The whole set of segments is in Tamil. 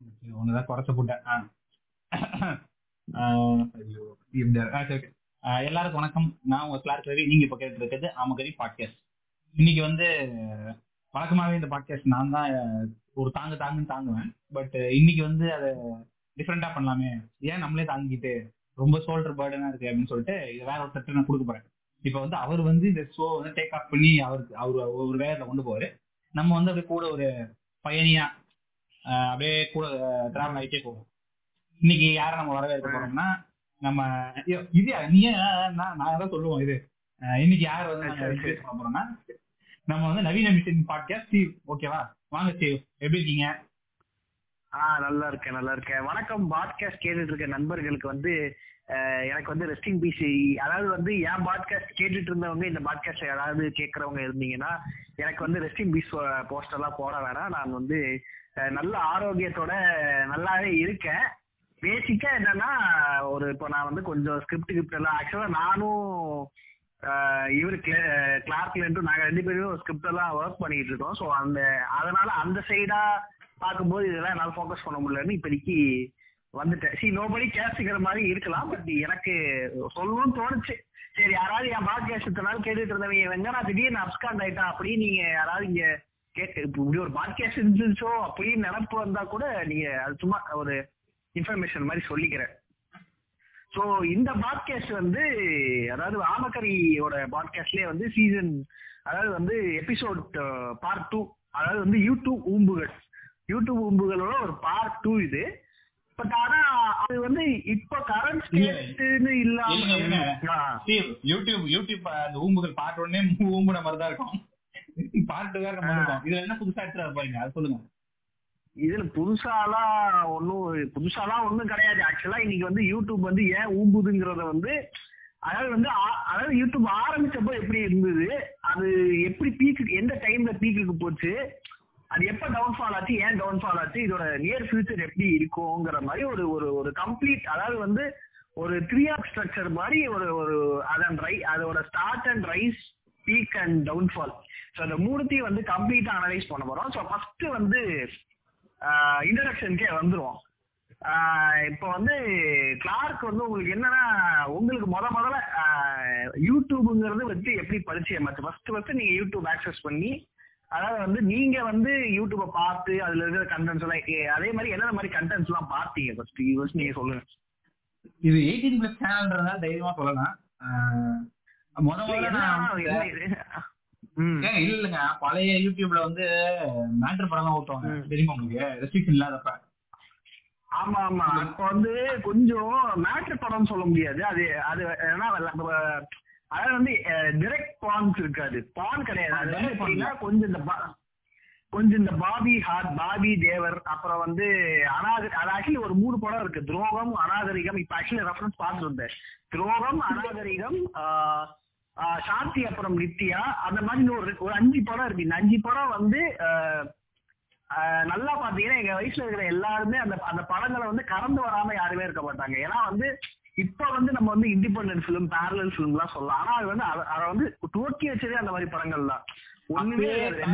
ஒண்ணுதான் குறைச்ச போட்டேன் எல்லாருக்கும் வணக்கம் நான் உங்க கிளார்க் ரவி நீங்க இப்ப கேட்டு இருக்கிறது ஆமகரி பாட்காஸ்ட் இன்னைக்கு வந்து வழக்கமாவே இந்த பாட்காஸ்ட் நான் தான் ஒரு தாங்க தாங்குன்னு தாங்குவேன் பட் இன்னைக்கு வந்து அதை டிஃப்ரெண்டா பண்ணலாமே ஏன் நம்மளே தாங்கிட்டு ரொம்ப சோல்டர் பேர்டனா இருக்கு அப்படின்னு சொல்லிட்டு இது வேற ஒருத்தர் நான் கொடுக்க போறேன் இப்ப வந்து அவர் வந்து இந்த ஷோ வந்து டேக் ஆஃப் பண்ணி அவருக்கு அவர் ஒரு வேகத்துல கொண்டு போவாரு நம்ம வந்து அப்படியே கூட ஒரு பயணியா அப்படியே கூட டிராவல் ஆகிட்டே போவோம் இன்னைக்கு யார நம்ம வரவேற்க போறோம்னா நம்ம இது நீ நான் தான் சொல்லுவோம் இது இன்னைக்கு யார் வந்து நாங்க பண்ண போறோம்னா நம்ம வந்து நவீன மிஷின் பாட்காஸ்ட் ஸ்டீவ் ஓகேவா வாங்க ஸ்டீவ் எப்படி இருக்கீங்க ஆஹ் நல்லா இருக்கேன் நல்லா இருக்கேன் வணக்கம் பாட்காஸ்ட் கேட்டுட்டு இருக்க நண்பர்களுக்கு வந்து எனக்கு வந்து ரெஸ்டிங் பிசி அதாவது வந்து என் பாட்காஸ்ட் கேட்டுட்டு இருந்தவங்க இந்த பாட்காஸ்ட் யாராவது கேட்கறவங்க இருந்தீங்கன்னா எனக்கு வந்து ரெஸ்டிங் பீஸ் போஸ்டர் எல்லாம் போட வேணாம் நான் வந்து நல்ல ஆரோக்கியத்தோட நல்லாவே இருக்கேன் பேசிக்கா என்னன்னா ஒரு இப்போ நான் வந்து கொஞ்சம் ஸ்கிரிப்ட் கிப்ட் எல்லாம் ஆக்சுவலா நானும் இவரு கிளார்க்லேருந்து நாங்க ரெண்டு பேரும் ஸ்கிரிப்ட் எல்லாம் ஒர்க் பண்ணிட்டு இருக்கோம் ஸோ அந்த அதனால அந்த சைடா பார்க்கும்போது இதெல்லாம் என்னால் ஃபோக்கஸ் பண்ண முடியலன்னு இப்போதைக்கு வந்துட்டேன் சி நோபடி கேசிக்கிற மாதிரி இருக்கலாம் பட் எனக்கு சொல்லணும்னு தோணுச்சு சரி யாராவது என் பாட்காஸ்ட் இத்தனை நாள் கேட்டுட்டு இருந்தவங்க வெங்கனா திடீர்னு அப்ஸ்காண்ட் ஆயிட்டா அப்படின்னு நீங்க யாராவது இங்க கேட்டு இப்படி ஒரு பாட்காஸ்ட் இருந்துச்சோ அப்படின்னு நினப்பு வந்தா கூட நீங்க அது சும்மா ஒரு இன்ஃபர்மேஷன் மாதிரி சொல்லிக்கிறேன் ஸோ இந்த பாட்காஸ்ட் வந்து அதாவது ஆமக்கரியோட பாட்காஸ்ட்லயே வந்து சீசன் அதாவது வந்து எபிசோட் பார்ட் டூ அதாவது வந்து யூடியூப் ஊம்புகள் யூடியூப் ஊம்புகளோட ஒரு பார்ட் டூ இது பட் ஆனா அது வந்து இப்ப கரண்ட் ஸ்டேட்னு இல்லாம யூடியூப் யூடியூப் அந்த ஊம்புகள் பார்ட் ஒன்னே ஊம்புன மாதிரி தான் இருக்கும் பார்ட் வேற இதுல என்ன புதுசா எடுத்துட்டு போறீங்க அது சொல்லுங்க இதுல புதுசாலாம் ஒன்னும் புதுசாலாம் ஒண்ணும் கிடையாது ஆக்சுவலா இன்னைக்கு வந்து யூடியூப் வந்து ஏன் ஊம்புதுங்கிறத வந்து அதாவது வந்து அதாவது யூடியூப் ஆரம்பிச்சப்போ எப்படி இருந்தது அது எப்படி பீக்கு எந்த டைம்ல பீக்குக்கு போச்சு அது எப்ப டவுன்ஃபால் ஆச்சு ஏன் டவுன்ஃபால் ஆச்சு இதோட நியர் ஃபியூச்சர் எப்படி இருக்குங்கிற மாதிரி ஒரு ஒரு ஒரு கம்ப்ளீட் அதாவது வந்து ஒரு த்ரீ ஆப் ஸ்ட்ரக்சர் மாதிரி ஒரு ஒரு அதன் ரை அதோட start and rise peak and downfall so அந்த மூணுத்தையும் வந்து கம்ப்ளீட்டா அனலைஸ் பண்ண போறோம் ஸோ ஃபர்ஸ்ட் வந்து இன்ட்ரடக்ஷனுக்கே வந்துருவோம் இப்போ வந்து கிளார்க் வந்து உங்களுக்கு என்னன்னா உங்களுக்கு முத முதல்ல யூடியூப்ங்கிறது வந்து எப்படி பரிச்சயம் ஆச்சு ஃபர்ஸ்ட் ஃபர்ஸ்ட் நீங்க யூடியூப் ஆக்சஸ் பண்ணி அதாவது வந்து நீங்க வந்து யூடியூப பார்த்து அதுல இருக்கிற கண்டென்ட்ஸ் எல்லாம் அதே மாதிரி என்னென்ன மாதிரி கண்டென்ட்ஸ் எல்லாம் பார்த்தீங்க ஃபர்ஸ்ட் ஃபர்ஸ்ட் நீங்க சொல்லுங்க இது எயிட்டீன் பிளஸ் சேனல்ன்றதால தைரியமா சொல்லலாம் முத இல்ல இல்லங்க பழைய யூடியூப்ல வந்து மேட்ரு படம் தான் ஓட்டுவாங்க தெரியுமா உங்களுக்கு ரெஸ்ட்ரிக்ஷன் இல்லாதப்ப ஆமா ஆமா அப்ப வந்து கொஞ்சம் மேட்ரு படம் சொல்ல முடியாது அது அது ஏன்னா அதாவது வந்து டிரெக்ட் பான்ஸ் இருக்காது பான் கிடையாது அது வந்து எப்படின்னா கொஞ்சம் இந்த கொஞ்சம் இந்த பாபி ஹார்ட் பாபி தேவர் அப்புறம் வந்து அநாக அது ஆக்சுவலி ஒரு மூணு படம் இருக்கு துரோகம் அநாகரிகம் இப்ப ஆக்சுவலி ரெஃபரன்ஸ் பார்த்துட்டு இருந்தேன் துரோகம் அநாகரிகம் சாந்தி அப்புறம் நித்யா அந்த மாதிரி ஒரு ஒரு அஞ்சு படம் இருக்கு இந்த அஞ்சு படம் வந்து நல்லா பாத்தீங்கன்னா எங்க வயசுல இருக்கிற எல்லாருமே அந்த அந்த படங்களை வந்து கறந்து வராம யாருமே இருக்க மாட்டாங்க ஏன்னா வந்து இப்ப வந்து நம்ம வந்து இண்டிபெண்டன்ட் ஃபிலிம் பேரலல் ஃபிலிம் எல்லாம் சொல்லலாம் ஆனா அது வந்து அதை வந்து துவக்கி வச்சதே அந்த மாதிரி படங்கள் தான் ஒண்ணுமே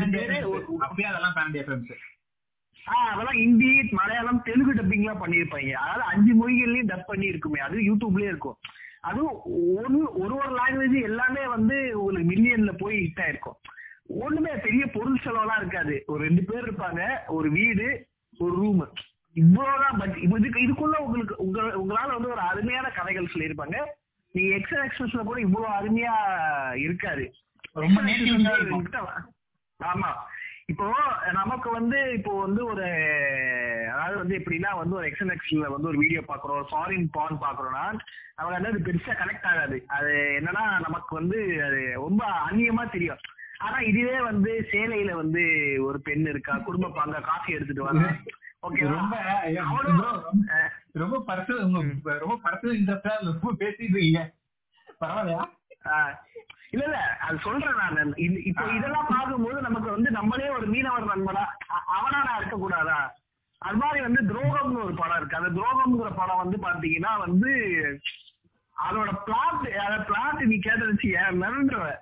அதெல்லாம் ஹிந்தி மலையாளம் தெலுங்கு டப்பிங் எல்லாம் பண்ணிருப்பாங்க அதாவது அஞ்சு மொழிகள்லயும் டப் பண்ணி இருக்குமே அது யூடியூப்லயே இருக்கும் அதுவும் ஒன்னு ஒரு ஒரு லாங்குவேஜ் எல்லாமே வந்து உங்களுக்கு மில்லியன்ல போய் ஹிட் ஆயிருக்கும் ஒண்ணுமே பெரிய பொருள் செலவெல்லாம் இருக்காது ஒரு ரெண்டு பேர் இருப்பாங்க ஒரு வீடு ஒரு ரூம் இவ்வளவுதான் பட் இதுக்கு இதுக்குள்ள உங்களுக்கு உங்க உங்களால வந்து ஒரு அருமையான கதைகள் சொல்லியிருப்பாங்க நீங்க எக்ஸல் எக்ஸ்பிரஸ்ல கூட இவ்வளவு அருமையா இருக்காது ஆமா இப்போ நமக்கு வந்து இப்போ வந்து ஒரு அதாவது வந்து எப்படின்னா வந்து ஒரு எக்ஸல் எக்ஸ்ல வந்து ஒரு வீடியோ பாக்குறோம் ஒரு ஃபாரின் பான் பாக்குறோம்னா நமக்கு வந்து அது பெருசா கனெக்ட் ஆகாது அது என்னன்னா நமக்கு வந்து அது ரொம்ப அந்நியமா தெரியும் ஆனா இதுவே வந்து சேலையில வந்து ஒரு பெண் இருக்கா குடும்ப பாங்க காஃபி எடுத்துட்டு வாங்க ரொம்ப ரொம்ப பர்சனல் ரொம்ப பர்சனல் இன்ட்ரெஸ்டா ரொம்ப பேசிட்டு இருக்கீங்க பரவாயில்லையா இல்ல இல்ல அது சொல்றேன் நான் இப்போ இதெல்லாம் பார்க்கும்போது நமக்கு வந்து நம்மளே ஒரு மீனவர் நண்பனா அவனா நான் இருக்க கூடாதா அது மாதிரி வந்து துரோகம்னு ஒரு படம் இருக்கு அந்த துரோகம்ங்கிற படம் வந்து பாத்தீங்கன்னா வந்து அதோட பிளாட் அத பிளாட் நீ கேட்டு ஏன் மிரண்டுருவ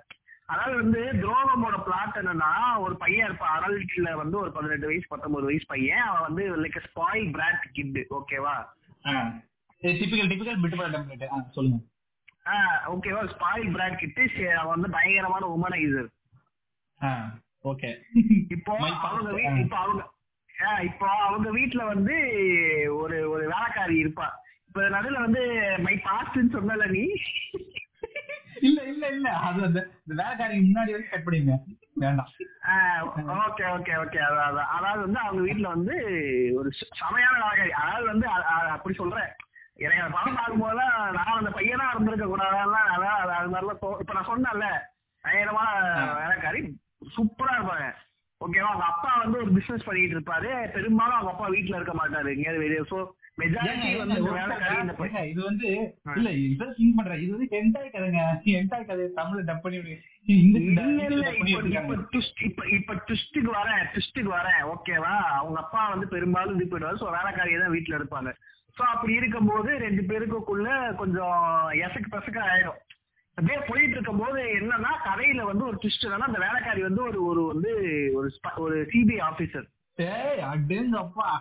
அதாவது வந்து துரோகமோட பிளாட் என்னன்னா ஒரு பையன் இருப்பான் அடல்ட்ல வந்து ஒரு பதினெட்டு வயசு பத்தொன்பது வயசு பையன் அவன் வந்து லைக் ஸ்பாயில் பிராட் கிட் ஓகேவா typical typical bit boy template ஆ சொல்லுங்க ஓகேவா ஸ்பாயில் பிராட் கிட்டு அவன் வந்து பயங்கரமான உமனைசர் ஆ ஓகே இப்போ My அவங்க past, வீ- ஆ. இப்போ அவங்க ஆ, இப்போ அவங்க வீட்ல வந்து ஒரு ஒரு வேலைக்காரி இருப்பா இப்ப நடுவுல வந்து மை பாஸ்ட்னு சொன்னல நீ இல்ல இல்ல இல்ல அது அந்த இந்த வேலைக்காரிக்கு முன்னாடி வந்து கட் பண்ணிருங்க வேண்டாம் ஓகே ஓகே ஓகே அதான் அதாவது வந்து அவங்க வீட்ல வந்து ஒரு ச- செமையான வேலைக்காரி அதாவது வந்து அ- அ- அப்படி சொல்றேன் எனக்கு அந்த படம் பார்க்கும்போது நான் அந்த பையனா இருந்திருக்க கூடாதான் அதான் அது அது மாதிரிலாம் தோ- இப்ப நான் சொன்னேன்ல பயங்கரமான வேலைக்காரி சூப்பரா இருப்பாங்க ஓகேவா அவங்க அப்பா வந்து ஒரு பிசினஸ் பண்ணிட்டு இருப்பாரு பெரும்பாலும் அவங்க அப்பா வீட்ல இருக்க மாட்டாரு எங்கேயாவது வெளியே சோ மெஜாரிட்டி ஏங்க, வந்து இந்த ஒரு வேலைக்காரி இந்த பையன் ஏங்க, இது வந்து ஆ. இல்ல இப்ப திங்க் பண்றேன் இது வந்து ஹென்டாய் கதைங்க ஹென்டாய் கதை தமிழ்ல டப் பண்ணி இங்கிலீஷ் இல்ல இல்ல டப் பண்ணி இப்ப இப்ப இருக்காங்க twist இப்ப இப்ப ட்விஸ்டுக்கு வரேன் ட்விஸ்டுக்கு வரேன் ஓகேவா அவங்க அப்பா வந்து பெரும்பாலும் இது போயிடுவாரு சோ வேலைக்காரியை தான் வீட்டுல எடுப்பாங்க சோ அப்படி இருக்கும்போது ரெண்டு பேருக்குள்ள கொஞ்சம் எசக்கு பசக்கு ஆயிடும் அப்படியே போயிட்டு இருக்கும்போது என்னன்னா கதையில வந்து ஒரு ட்விஸ்ட் என்னன்னா அந்த வேலைக்காரி வந்து ஒரு ஒரு வந்து ஒரு sp- ஒரு சிபிஐ ஆபீசர் ஏய் அடேங்க அப்பா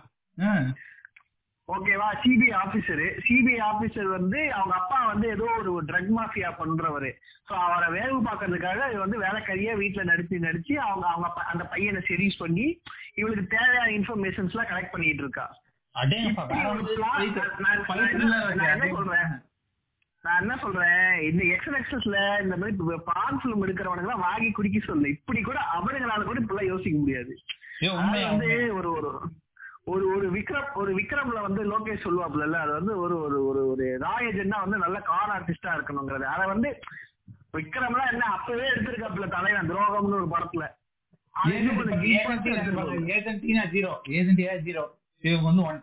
ஓகேவா சிபிஐ ஆபீசர் சிபிஐ ஆபீசர் வந்து அவங்க அப்பா வந்து ஏதோ ஒரு ட்ரக் மாஃபியா பண்றவரு சோ அவரை வேவு பார்க்கறதுக்காக இது வந்து வேலைக்காரியா வீட்டுல நடிச்சு நடிச்சு அவங்க அவங்க அப்பா- அந்த பையனை செடியூஸ் பண்ணி இவளுக்கு தேவையான இன்ஃபர்மேஷன்ஸ் எல்லாம் கலெக்ட் பண்ணிட்டு இருக்கா அடேங்கப்பா வேற இப்படி ஒரு வந்து plot- fight- நான்- fight நான் எல்லாம் என்ன- இருக்கு. நான் என்ன அடேங்க. சொல்றேன்? நான் என்ன சொல்றேன் இந்த எக்ஸ்எக்ஸ்எஸ்ல இந்த மாதிரி பான் ஃபிலிம் எடுக்கிறவனுங்க எல்லாம் வாங்கி குடிக்க சொல்லு இப்படி கூட அவனுங்களால கூட இப்பெல்லாம் யோசிக்க முடியாது ஏய், அதாவது உண்மையா, வந்து உண்மையா. ஒரு ஒரு ஒரு ஒரு விக்ரம் ஒரு விக்ரம்ல வந்து லோகேஷ் சொல்லுவாப்ல அது வந்து ஒரு ஒரு ஒரு ஒரு ராயஜன்னா வந்து நல்ல கார் ஆர்டிஸ்டா இருக்கணுங்கிறது அத வந்து விக்ரம்லாம் என்ன அப்பவே எடுத்திருக்காப்ல தலைவன் துரோகம்னு ஒரு படத்துல அது இன்னும் கொஞ்சம் deep ஆ எடுத்திருக்கணும். ஏஜென்டினா ஜீரோ ஏஜென்டியா ஜீரோ இவங்க வந்து ஒன்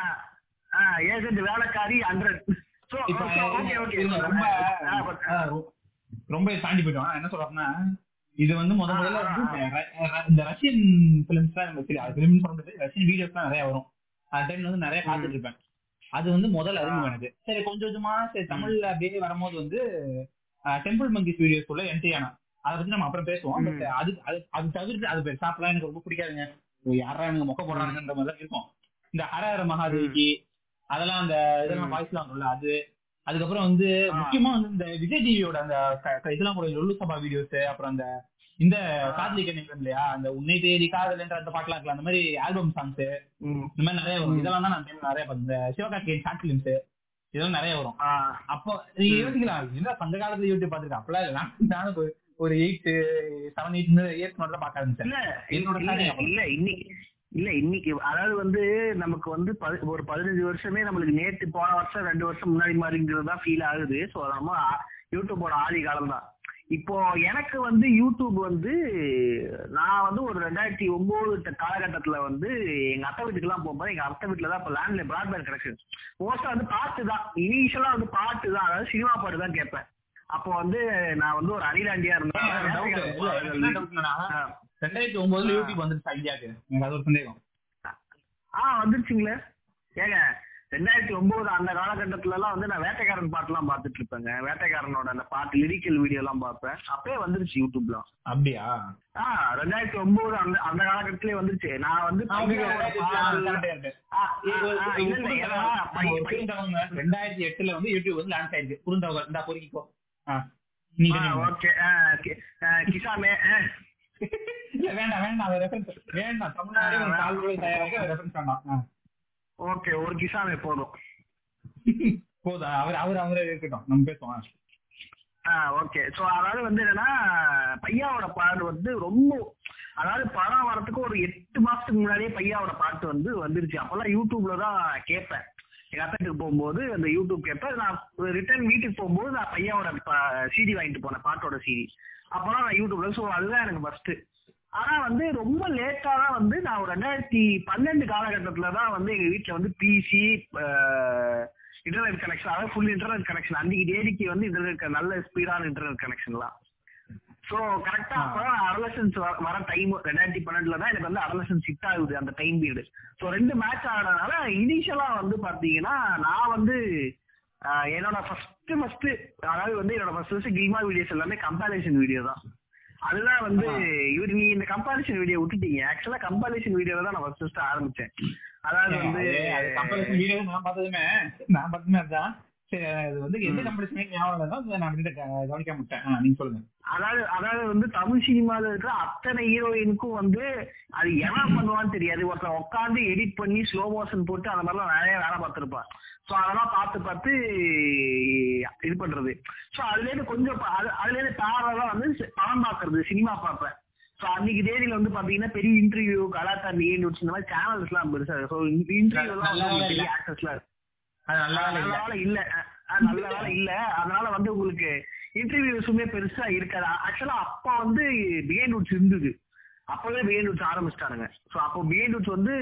ஏஜென்ட் வேலைக்காரி ஹண்ட்ரட் சோ இப்ப ஓகே ஓகே இருங்க, ரொம்ப ஆ, ரொ- ரொம்ப தாண்டி போயிட்டோம் நான் என்ன சொல்றேன்னா இது வந்து முத முதல்ல ஆ, வந்து ஆ, ர- ர- இந்த ரஷ்யன் பிலிம்ஸ் தான் நமக்கு தெரியும் பிலிம் சொல்ல முடியாது ரஷ்யன் வீடியோஸ் தான் நிறைய வரும் அந்த டைம்ல வந்து நிறைய பார்த்துட்டு இருப்பேன் அது வந்து முதல் அறிமுகம் எனக்கு சரி கொஞ்சம் கொஞ்சமா சரி தமிழ்ல அப்படியே வரும்போது வந்து டெம்பிள் மங்கிஸ் வீடியோஸ் உள்ள என்ட்ரி ஆனா அதை பத்தி நம்ம அப்புறம் பேசுவோம் பட் அது அது அது தவிர்த்து அது பேர் சாப்பிடலாம் எனக்கு ரொம்ப பிடிக்காதுங்க யாரா எனக்கு மொக்க போடுறாங்கன்ற மாதிரி தான் இருக்கும் இந்த ஹரஹர மகாதேவிக்கு அதெல்லாம் அந்த இதெல்லாம் ம். வாய்ஸ்லாம் வரும்ல அது அதுக்கப்புறம் வந்து ஆ. முக்கியமா வந்து இந்த விஜய் டிவியோட அந்த க- க- இதெல்லாம் கூட லொல்லு சபா வீடியோஸ் அப்புறம் அந்த இந்த காதலிக்க நேரம் இல்லையா அந்த உன்னை தேடி காதல் என்ற அந்த பாட்டுலாம் இருக்குல்ல அந்த மாதிரி ஆல்பம் சாங்ஸ் ம். இந்த மாதிரி நிறைய வரும் ம். இதெல்லாம் தான் நான் time ல நிறைய பார்த்தேன் இந்த சிவகார்த்திகேயன் ஷார்ட் பிலிம்ஸ் இதெல்லாம் நிறைய வரும் ஆ, அப்போ நீங்க ம். யோசிக்கலாம் என்ன சங்க காலத்துல யூடியூப் பாத்துருக்கேன் அப்பெல்லாம் இல்லை நான் நானும் ஒரு- ஒரு எயிட் செவன் எயிட் இயர்ஸ் மட்டும் தான் பார்க்க ஆரம்பிச்சேன் இல்ல என்னோட இல்ல starting அப்ப. இல்ல இன்னைக்கு இல்ல இன்னைக்கு அதாவது வந்து நமக்கு வந்து பதி- ஒரு பதினஞ்சு வருஷமே நம்மளுக்கு நேத்து போன வருஷம் ரெண்டு வருஷம் முன்னாடி மாதிரிங்கிறது தான் ஃபீல் ஆகுது ஸோ நம்ம ஆ- யூடியூபோட ஆதி காலம் தான் இப்போ எனக்கு வந்து யூடியூப் வந்து நான் வந்து ஒரு ரெண்டாயிரத்தி ஒன்பது காலகட்டத்துல வந்து எங்க அத்தை வீட்டுக்குலாம் போகும்போது எங்க அத்தை வீட்டுல தான் இப்போ லேண்ட்ல பிராட்பேண்ட் கனெக்ஷன் மோஸ்டா வந்து பாட்டு தான் இனிஷியலா வந்து பாட்டு தான் அதாவது சினிமா பாட்டு தான் கேட்பேன் அப்போ வந்து நான் வந்து ஒரு அணிலாண்டியா doubt இல்ல, என்ன இருந்தேன் doubt னா, ஆ. ரெண்டாயிரத்தி ஒன்பதுல யூடியூப் வந்துருச்சு இந்தியாவுக்கு எனக்கு அது ஒரு சந்தேகம் ஆ வந்துருச்சுங்களே ஏங்க ரெண்டாயிரத்தி ஒன்பது அந்த காலகட்டத்துல எல்லாம் வந்து நான் வேட்டைக்காரன் பாட்டுலாம் பார்த்துட்டு இருப்பேங்க வேட்டைக்காரனோட அந்த பாட்டு லிரிக்கல் வீடியோ எல்லாம் பார்ப்பேன் அப்பயே வந்துருச்சு யூடியூப்லாம் அப்படியா ஆ ரெண்டாயிரத்தி ஒன்பது அந்த அந்த காலகட்டத்திலே வந்துருச்சு நான் வந்து ஆ, okay, பையாவோட ரெண்டாயிரத்தி எட்டுல பாடல் correct ஆ இருக்கு. ஆ, ஆ, இது ஒரு- ஆ, ஒரு இல்ல, இல்ல, குறுந்தகவல். ஏன்னா ஆமா, பை- ஒரு பை- குறுந்தகவல்ங்க. ரெண்டாயிரத்தி எட்டுல வந்து யூடியூப் வந்து லான்ச் ஆயிருக்கு குறுந்தகவல் இந்த பொறுக்கிக்கோ ஆ, நீங்க ஆ, நீங்க. ஓகே ஆ, கி- ஆ, கிசாமே ஆ. இல்ல வேண்டாம் வேண்டாம் அது ரெஃபரன்ஸ் வேண்டாம் தமிழ்நாடு ஆ, கால் கூட தயாராக ரெஃபரன்ஸ் வேண்டாம் ஆ. ஓகே ஒரு கிசாமே போதும் போதும் அவர் அவர் அவரே இருக்கட்டும் நம்ம பேசுவோம் ஆ. ஆ ஓகே சோ அதாவது வந்து என்னன்னா பையாவோட பாட்டு வந்து ரொம்ப அதாவது படம் வரதுக்கு ஒரு எட்டு மாசத்துக்கு முன்னாடியே பையாவோட பாட்டு வந்து வந்துருச்சு அப்பெல்லாம் யூடியூப்ல தான் கேட்பேன் எங்க அத்தத்துக்கு போகும்போது அந்த யூடியூப் கேட்பேன் நான் ரிட்டர்ன் வீட்டுக்கு போகும்போது நான் பையாவோட சிடி வாங்கிட்டு போனேன் பாட்டோட சிடி அப்பதான் நான் யூடியூப்ல ஸோ அதுதான் எனக்கு ஃபர்ஸ்ட் ஆனா வந்து ரொம்ப லேட்டா தான் வந்து நான் ஒரு ரெண்டாயிரத்தி பன்னெண்டு காலகட்டத்துல தான் வந்து எங்க வீட்டுல வந்து பிசி இன்டர்நெட் கனெக்ஷன் அதாவது ஃபுல் இன்டர்நெட் கனெக்ஷன் அன்னைக்கு தேதிக்கு வந்து இன்டர்நெட் நல்ல ஸ்பீடான இன்டர்நெட் கனெக்ஷன்லாம் ஸோ கரெக்டா அப்பதான் அடலசன்ஸ் வர டைம் ரெண்டாயிரத்தி பன்னெண்டுல தான் எனக்கு வந்து அடலசன்ஸ் ஹிட் ஆகுது அந்த டைம் பீரியட் ஸோ ரெண்டு மேட்ச் ஆனதுனால இனிஷியலா வந்து பாத்தீங்கன்னா நான் வந்து ஆஹ், என்னோட ஃபர்ஸ்ட் ஃபர்ஸ்ட் அதாவது வந்து என்னோட ஃபர்ஸ்ட் ஃபர்ஸ்ட் கில்மா வீடியோஸ் எல்லாமே கம்பேரிசன் வீடியோ தான் அதுதான் வந்து இவர் நீ இந்த கம்பாரிசன் வீடியோ விட்டுட்டீங்க ஆக்சுவலா கம்பாரிசன் வீடியோல தான் நான் ஃபர்ஸ்ட் ஃபர்ஸ்ட் ஆரம்பிச்சேன் அதாவது வந்து கம்பெனிஷன் வீடியோ நான் பார்த்ததுமே நான் பார்த்ததுமே அதுதான் சரி அது வந்து எந்த கம்பெனிஷன் ஞாபகம் இல்லை நான் வந்து கவனிக்க மாட்டேன் நீங்க சொல்லுங்க அதாவது அதாவது வந்து தமிழ் சினிமால இருக்கிற அத்தனை ஹீரோயினுக்கும் வந்து அது என்ன பண்ணுவான்னு தெரியாது ஒருத்தன் உட்காந்து எடிட் பண்ணி ஸ்லோ மோஷன் போட்டு அந்த மாதிரிலாம் நிறைய வேலை பார்த்துருப்பான் ஸோ அதெல்லாம் பார்த்து பார்த்து இது பண்றது ஸோ அதுல இருந்து கொஞ்சம் ப- அது- அதுல இருந்து பேரலாம் வந்து சி- படம் பார்க்கறது சினிமா பார்ப்பேன் ஸோ அன்னைக்கு தேதியில வந்து பாத்தீங்கன்னா பெரிய இன்டர்வியூ கலாத்தா நீண்டு இந்த மாதிரி சேனல்ஸ் எல்லாம் பெருசா ஸோ இன்டர்வியூ எல்லாம் நல்ல வந்து வேலை பெரிய இல்ல. ஆக்டர்ஸ்லாம் அது நல்ல வேலை நல்ல இல்லை வேலை இல்ல அஹ் நல்ல வேலை இல்ல அதனால வந்து உங்களுக்கு இன்டர்வியூஸுமே பெருசா இருக்காது ஆக்சுவலா அப்ப வந்து பிஹைண்ட் ரூட்ஸ் இருந்தது அப்பவே பிஹைண்ட் ரூட்ஸ் ஆரம்பிச்சிட்டானுங்க சோ அப்போ பிஹைண்ட் ரூட்ஸ் வந்து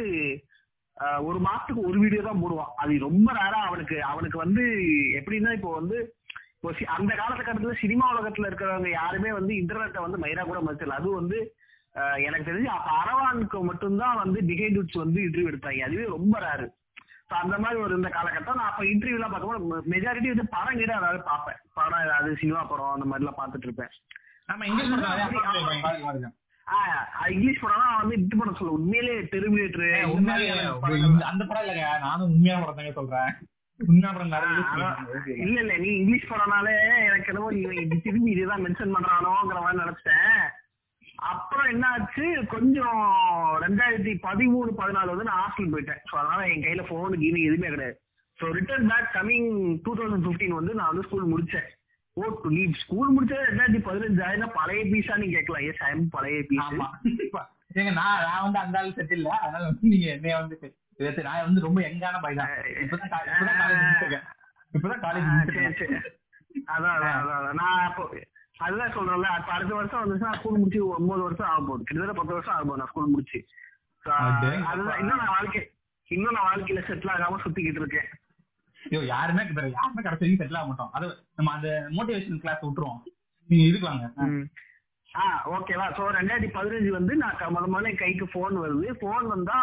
அஹ், ஒரு மாசத்துக்கு ஒரு வீடியோ தான் போடுவான் அது ரொம்ப நேரா அவனுக்கு அவனுக்கு வந்து எப்படின்னா இப்போ வந்து இப்போ சி- அந்த காலகட்டத்துல சினிமா உலகத்துல இருக்கிறவங்க யாருமே வந்து இன்டர்நெட்டை வந்து மயிரா கூட மதிச்சல அதுவும் வந்து அஹ், எனக்கு தெரிஞ்சு அப்ப அரவானுக்கு மட்டும்தான் வந்து பிஹைண்ட் ரூட்ஸ் வந்து இன்டர்வியூ எடுத்தாங்க அதுவே ரொம்ப ரேரு So அந்த மாதிரி ஒரு இந்த காலகட்டம் நான் அப்ப இன்டர்வியூ எல்லாம் பார்க்கும்போது மெஜாரிட்டி வந்து படம் கிட்ட அதாவது பார்ப்பேன் படம் ஏதாவது சினிமா படம் அந்த மாதிரி எல்லாம் பார்த்துட்டு இருப்பேன் ஆமா இங்கிலீஷ் படம் நிறைய படம் பாருங்க, பாருங்க. ஆஹ் அது இங்கிலீஷ் படம் தான் வந்து இது பண்ண சொல்ல உண்மையிலே டெர்மினேட்டர் ஏய், உண்மையிலேயே இந்த- அந்த படம் இல்லைங்க நானும் உண்மையான படம் தாங்க சொல்றேன் உண்மையான படம் நிறைய இருக்கு. இல்ல இல்ல நீ இங்கிலீஷ் படம்னாலே எனக்கு என்னமோ நீ இது திரும்பி இதுதான் மென்ஷன் பண்றானோங்கிற மாதிரி நினைச்சிட்டேன் அப்புறம் என்ன ஆச்சு கொஞ்சம் ரெண்டாயிரத்தி பதிமூணு பதினாலு வந்து நான் ஹாஸ்டல் போயிட்டேன் ஸோ அதனால என் கையில போனு கீனு எதுவுமே கிடையாது so return back coming two thousand fifteen வந்து நான் வந்து ஸ்கூல் முடிச்சேன் ஓ நீ ஸ்கூல் முடிச்சது ரெண்டாயிரத்தி பதினஞ்சு ஆயிரம் பழைய பீஸா நீ கேட்கலாம் எஸ் ஐம் பழைய பீஸ் ஆமா ஏங்க நான் நான் வந்து அந்த ஆளு செட் இல்ல அதனால வந்து நீங்க என்னைய வந்து இது நான் வந்து ரொம்ப யங்கான பை தான் இப்பதான் கா- இப்பதான் காலேஜ் முடிச்சிருக்கேன் இப்பதான் காலேஜ் ஆ, சரி முடிச்சிருக்கேன் சரி அதான் அதான் அதான், அதான் நான் அப்போ அதுதான் சொல்றேன்ல அப்ப அடுத்த வருஷம் வந்துச்சுன்னா ஸ்கூல் முடிச்சு ஒன்பது வருஷம் ஆக போகுது கிட்டத்தட்ட பத்து வருஷம் ஆக போகுது நான் ஸ்கூல் முடிச்சு So, அடேங்கப்பா. அதுதான் இன்னும் நான் வாழ்க்கை இன்னும் நான் வாழ்க்கையில செட்டில் ஆகாம சுத்திக்கிட்டு இருக்கேன் ஐயோ யாருமே வேற யாருமே கடைசி வரைக்கும் செட்டில் ஆக மாட்டோம் அது நம்ம அந்த மோட்டிவேஷன் கிளாஸ் விட்டுருவோம் நீங்க இருக்காங்க ம். ஆ ஓகேவா சோ ரெண்டாயிரத்தி பதினஞ்சு வந்து நான் க- முத முதல்ல என் கைக்கு போன் வருது போன் வந்தா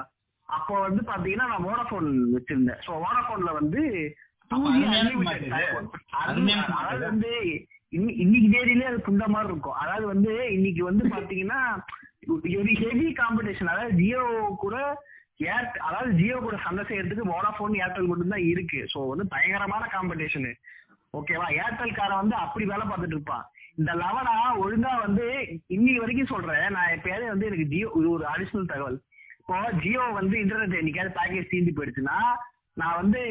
அப்போ வந்து பாத்தீங்கன்னா நான் வோடாஃபோன் வச்சிருந்தேன் சோ வோடாஃபோன்ல வந்து அப்ப 2G அருமையான unlimited smart இது. அது- அருமையான smart அதாவது இது. வந்து இன்னி- இன்னைக்கு தேதியிலே அது புண்ட மாதிரி இருக்கும் அதாவது வந்து இன்னைக்கு வந்து பாத்தீங்கன்னா ஒரு ஹெவி காம்படிஷன் அதாவது ஜியோ கூட ஏர் அதாவது ஜியோ கூட சண்டை செய்யறதுக்கு வோடாஃபோன் ஏர்டெல் மட்டும் தான் இருக்கு சோ வந்து பயங்கரமான காம்படிஷனு ஓகேவா ஏர்டெல் காரன் வந்து அப்படி வேலை பார்த்துட்டு இருப்பான் இந்த லெவனா ஒழுங்கா வந்து இன்னைக்கு வரைக்கும் சொல்றேன் நான் எப்பயாவது வந்து எனக்கு ஜியோ இது ஒரு அடிஷனல் தகவல் இப்போ ஜியோ வந்து இன்டர்நெட் என்னைக்காவது பேக்கேஜ் தீர்ந்து போயிடுச்சுன்னா நான் வந்து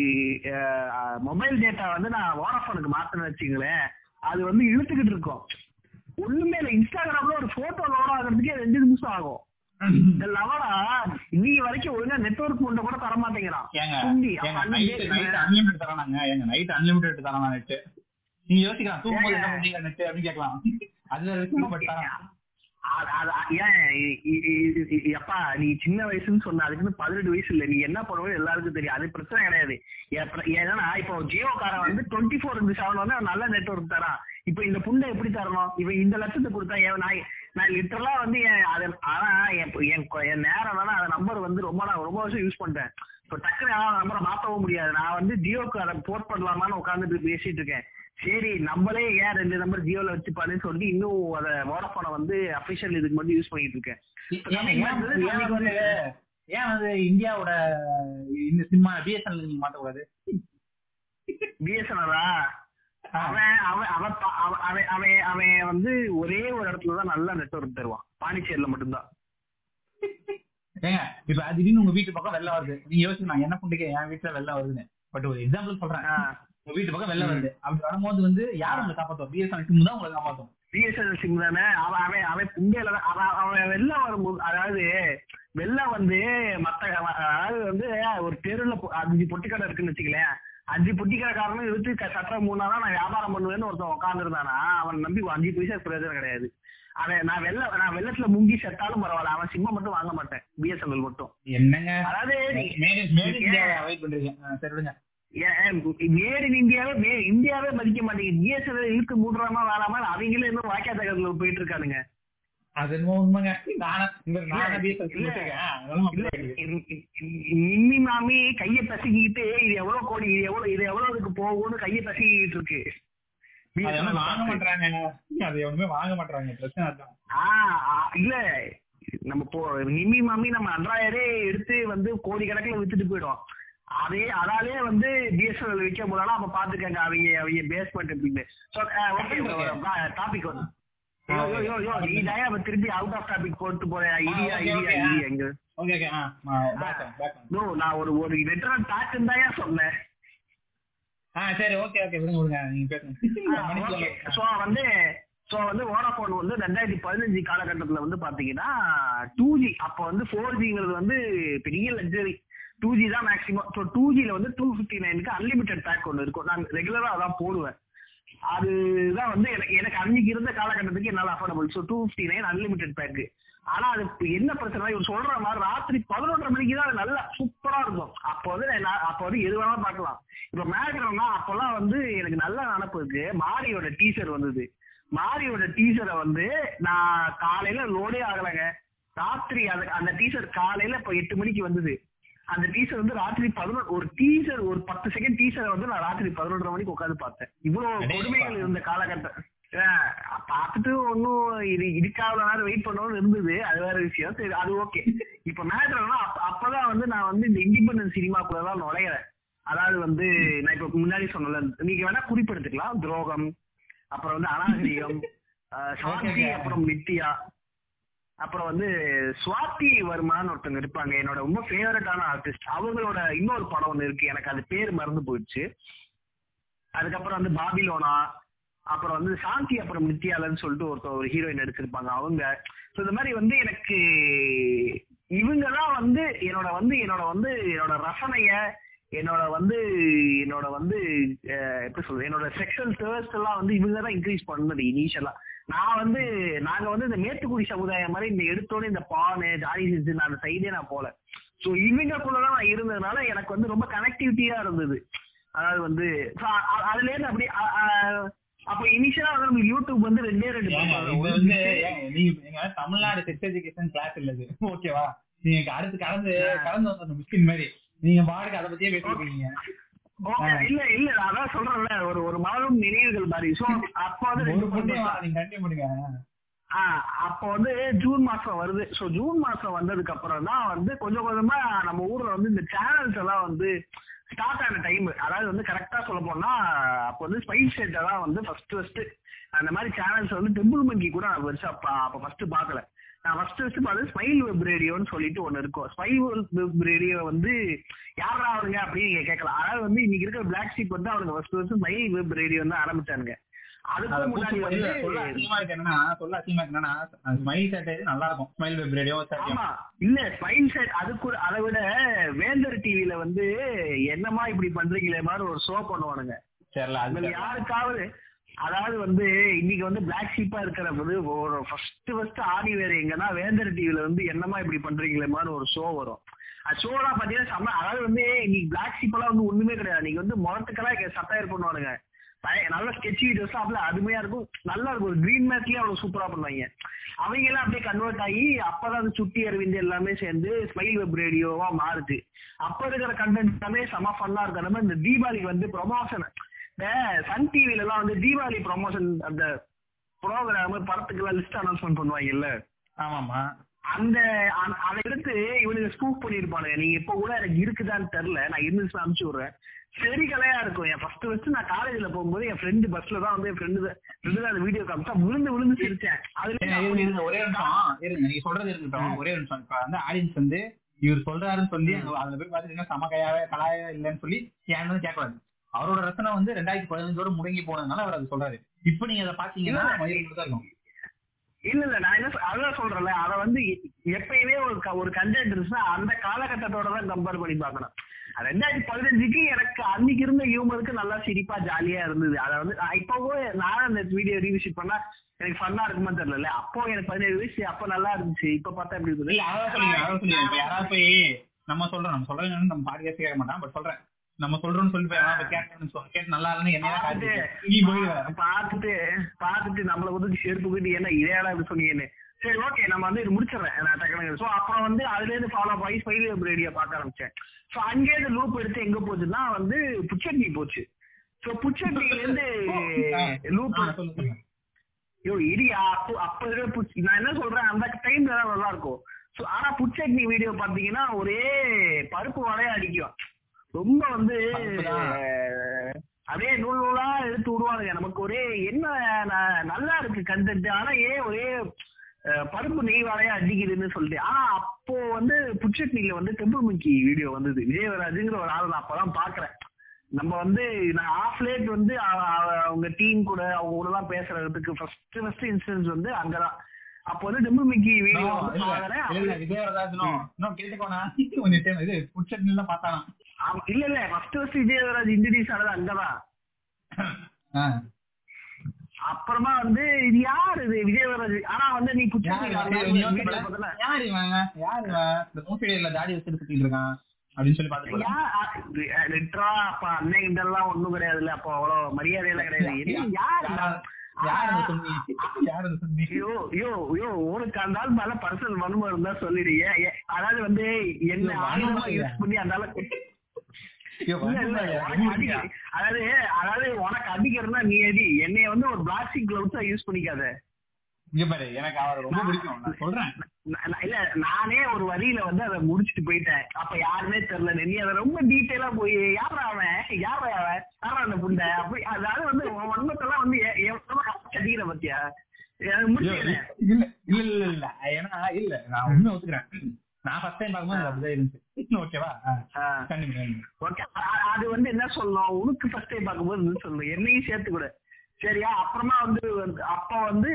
மொபைல் டேட்டா வந்து நான் வோடாஃபோனுக்கு மாத்தணும்னு வச்சுங்களேன் அது வந்து இழுத்துக்கிட்டு இருக்கும் ஒண்ணுமே இல்ல இன்ஸ்டாகிராம்ல ஒரு போட்டோ லோட் ஆகுறதுக்கே ரெண்டு நிமிஷம் ஆகும் இந்த லெவனா இன்னைக்கு வரைக்கும் ஒழுங்கா நெட்வொர்க் முண்டை கூட தர மாட்டேங்கிறான் ஏங்க சுண்டி. ஏங்க அப்ப நைட் அன்னைக்கு- நைட் அன்லிமிட்டட் தரானாங்க ஏங்க நைட் அன்லிமிட்டட் தரானா நெட் நீங்க யோசிக்கலாம் தூங்கும்போது என்ன ஏங்க. பண்ணீங்க நெட் அப்படின்னு கேட்கலாம் அது வேற விஷயம் பட் தரான். அது- அது- ஏன் இ- இ- இ- இ- எப்பா நீ சின்ன வயசுன்னு சொன்ன அதுக்குன்னு பதினெட்டு வயசு இல்ல நீ என்ன பண்ணுவோம் எல்லாருக்கும் தெரியும் அது பிரச்சனை கிடையாது எப்ப- ஏன்னா இப்போ ஜியோ காரன் வந்து டுவெண்ட்டி ஃபோர் இன்டு செவன் வந்து அவன் நல்ல நெட்ஒர்க் தரான் இப்போ இந்த புண்டை எப்படி தரணும் இவன் இந்த லட்சத்தை கொடுத்தா ஏன் நான் நான் லிட்டரலா வந்து என் அது ஆனா என் என் கொ- என் நேரம் வேணா அந்த நம்பர் வந்து ரொம்ப நான் ரொம்ப வருஷம் யூஸ் பண்ணிட்டேன் இப்போ டக்குனு என்னால நம்பரை மாத்தவும் முடியாது நான் வந்து ஜியோக்கு அதை போர்ட் பண்ணலாமான்னு உட்காந்துட்டு பேசிட்டு இருக்கேன் சரி நம்மளே ஏன் ரெண்டு நம்பர் ஜியோல வச்சுப்பாருன்னு சொல்லி இன்னும் அத வோடஃபோனை வந்து அபிஷியல் இதுக்கு மட்டும் யூஸ் பண்ணிட்டு இருக்கேன் ஏங்க, ஏன் வந்து- ஏன் வந்து ஏன் வந்து இந்தியாவோட இந்த சிம்மா பிஎஸ்என்எல் நீங்க மாத்தக்கூடாது பிஎஸ்என்எல்லா அவன் அவன் அவன் பா- அவன் அவன் அவன் அவன் வந்து ஒரே ஒரு இடத்துல தான் நல்ல நெட்வொர்க் தருவான் பாண்டிச்சேரியில மட்டும்தான் ஏங்க இப்ப அது திடீர்னு உங்க வீட்டு பக்கம் வெள்ளம் வருது நீங்க யோசிச்சு நான் என்ன பண்ணிக்க என் வீட்டுல வெள்ளம் வருதுன்னு பட் ஒரு எக்ஸாம்பிள் சொல்றேன் ஆ. உங்க வீட்டு பக்கம் வெள்ளம் வருது அப்படி வரும்போது வந்து யார் உங்களை காப்பாத்தும் பிஎஸ்என்எல் சிம் தான் உங்களை காப்பாத்தும் பிஎஸ்என்எல் சிம் தானே அவன் அவன் அவன் புண்டையில தான் அவன் அவன் வெளில வரும்போது அதாவது வெளில வந்து மத்த அவன் அதாவது வந்து ஒரு தெருல பொ- அஞ்சு பொட்டி கடை இருக்குன்னு வச்சுக்கலேன் அஞ்சு பொட்டி கடை காரணம் இழுத்து க- சட்டம் மூணாதான் நான் வியாபாரம் பண்ணுவேன்னு ஒருத்தன் உட்காந்துருந்தானா அவன் நம்பி அஞ்சு பைசா பிரயோஜனம் கிடையாது அவன் நான் வெள்ள நான் வெள்ளத்துல முங்கி செத்தாலும் பரவாயில்ல அவன் சிம்ம மட்டும் வாங்க மாட்டேன் பிஎஸ்என்எல் மட்டும் என்னங்க அதாவது நீ- மேட் இந்தியா வெயிட் பண்றீங்க ஆ, சரி விடுங்க மேட் இன் இந்தியாவே மே- இந்தியாவே மதிக்க மாட்டேங்குது பிஎஸ்என்எல் இழுத்து மூடுறாமா வேணாமா அவங்களே இன்னும் வாக்கியா தகவல போயிட்டு இருக்கானுங்க அது என்னமோ உண்மைங்க நானும் இங்க நானும் இல்ல, பிஎஸ்என்எல் இல்ல. வச்சிருக்கேன் அதெல்லாம் இல்ல அப்படி இருக்கு. நிம்மி மாமி கைய பசிக்கிட்டு இது எவ்வளவு கோடி இது எவ்வளவு இது எவ்வளவு இதுக்கு போகும்னு கைய பசிக்கிட்டு இருக்கு அதெல்லாம் வாங்க மாட்டாங்க அது எவனுமே வாங்க மாட்டாங்க பிரச்சனை அதான் ஆஹ் ஆஹ் இல்ல நம்ம போ நிம்மி மாமி நம்ம அன்றாயிரே எடுத்து வந்து கோடி கணக்குல வித்துட்டு போயிடும் அதே அதாலே வந்து பிஎஸ்என்எல் விற்க போதாலும் அப்ப பாத்துக்கங்க அவங்க அவங்க பேஸ்மெண்ட் எப்படின்னு டாபிக் வந்து யோ, யோ, யோ, யோ, நீ தயா இப்ப திருப்பி அவுட் ஆஃப் டாபிக் போட்டு போற இடியா okay, இடியா okay. இடியா எங்க ஓகே ஓகே ஆ பேக் பேக் நோ நான் ஒரு ஒரு வெட்டரன் டாக்குன்னு தாயா சொன்னேன் ஆ சரி ஓகே ஓகே விடுங்க விடுங்க நீங்க பேசுங்க மணிக்கு ஓகே சொல்லுங்க. சோ வந்து சோ வந்து வோடாஃபோன் வந்து ரெண்டாயிரத்தி பதினஞ்சு காலகட்டத்துல வந்து பாத்தீங்கன்னா டூ ஜி அப்ப வந்து ஃபோர் ஜிங்கிறது வந்து பெரிய லக்ஸரி டூ ஜி தான் மேக்ஸிமம் ஸோ டூ ஜில வந்து டூ ஃபிஃப்டி நைனுக்கு அன்லிமிட்டெட் பேக் ஒன்று இருக்கும் நான் ரெகுலரா அதான் போடுவேன் அதுதான் வந்து எனக்கு எனக்கு அன்னைக்கு இருந்த காலகட்டத்துக்கு என்னால affordable so two fifty nine unlimited pack ஆனா அது இப்ப என்ன பிரச்சனை இவர் சொல்ற மாதிரி ராத்திரி பதினொன்றரை மணிக்கு தான் அது நல்லா சூப்பரா இருக்கும் அப்போ வந்து நான் அப்போ வந்து எது வேணாலும் பார்க்கலாம் இப்ப மேக்ரம்னா அப்பெல்லாம் வந்து எனக்கு நல்ல நினப்பு இருக்கு மாரியோட டீசர் வந்தது மாரியோட டீசரை வந்து நான் காலையில லோடே ஆகலைங்க ராத்திரி அந்த அந்த டீசர் காலையில இப்ப எட்டு மணிக்கு வந்தது அந்த டீசர் வந்து ராத்திரி பதினொன்று ஒரு டீசர் ஒரு பத்து செகண்ட் டீசரை வந்து நான் ராத்திரி பதினொன்றரை மணிக்கு உட்காந்து பார்த்தேன் இவ்வளவு அடேங்கப்பா. கொடுமைகள் இருந்த காலகட்டம் ஆஹ் பார்த்துட்டு ஒன்னும் இது இதுக்காக நேரம் வெயிட் பண்ணணும்னு இருந்தது அது வேற விஷயம் சரி அது ஓகே இப்ப மேட்ருனா அப்பதான் வந்து நான் வந்து இந்த இண்டிபெண்டன்ட் சினிமாக்குள்ள தான் நுழையிறேன் அதாவது வந்து நான் இப்ப முன்னாடி சொன்னல நீங்க வேணா குறிப்பெடுத்துக்கலாம் துரோகம் அப்புறம் வந்து அநாகரிகம் ஆஹ் சாந்தி Okay, okay. அப்புறம் நித்யா அப்புறம் வந்து சுவாதி வர்மான்னு ஒருத்தங்க இருப்பாங்க என்னோட ரொம்ப ஃபேவரட்டான ஆர்டிஸ்ட் அவங்களோட இன்னொரு படம் ஒண்ணு இருக்கு எனக்கு அது பேர் மறந்து போயிடுச்சு அதுக்கப்புறம் வந்து பாபிலோனா அப்புறம் வந்து சாந்தி அப்புறம் நித்யாலன்னு சொல்லிட்டு ஒருத்தர் ஒரு ஹீரோயின் நடிச்சிருப்பாங்க அவங்க ஸோ இந்த மாதிரி வந்து எனக்கு இவங்க தான் வந்து என்னோட வந்து என்னோட வந்து என்னோட ரசனைய என்னோட வந்து என்னோட வந்து அஹ், எப்படி சொல்றது என்னோட செக்ஷுவல் தேர்ஸ்ட் எல்லாம் வந்து இவங்க தான் இன்க்ரீஸ் பண்ணது இனிஷியலா நான் வந்து நாங்க வந்து இந்த மேட்டுக்குடி சமுதாயம் மாதிரி இந்த எடுத்தோடனே இந்த பானு ஜாலி சின்ஸ் அந்த சைடே நான் போல சோ இவங்களுக்குள்ளதான் நான் இருந்ததுனால எனக்கு வந்து ரொம்ப கனெக்டிவிட்டியா இருந்தது அதாவது வந்து so அ- அதுல இருந்து அப்படி அ- அ- அப்ப இனிஷியலா வந்து நமக்கு யூடியூப் வந்து ரெண்டே ரெண்டு ஏங்க, படம் இது வரும். வந்து ஏங்க, நீங்க எங்க தமிழ்நாடு செக்ஸ் எஜுகேஷன் கிளாஸ் இல்ல இது ஓகேவா நீங்க அடுத்து கடந்து கடந்து வந்த மிஸ்கின் மாதிரி நீங்க பாடுக்கு அதை பத்தியே பேசிட்டு இருக்கீங்க Okay, இல்ல இல்ல நான் அதான் சொல்றேன்ல ஒரு ஒரு மலரும் நினைவுகள் மாதிரி சோ அப்ப வந்து ஒரு ரெண்டு பொண்ணே படம் வா, நீங்க கண்டிப்பா பண்ணுங்க ஆ, அப்ப வந்து ஜூன் மாசம் வருது சோ ஜூன் மாசம் வந்ததுக்கு அப்புறம் தான் வந்து கொஞ்சம் கொஞ்சமா நம்ம ஊர்ல வந்து இந்த சேனல்ஸ் எல்லாம் வந்து ஸ்டார்ட் ஆன டைம் அதாவது வந்து கரெக்டா சொல்ல போனா அப்ப வந்து ஸ்பைஸ் செட் தான் வந்து ஃபர்ஸ்ட் ஃபர்ஸ்ட் அந்த மாதிரி சேனல்ஸ் வந்து டெம்பிள் மங்கி கூட நான் வருஷம் அப்ப அப்ப ஃபர்ஸ்ட் பாக்கல நான் ஃபர்ஸ்ட் ஃபர்ஸ்ட் பார்த்து ஸ்மைல் வெப் ரேடியோன்னு சொல்லிட்டு ஒன்னு இருக்கும் ஸ்மைல் வெப் ரேடியோ வந்து யாரா அவனுங்க அப்படின்னு நீங்க கேட்கலாம் அதாவது வந்து இன்னைக்கு இருக்கிற பிளாக் ஷீப் வந்து அவனுங்க first first smile web radio வந்து ஆரம்பிச்சானுங்க அத அதுக்கு முன்னாடி பூச்சி வந்து சொல்ல அசிங்கமா இருக்கு என்னன்னா சொல்ல அசிங்கமா இருக்கு என்னன்னா ஸ்மைல் சேட்டை நல்லா இருக்கும் ஸ்மைல் வெப் ரேடியோ சத்தியம் ஆமா இல்ல ஸ்மைல் செட் அது கூட அதை விட வேந்தர் டிவில வந்து என்னமா இப்படி பண்றீங்களே மாதிரி ஒரு ஷோ பண்ணுவானுங்க சரில அது அதுல யாருக்காவது அதாவது வந்து இன்னைக்கு வந்து பிளாக் ஷீப்பா இருக்கிற வந்து ஒரு ஃபர்ஸ்ட் ஃபர்ஸ்ட் ஆடி வேற எங்கன்னா வேந்தர் டிவில வந்து என்னமா இப்படி பண்றீங்களே மாதிரி ஒரு ஷோ வரும் அது ஷோலாம் பாத்தீங்கன்னா செம்ம அதாவது வந்து இன்னைக்கு பிளாக் ஷீப் எல்லாம் வந்து ஒண்ணுமே கிடையாது இன்னைக்கு வந்து முரத்துக்கெல்லாம் சட்டையர் பண்ணுவானுங்க பய- நல்ல ஸ்கெட்ச் வீடியோஸ் அப்படி அருமையா இருக்கும் நல்லா இருக்கும் ஒரு கிரீன் மேட்லயே அவ்வளவு சூப்பரா பண்ணுவாங்க அவங்க எல்லாம் அப்படியே கன்வெர்ட் ஆகி அப்பதான் அந்த சுட்டி அரவிந்த் எல்லாமே சேர்ந்து ஸ்மைல் வெப் ரேடியோவா மாறுது அப்ப இருக்கிற கண்டென்ட் எல்லாமே செம ஃபன்னா இருக்கும் நம்ம இந்த தீபாவளிக்கு வந்து ப்ரொமோஷன் இந்த சன் டிவில எல்லாம் வந்து தீபாவளி ப்ரொமோஷன் அந்த ப்ரோக்ராம் படத்துக்கு எல்லாம் லிஸ்ட் அனௌன்ஸ்மெண்ட் பண்ணுவாங்கல்ல ஆமாமா அந்த அந்த- அதை எடுத்து இவனுக்கு ஸ்கூப் பண்ணிருப்பானுங்க நீங்க இப்ப கூட எனக்கு இருக்குதான்னு தெரியல நான் இருந்துச்சு அனுப்பிச்சு விடுறேன் சரி கலையா இருக்கும் என் ஃபர்ஸ்ட் ஃபர்ஸ்ட் நான் காலேஜ்ல போகும்போது என் ஃப்ரெண்டு பஸ்ல தான் வந்து என் ஃப்ரெண்டு ஃப்ரெண்டு அந்த வீடியோ காமிச்சா விழுந்து விழுந்து சிரிச்சேன் அதுல ஏங்க, இருங்க, இருங்க, ஒரே ஒரு நிமிஷம் இருங்க நீங்க சொல்றது இருக்கட்டும் ஒரே ஒரு நிமிஷம் இப்ப வந்து ஆடியன்ஸ் வந்து இவர் சொல்றாருன்னு சொல்லி அங்க- அதுல போய் பாத்துட்டீங்கன்னா சம கையாவே கலாயா இல்லைன்னு சொல்லி ஏன் வந்து கேட்கக்கூடாது அவரோட ரசனை வந்து ரெண்டாயிரத்தி பதினஞ்சோட முடங்கி போனதுனால அவர் அதை சொல்றாரு இப்ப நீங்க அதை பாத்தீங்கன்னா இல்ல. மயிர் தான் இருக்கும் இல்ல இல்ல நான் என்ன சொ- அதான் சொல்றேன்ல அத வந்து எ- எப்பயுமே ஒரு க- ஒரு கண்டென்ட் இருந்துச்சுன்னா அந்த காலகட்டத்தோட தான் கம்பேர் பண்ணி பார்க்கணும் அது ரெண்டாயிரத்தி பதினஞ்சுக்கு எனக்கு அன்னைக்கு இருந்த ஹியூமருக்கு நல்லா சிரிப்பா ஜாலியா இருந்தது அத வந்து நான் இப்பவும் நான் அந்த வீடியோ ரீவிசிட் பண்ணா எனக்கு ஃபன்னா இருக்குமா தெரியல அப்போ எனக்கு பதினேழு வயசு அப்ப நல்லா இருந்துச்சு இப்ப பார்த்தா எப்படி இருக்குது இல்ல அதான் சொல்லுங்க அதான் சொல்லுங்க இப்ப யாராவது போய் நம்ம சொல்றோம் நம்ம சொல்றோம் நம்ம பாடி கேட்க மாட்டான் பட் சொல்றேன் நம்ம சொல்றோம்னு சொல்லி போய் யாராவது போய் கேட்டேன்னு சொல்ல கேட்டு நல்லா இல்லைன்னு என்ன காட்டு நீ போயிடுவேன் பார்த்துட்டு பார்த்துட்டு நம்மள வந்து செருப்பு கட்டி என்ன இதையாடா இப்படி சொன்னீங்கன்னு சரி ஓகே நம்ம வந்து இது முடிச்சிடுறேன் நான் டக்குனு சோ அப்புறம் வந்து அதுல இருந்து ஃபாலோ ஆகி ஸ்பைலி ரேடியோ பார்க்க ஆரம்பிச்சேன் சோ அங்கே இருந்து லூப் எடுத்து எங்க போச்சுன்னா வந்து புச்சட்டி போச்சு சோ புச்சட்டில இருந்து லூப் ஆ, சொல்லுங்க சொல்லுங்க யோ இடியா அப்போ அப்ப இருக்கிற புச் நான் என்ன சொல்றேன் அந்த டைம்ல தான் நல்லா இருக்கும் சோ ஆனா புட்சட்னி வீடியோ பாத்தீங்கன்னா ஒரே பருப்பு வரைய அடிக்கும் ரொம்ப வந்து பருப்புதான். அஹ், அப்படியே நூல் நூலா எடுத்து விடுவானுங்க நமக்கு ஒரே என்ன ந- நல்லா இருக்கு கண்டென்ட் ஆனா ஏன் ஒரே அஹ், பருப்பு நெய் வாழையா அடிக்குதுன்னு சொல்லிட்டு ஆனா அப்போ வந்து புட்சட்னில வந்து டெம்பிள் மிக்கி வீடியோ வந்தது விஜயவராஜுங்கிற ஒரு ஆள் நான் அப்பதான் பாக்குறேன் நம்ம வந்து நான் ஆஃப் லேட் வந்து அவ- அவ- அவங்க டீம் கூட அவங்க கூட எல்லாம் பேசுறதுக்கு ஃபர்ஸ்ட் ஃபர்ஸ்ட் இன்சிடென்ட் வந்து அங்கதான் அப்போ வந்து டெம்பிள் மிக்கி வீடியோ No, வந்து இல்ல, பாக்குறேன் இல்ல, இல்ல, விஜயவரதாஜனும் இன்னும் கேட்டுக்கோனா கொஞ்சம் time இது புட்சட்னி எல்லாம் பார்த்தானா ஆமா, இல்ல இல்ல ஃபர்ஸ்ட் ஃபர்ஸ்ட் விஜயவராஜ் இன்ட்ரடியூஸ் ஆனது அங்கதான் ஆ. அப்புறமா வந்து இது யார் இது விஜயவராஜ் ஆனா வந்து நீ யாரு புட்சட்னி இவன்? இவன் வந்து பார்த்தா, யாரு இவன்? யாரு இவன்? இந்த மூசிடையில தாடி வச்சுட்டு சுத்திட்டு இருக்கான் அப்படின்னு சொல்லி பார்த்துட்டு போலாம். லிட்டரா அப்ப அன்னைக்கு இதெல்லாம் ஒண்ணும் கிடையாதுல்ல அப்போ அவ்வளவு மரியாதை எல்லாம் கிடையாது என்ன யார் இந்த- யாரு அந்த சுன்னி? யாரு அந்த சுன்னி? ஐயோ ஐயோ ஐயோ உனக்கு அந்த ஆள் மேல பர்சனல் வன்மம் இருந்தா சொல்லிடு ஏன், ஏன், அதாவது வந்து என்ன ஐயோ, ஆயுதமா வன்மம் யூஸ் பண்ணி அந்த ஆளை ஐயோ, இல்ல, இல்ல, வன்மம் உனக்கு அடி இல்லையா? அதாவது அதாவது உனக்கு அடிக்கிறதுனா நீ அடி என்னைய வந்து ஒரு பிளாஸ்டிக் கிளவுஸா யூஸ் பண்ணிக்காத இங்க பாரு எனக்கு அவரை ரொம்ப பிடிக்கும் நான் சொல்றேன் நா- நா- இல்ல நானே ஒரு வரியில வந்து அதை முடிச்சிட்டு போயிட்டேன் அப்ப யாருமே தெரியல நீ அதை ரொம்ப டீட்டெயிலா போய் யாரா அவன் யாரா அவன் யாரா அந்த புண்டை அப்படி அதாவது வந்து உன் வன்மத்தெல்லாம் வந்து எ- எவ்வளவு அடிக்கிற பத்தியா எனக்கு ஐயோ, முடிச்சிக்கிறேன் இல்ல இல்ல இல்ல இல்ல ஏன்னா இல்ல நான் உண்மை ஒத்துக்கிறேன் நான் ஃபர்ஸ்ட் டைம் பார்க்கும்போது அது அப்படிதான் இருந்துச்சு ஓகேவா கண்டிப்பா ஓகே அது வந்து என்ன சொல்லணும் உனக்கு ஃபர்ஸ்ட் டைம் பார்க்கும்போது என்ன சொல்லணும் என்னையும் சேர்த்து கூட சரியா அப்புறமா வந்து வந்து- அப்ப வந்து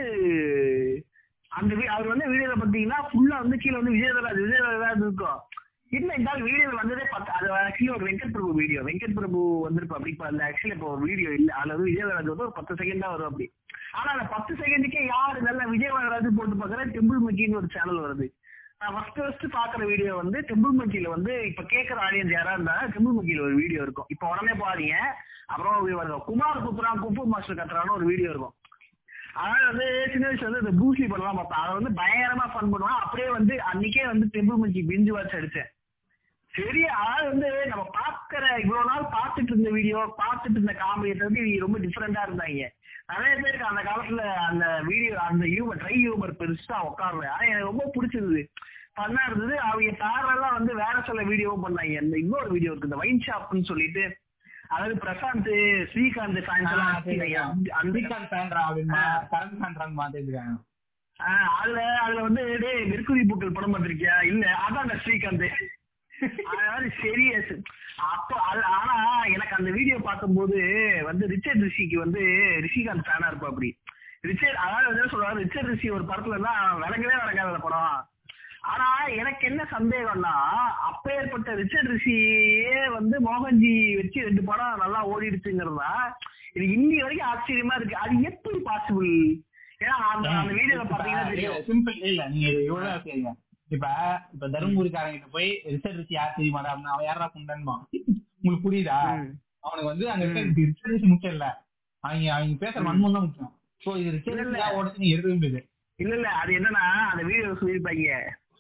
அந்த வி- அவர் வந்து வீடியோல பாத்தீங்கன்னா ஃபுல்லா வந்து கீழே வந்து விஜயதராஜ் விஜயதராஜ் இருக்கும் என்ன இந்த வீடியோல வந்ததே பத்து அது ஆக்சுவலி ஒரு வெங்கட் பிரபு வீடியோ வெங்கட் பிரபு வந்திருப்பா அப்படி இப்ப அந்த ஆக்சுவலி இப்போ வீடியோ இல்ல அதுல வந்து விஜயதராஜ் வந்து ஒரு பத்து செகண்ட் தான் வரும் அப்படி ஆனா அந்த பத்து செகண்டுக்கே யாரு நல்ல விஜயதராஜ் போட்டு பாக்குறேன் டெம்பிள் மக்கின்னு ஒரு சேனல் வருது நான் ஃபர்ஸ்ட் ஃபர்ஸ்ட் பாக்குற வீடியோ வந்து டெம்பிள் மக்கியில வந்து இப்ப கேக்குற ஆடியன்ஸ் யாரா இருந்தா டெம்பிள் மக்கியில ஒரு வீடியோ இருக்கும் இப்ப உடனே பாருங்க அப்புறம் இவங்க குமார் குத்ரா குப்பு மாஸ்டர் கத்துறான்னு ஒரு வீடியோ இருக்கும் அதாவது வந்து சின்ன வயசுல வந்து இந்த ப்ரூஸ்லி படம்லாம் பார்ப்பேன் அதை வந்து பயங்கரமா ஃபன் பண்ணுவான் அப்படியே வந்து அன்னைக்கே வந்து டெம்பிள் மக்கி பிஞ்சு வாட்ச் அடிச்சேன் சரி அதாவது வந்து நம்ம பாக்குற இவ்வளவு நாள் பார்த்துட்டு இருந்த வீடியோ பார்த்துட்டு இருந்த காமெடியை வந்து இவங்க ரொம்ப டிஃப்ரெண்டா இருந்தாங்க நிறைய பேருக்கு அந்த காலத்துல அந்த வீடியோ அந்த ஹியூமர் ட்ரை ஹியூமர் பெருசா உட்காரல ஆனா எனக்கு ரொம்ப பிடிச்சிருந்தது பண்ணா இருந்தது அவங்க பேரலாம் வந்து வேற சில வீடியோவும் பண்ணாங்க இந்த இன்னொரு வீடியோ இருக்கு இந்த வைன் ஷாப்னு சொல்லிட்டு அதாவது பிரசாந்த் ஸ்ரீகாந்த் fans எல்லாம் அடிச்சுக்கிறாங்க. அந்த- அந்த ஸ்ரீகாந்த் ஃபேன்ரா அப்படின்னா கரண் ஃபேன்ரான்னு மாத்திருக்காங்க ஆஹ் அதுல அதுல வந்து டேய் மெர்க்குரி பூக்கள் படம் பார்த்திருக்கியா இல்ல அதான் ஸ்ரீகாந்த் அதாவது சீரியஸ் அப்போ அது ஆனா எனக்கு அந்த வீடியோ பார்க்கும்போது வந்து ரிச்சர்ட் ரிஷிக்கு வந்து ரிஷிகாந்த் ஃபேனா இருப்பா அப்படி ரிச்சர்ட் அதாவது என்ன சொல்றாரு ரிச்சர்ட் ரிஷி ஒரு படத்துல தான் விளங்கவே விளங்காத அந்த படம் ஆனா எனக்கு என்ன சந்தேகம்னா அப்பேற்பட்ட ரிச்சர்ட் ரிஷியே வந்து மோகன்ஜி வச்சு ரெண்டு படம் நல்லா ஓடிடுச்சுங்கிறதா இது இன்னி வரைக்கும் ஆச்சரியமா இருக்கு அது எப்படி பாசிபிள் ஏன்னா அந்த அந்த வீடியோல பாத்தீங்கன்னா தெரியும் சிம்பிள் இல்ல நீங்க இது இவ்வளவு யோசிக்காதீங்க இப்ப இப்ப தருமபுரிக்காரங்கிட்ட போய் ரிசர்ச் ரிசி யார் தெரியுமாடா அப்படின்னா அவன் யாரா புண்டன்மா உங்களுக்கு புரியுதா ம். அவனுக்கு வந்து அங்க இருக்க ரிசர்ச் ரிசி முக்கியம் இல்ல அவங்க அவங்க பேசுற வன்மம் தான் முக்கியம் சோ இது ரிசர்ச் இல்ல. ரிசி ஓடச்சு நீங்க எடுக்கவே முடியாது இல்ல இல்ல அது என்னன்னா அந்த வீடியோ சொல்லிருப்பாங்க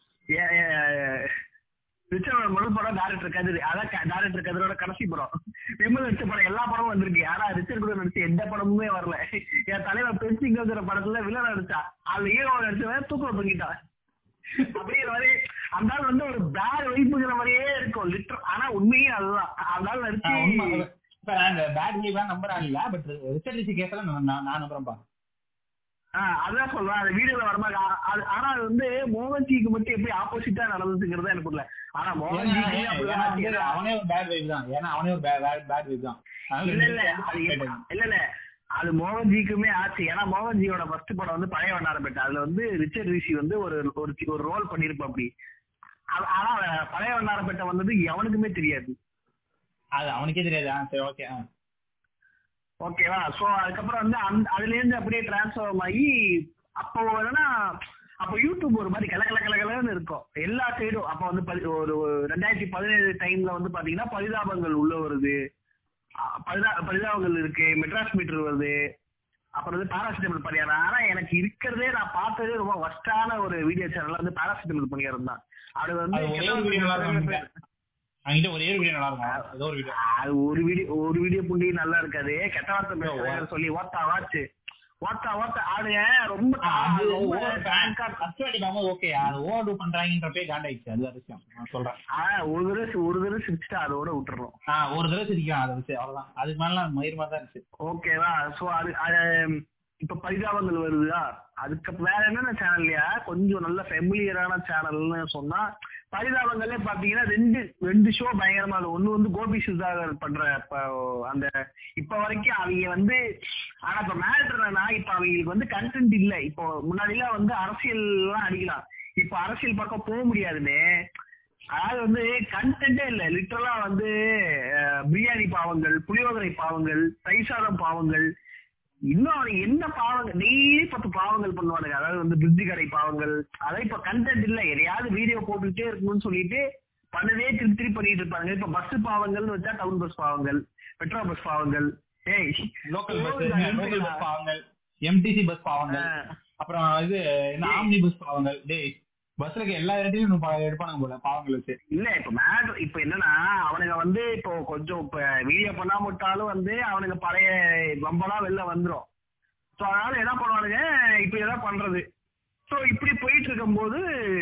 ரிச்சர்டோட முதல் படம் டேரக்டர் கதிர் அதான் டேரக்டர் கதிரோட கடைசி படம் விமல் நடிச்ச படம் எல்லா படமும் வந்திருக்கு ஆனா ரிச்சர்ட் கூட நடிச்ச எந்த படமுமே வரல என் தலைவர் பென்சிங்கிற படத்துல வில்லன் நடிச்சா அதுல ஹீரோ நடிச்சவன் தூக்கம் தூங்கிட்டான் அப்படிங்கிற மாதிரி அந்த ஆள் வந்து ஒரு பேட் வைப்புங்கிற மாதிரியே இருக்கும் லிட்டர் ஆனா உண்மையே அதுதான் அந்த ஆள் ஆஹ் உண்மை. நடிச்சு இப்ப நான் இந்த பேட் ஹீவா நம்புறேன் இல்ல பட் ரிசர்ச் ரிசி கேஸ்ல நான் நான் நான் நம்புறேன்ப்பா ஆஹ் அதான் சொல்றேன் அந்த வீடியோல வர மாதிரி ஆ- அது- ஆனா அது வந்து மோகன்ஜிக்கு மட்டும் எப்படி ஆப்போசிட்டா நடந்ததுங்கிறது எனக்கு புரியல ஆனா ஏன்னா மோகன்ஜிக்கு ஏன்னா அப்படிதான் வந்து ஆச்சு. அவனே ஒரு பேட் வைப் தான் ஏன்னா அவனே ஒரு பேட் வைப் தான் அதனால இல்ல இல்ல ரெண்டு அது பேரும் எப்ப- கேட்டாங்க. இல்ல இல்ல அது மோகன்ஜிக்குமே ஆச்சு ஏன்னா மோகன்ஜியோட ஃபர்ஸ்ட் படம் வந்து பழைய வண்ணாரப்பேட்டை அதுல வந்து ரிச்சர்ட் ரிஷி வந்து ஒரு ஒரு சி- ஒரு ரோல் பண்ணிருப்பா அப்படி அது- ஆனா பழைய வண்ணாரப்பேட்டை வந்தது எவனுக்குமே தெரியாது அது அவனுக்கே தெரியாது ஆ, சரி ஓகே ஓகேவா சோ அதுக்கப்புறம் வந்து அந்த அதுல இருந்து அப்படியே டிரான்ஸ்ஃபார்ம் ஆகி அப்போ என்னன்னா அப்போ யூடியூப் ஒரு மாதிரி கல கல கல கலன்னு இருக்கும் எல்லா சைடும் அப்போ வந்து பதி- ஒரு ஒரு ரெண்டாயிரத்தி பதினேழு டைம்ல வந்து பாத்தீங்கன்னா பரிதாபங்கள் உள்ள வருது அஹ் பரிதா பரிதாபங்கள் இருக்கு மெட்ராஸ் மீட்டர் வருது அப்புறம் வந்து பாராசிட்டமல் பணியாரம் ஆனா எனக்கு இருக்கிறதே நான் பார்த்ததே ரொம்ப ஒஸ்டான ஒரு வீடியோ சேனல் வந்து பாராசிட்டமல் பணியாரம் தான் அது வந்து அது ஒரே ஒரு வீடியோ நல்லா இருக்கும் அவங்கிட்ட ஒரே ஒரு வீடியோ நல்லா இருக்கும் ஏதோ ஒரு வீடியோ அது ஒரு வீடியோ ஒரு வீடியோ புண்டி நல்லா இருக்காது கெட்ட வார்த்தை பேசுறேன்னு சொல்லி ஓத்தா வாச்சு ஓட்ட ஓட்ட ஆடுங்க ரொம்ப அது ரொம்ப over frank ஆ first வாட்டி பார்க்கும்போது okay, அது overdo பண்றாங்கன்றப்பே காண்டாயிடுச்சு, அது வேற விஷயம். நான் சொல்றேன். ஆ, ஒரு தடவை ஒரு தடவை சிரிச்சுட்டு அதோட விட்டுறோம் ஆ, ஒரு தடவை சிரிக்கலாம் அதை வச்சு, அவ்வளவுதான். அதுக்கு மேல மயிர்மா தான் இருந்துச்சு. ஓகேவா சோ அது அது, இப்ப பரிதாபங்கள் வருதா அதுக்கு வேற என்னென்ன சேனல்லையா கொஞ்சம் நல்ல ஃபெமிலியரான சேனல்னு சொன்னா பரிதாபங்களே பாத்தீங்கன்னா ரெண்டு ரெண்டு ஷோ பயங்கரமா இருக்கும் ஒண்ணு வந்து கோபி சுதாகர் பண்ற இப்ப அந்த இப்ப வரைக்கும் அவங்க வந்து ஆனா இப்ப மேட்டர் என்னன்னா இப்ப அவங்களுக்கு வந்து கண்டென்ட் இல்ல இப்போ முன்னாடி எல்லாம் வந்து அரசியல் எல்லாம் அடிக்கலாம் இப்ப அரசியல் பக்கம் போக முடியாதுன்னு அதாவது வந்து கண்டென்ட்டே இல்ல லிட்டரலா வந்து அஹ், பிரியாணி பாவங்கள் புளியோதரை பாவங்கள் தைசாதம் பாவங்கள் இன்னும் அவனுக்கு என்ன பாவங்கள் டெய்லி பத்து பாவங்கள் பண்ணுவானுங்க அதாவது வந்து பிரிட்ஜி கடை பாவங்கள் அதான் இப்ப கண்டென்ட் இல்ல எதையாவது வீடியோ போட்டுட்டே இருக்கணும்னு சொல்லிட்டு பண்ணதே திருப்பி திருப்பி பண்ணிட்டு இருப்பாங்க இப்ப பஸ் பாவங்கள்னு வச்சா டவுன் பஸ் பாவங்கள் மெட்ரோ பஸ் பாவங்கள் ஏய் local bus, போதுடா, local நிறுத்துடா. bus பாவங்கள், MTC பஸ் பாவங்கள், ஆஹ், அப்புறம் இது என்ன ஆம்னி பஸ் பாவங்கள். டேய், பஸ்ல இருக்க எல்லா இடத்துலயும் இன்னும் பா- எடுப்பானுங்க போல பாவங்கள் வச்சு. இல்ல இப்ப மேட்ரு இப்ப என்னன்னா அவனுங்க வந்து இப்போ கொஞ்சம் இப்ப வீடியோ பண்ணாம விட்டாலும் வந்து அவனுங்க பழைய வம்பெல்லாம் வெளில வந்துரும் சோ அதனால என்ன பண்ணுவானுங்க இப்ப எதாவது பண்றது சோ இப்படி போயிட்டு இருக்கும்போது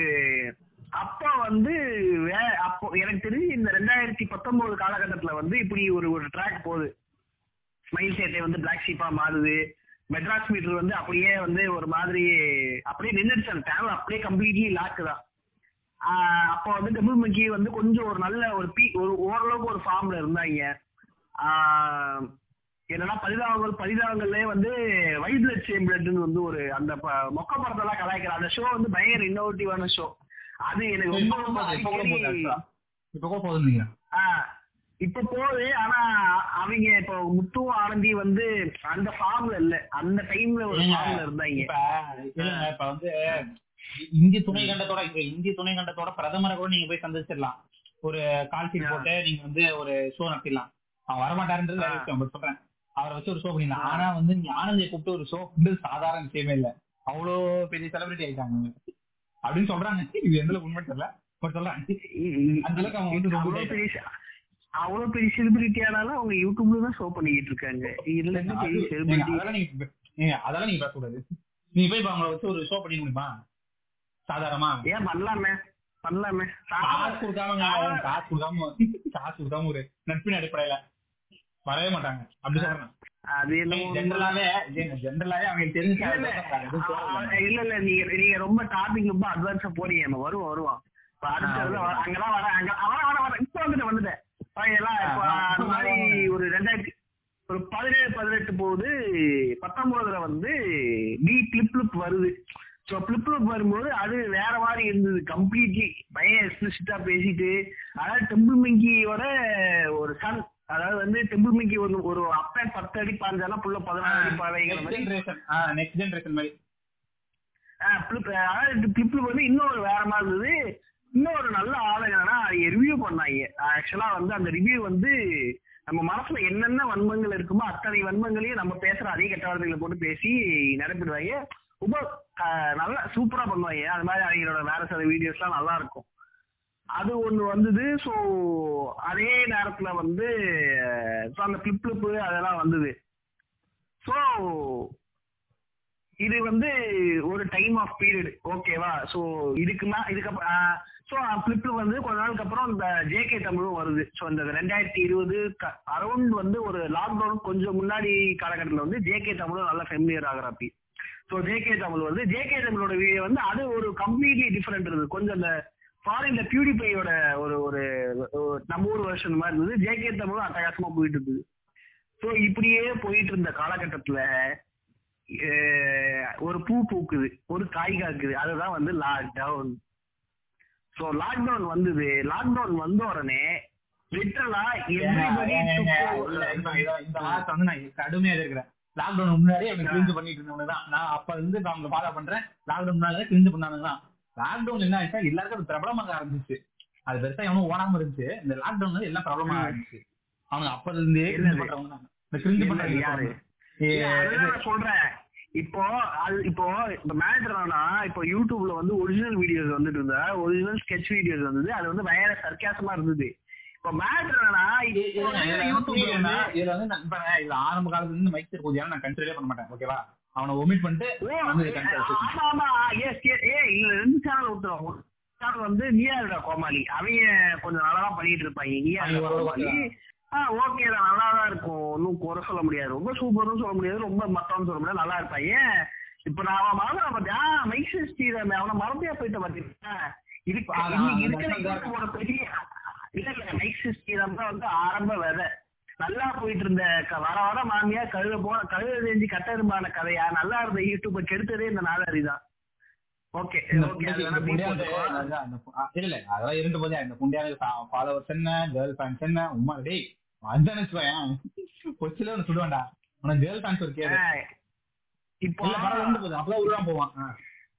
அப்ப வந்து வே அப்போ எனக்கு தெரிஞ்சு இந்த ரெண்டாயிரத்தி பத்தொன்பது காலகட்டத்துல வந்து இப்படி ஒரு ஒரு ட்ராக் போகுது ஸ்மைல் சேட்டை வந்து பிளாக் ஷீப்பா மாறுது மெட்ராஸ் மீட்டர் வந்து அப்படியே வந்து ஒரு மாதிரி அப்படியே நின்றுச்சு அந்த சேனல் அப்படியே கம்ப்ளீட்லி லாக்கு தான் ஆஹ் அப்போ வந்து டபுள் மங்கி வந்து கொஞ்சம் ஒரு நல்ல ஒரு பீ ஒரு ஓரளவுக்கு ஒரு ஃபார்ம்ல இருந்தாங்க ஆஹ் என்னன்னா பரிதாபங்கள் பரிதாபங்கள்லயே வந்து வைட் பிளட் சேம் பிளட்னு வந்து ஒரு அந்த ப- மொக்க படத்தெல்லாம் கலாய்க்கிற அந்த ஷோ வந்து பயங்கர இன்னோவேட்டிவான ஷோ அது எனக்கு ரொம்ப இப்ப ரொம்ப கூட போகுது, இப்ப கூட போகுது அடிக்கடி actually. இப்ப கூட போகுதுன்னு நினைக்கிறேன். ஆஹ் இப்ப போகுது ஆனா அவங்க இப்போ முத்து ஆனந்தி வந்து அந்த ஃபார்ம்ல இல்ல அந்த டைம்ல ஒரு ஏங்க, ஃபார்ம்ல இருந்தாங்க இப்ப இல்லைங்க, இப்ப வந்து இந்திய துணை கண்டத்தோட இப்ப இந்திய துணை கண்டத்தோட பிரதமரை கூட நீங்க போய் சந்திச்சிடலாம் ஒரு கால் ஷீட் ஆ. போட்டு நீங்க வந்து ஒரு ஷோ நடத்திடலாம் அவன் வரமாட்டாருன்றது வேற ஆ. விஷயம் பட் சொல்றேன் அவரை வச்சு ஒரு ஷோ பண்ணிடலாம் ஆ. ஆனா வந்து நீ ஆனந்தியை கூப்பிட்டு ஒரு ஷோ வந்து சாதாரண விஷயமே இல்ல அவ்வளோ பெரிய செலிபிரிட்டி ஆயிட்டாங்க அப்படின்னு சொல்றாங்க இது எந்த அளவுக்கு உண்மை தெரியல பட் சொல்றேன் அந்த அளவுக்கு அவங்க வந்து ரொம்ப அவ்வளவு பெரிய அவ்வளவு பெரிய செலிபிரிட்டி ஆனாலும் அவங்க யூடியூப்ல தான் ஷோ பண்ணிக்கிட்டு இருக்காங்க இதுல இருந்து அது- பெரிய ஏங்க, செலிபிரிட்டி அதெல்லாம் நீங்க ஏங்க, அதெல்லாம் நீங்க பேசக்கூடாது நீங்க போய் இப்ப அவங்கள வச்சு ஒரு ஷோ பண்ணிட முடியுமா சாதாரணமா ஏன் பண்ணலாமே பண்ணலாமே காசு கொடுக்காம ஆ. காசு கொடுக்காம காசு கொடுக்காம ஒரு நட்பின் அடிப்படையில வரவே மாட்டாங்க அப்படி சொல்றேன் அது என்னமோ ஜென்ரலாவே ஜென்ரலாவே அவங்களுக்கு தெரிஞ்சு இல்ல இல்ல ஆ, இல்ல இல்ல நீங்க நீங்க ரொம்ப டாபிக் ரொம்ப அட்வான்ஸா போறீங்க நம்ம வருவோம் வருவோம் இப்ப அடுத்து ஆ, வந்து okay. வர- அங்கதான் வர அங்க வர வர வர இப்ப வந்துட்டு வந்துட்டேன் ஆ, எல்லாம் இப்ப ஆ, ஆ. அந்த மாதிரி ஒரு ரெண்டாயிரத்தி ஒரு பதினேழு பதினெட்டு போகுது பத்தொன்பதுல வந்து டி பிளிப் பிளிப் வருது ஸோ பிளிப் பிளிப் வரும்போது அது வேற மாதிரி இருந்தது கம்ப்ளீட்லி பையன் எக்ஸ்பிளிசிட்டா பேசிட்டு அதாவது டெம்பிள் மிங்கியோட ஒரு சன் அதாவது வந்து டெம்பிள் மிங்கி ஒரு ஒரு அப்பன் பத்து அடி பாஞ்சாலும் புள்ள பதினாறு அடி பாவைங்கிற மாதிரி ஜென்ரேஷன் நெக்ஸ்ட் ஜென்ரேஷன் மாதிரி பிளிப் அதாவது பிளிப்ல வந்து இன்னொரு வேற மாதிரி இருந்தது இன்னொரு நல்ல ஆளுங்கன்னா ரிவ்யூ பண்ணாங்க ஆக்சுவலா வந்து அந்த ரிவ்யூ வந்து நம்ம மனசுல என்னென்ன வன்மங்கள் இருக்குமோ அத்தனை வன்மங்களையும் நம்ம பேசுற அதே கெட்ட வார்த்தைகளை போட்டு பேசி நடப்பிடுவாங்க ரொம்ப ஆஹ், நல்லா சூப்பரா பண்ணுவாங்க அது மாதிரி அவங்களோட வேற சில வீடியோஸ்லாம் நல்லா இருக்கும் அது ஒண்ணு வந்தது ஸோ அதே நேரத்துல வந்து so அந்த பிளிப் பிளிப்பு அதெல்லாம் வந்தது ஸோ இது வந்து ஒரு டைம் ஆஃப் பீரியட் ஓகேவா ஸோ இதுக்குன்னா இதுக்கப்புறம் ஸோ ஃபிளிப் வந்து கொஞ்ச நாளுக்கு அப்புறம் இந்த ஜேகே தமிழும் வருது ஸோ இந்த ரெண்டாயிரத்தி இருபது அரௌண்ட் வந்து ஒரு லாக்டவுன் கொஞ்சம் முன்னாடி காலகட்டத்தில் வந்து ஜேகே தமிழும் நல்லா ஃபெமிலியர் ஆகுறாப்பி ஸோ ஜேகே தமிழ் வந்து ஜேகே தமிழோட வீடியோ வந்து அது ஒரு கம்ப்ளீட்லி டிஃப்ரெண்ட் இருந்தது கொஞ்சம் அந்த ஃபாரின்ல பியூரிஃபையோட ஒரு ஒரு ஒரு நம்ம ஊர் வருஷன் மாதிரி இருந்தது ஜேகே தமிழும் அட்டகாசமா போயிட்டு இருந்தது ஸோ இப்படியே போயிட்டு இருந்த காலகட்டத்துல அஹ், ஒரு பூ பூக்குது ஒரு காய் காக்குது அதுதான் வந்து லாக்டவுன் ஸோ லாக்டவுன் வந்தது லாக்டவுன் வந்த உடனே லிட்டரலா everybody took over. இந்த வாரத்தை வந்து நான் கடுமையா இருக்கிறேன் லாக்டவுன் முன்னாடி அவங்க கிரிஞ்சு பண்ணிட்டு இருந்தவங்க தான் நான் அப்ப இருந்து இப்ப அவங்களை ஃபாலோ பண்றேன் லாக்டவுன் முன்னாடி கிரிஞ்சு பண்ணாங்க தான் லாக்டவுன் என்ன ஆயிடுச்சா எல்லாருக்கும் அது பிரபலமாக ஆரம்பிச்சு அது பெருசா எவனும் ஓடாம இருந்துச்சு இந்த லாக்டவுன் வந்து எல்லாம் பிரபலமாக ஆரம்பிச்சு அவங்க அப்ப இருந்தே கிரிஞ்சு என்னது? பண்றவங்க தான் இந்த கிரிஞ்சு என்னது? பண்றவங்க யாரு? ஏ, இல்ல, அதுதான் நான் சொல்றேன் இப்போ அது இப்போ இந்த மேட்டர் என்னன்னா இப்போ யூடியூப்ல வந்து ஒரிஜினல் வீடியோஸ் வந்துட்டு இருந்தா ஒரிஜினல் ஸ்கெட்ச் வீடியோஸ் வந்தது அது வந்து வேற சர்க்காசமா இருந்தது இப்போ மேட்டர் என்னன்னா இது- இப்போ இதுல வந்து என்ன யூடியூப்ல புரியுதுன்னா, வந்து இதுல வந்து நான் பாருங்க, இதுல ஆரம்ப காலத்துல இருந்து மைக் திருப்பதி நான் கன்சிடரே பண்ண மாட்டேன் ஓகேவா அவனை ஒமிட் பண்ணிட்டு ஓ, வந்து ஏ, content வச்சு- ஆமா ஆமா எஸ் ஏ இதுல ரெண்டு சேனல் ஊத்துறோம் சேனல் வந்து நீயாருடா கோமாளி அவங்க கொஞ்சம் நல்லா தான் பண்ணிட்டு இருப்பாங்க நீயாருடா அவங்க ஒரு கோமாளி ஆ ஓகே தான் நல்லா தான் இருக்கும் ஒன்றும் குறை சொல்ல முடியாது ரொம்ப சூப்பர்னு சொல்ல முடியாது ரொம்ப மட்டம்னு சொல்ல முடியாது நல்லா இருப்பாங்க இப்ப நான் அவன் மறந்துட பார்த்தியா மைசூர் ஸ்ரீராம் அவனை மறந்தே போயிட்ட பாத்தீங்கன்னா இதுக்கு அதான், இன்னைக்கு அந்த இருக்கிற channel தான் யூடியூபோட பெரிய இல்ல இல்ல மைசூர் ஸ்ரீராம் தான் வந்து ஆரம்ப விதை நல்லா போயிட்டு இருந்த க- வர வர மாமியா கழுத போன கழுத தெரிஞ்சு கட்டெரும்பான கதையா நல்லா இருந்த யூடியூப கெடுத்ததே இந்த நாதாரி தான் ஓகே இந்த ஓகே அது புண்டைக்கு- வேணா இந்த beep புண்டையானுக்கு போட்டுக்கோ. அதான் அந்த பு- ஆ, இல்ல இல்ல அதெல்லாம் இருந்து போதே இந்த புண்டியானுக்கு ஃபாலோவர்ஸ் என்ன கேர்ள் ஃபேன்ஸ் என்ன உமா டேய் வந்தானு வச்சுக்கோயேன் கொச்சில ஒன்று சுடுவான்டா உனக்கு கேர்ள் ஃபேன்ஸ் ஒரு கேளு ஆ, இப்போ இல்ல பரவாயில்ல இருந்து போகுது அப்பதான் உருவான் போவான் ஆ.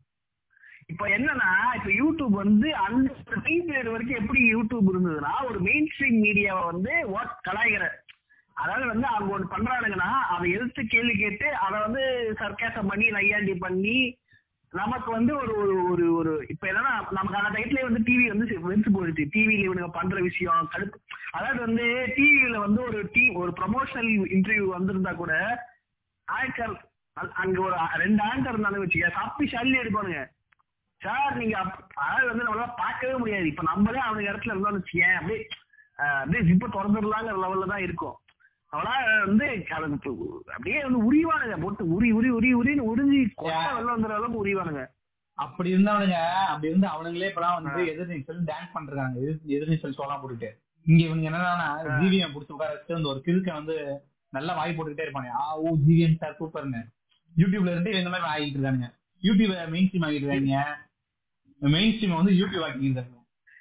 இப்போ என்னன்னா இப்ப யூடியூப் வந்து அந்த டைம் பீரியட் வரைக்கும் எப்படி யூடியூப் இருந்ததுன்னா ஒரு மெயின் ஸ்ட்ரீம் மீடியாவை வந்து வாட் கலாய்கிற அதாவது வந்து அவங்க ஒன்று பண்றானுங்கன்னா அதை எதிர்த்து கேள்வி கேட்டு அதை வந்து சர்க்காசம் பண்ணி நையாண்டி பண்ணி நமக்கு வந்து ஒரு ஒரு ஒரு ஒரு இப்ப என்னன்னா நமக்கு அந்த டைட்லயே வந்து டிவி வந்து வெறுத்து போயிடுச்சு டிவில இவனுங்க பண்ற விஷயம் கடுப்பு அதாவது வந்து டிவில வந்து ஒரு டீ ஒரு ப்ரமோஷனல் இன்டர்வியூ வந்திருந்தா கூட ஆங்கர் அங்க ஒரு ரெண்டு ஆங்கர் இருந்தாலும் வச்சுக்க தப்பி சல்லி எடுப்பானுங்க சார் நீங்க அப்- அதாவது வந்து நம்மளால பார்க்கவே முடியாது இப்ப நம்மளே அவனுக்கு இடத்துல இருந்தோம்னு வச்சுக்கேன் அப்படியே அஹ், அப்படியே ஜிப்ப திறந்துடலாங்கிற லெவல்ல தான் இருக்கும் அவளா வந்து அதுக்கு அப்படியே வந்து உரிவானுங்க போட்டு உரி உரி உரி உரின்னு உறிஞ்சி கொட்டை வெளில வந்துடுற அளவுக்கு உரிவானுங்க அப்படி இருந்தவனுங்க அப்படி இருந்து அவனுங்களே இப்பெல்லாம் வந்து எதிர்நீச்சல் டான்ஸ் பண்றாங்க எதிர் எதிர்நீச்சல் ஷோலாம் போட்டுட்டு இங்க இவனுங்க என்னன்னா ஜிவிஎம் புடிச்சு உட்கார வச்சு அந்த ஒரு கிறுக்க வந்து நல்லா வாய் போட்டுக்கிட்டே இருப்பானே ஆ ஓ ஜிவிஎம் சார் சூப்பர்னு யூடியூப்ல இருந்து இந்த மாதிரி ஆகிட்டு இருக்கானுங்க யூடியூப் மெயின் ஸ்ட்ரீம் ஆகிட்டு இருக்காங்க மெயின் ஸ்ட்ரீம் வந்து யூடியூப் ஆக்கிட்டு இருக்காங்க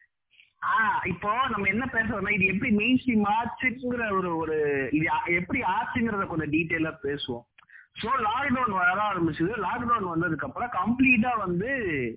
ஆஹ் இப்போ நம்ம என்ன பேசுறோம்னா இது எப்படி மெயின் ஸ்ட்ரீம் ஆச்சுங்கிற ஒரு ஒரு இது ஆ- எப்படி ஆச்சுங்கிறத கொஞ்சம் டீட்டெயிலா பேசுவோம் ஸோ லாக்டவுன் வர ஆரம்பிச்சது லாக்டவுன் வந்ததுக்கு அப்புறம் கம்ப்ளீட்டா வந்து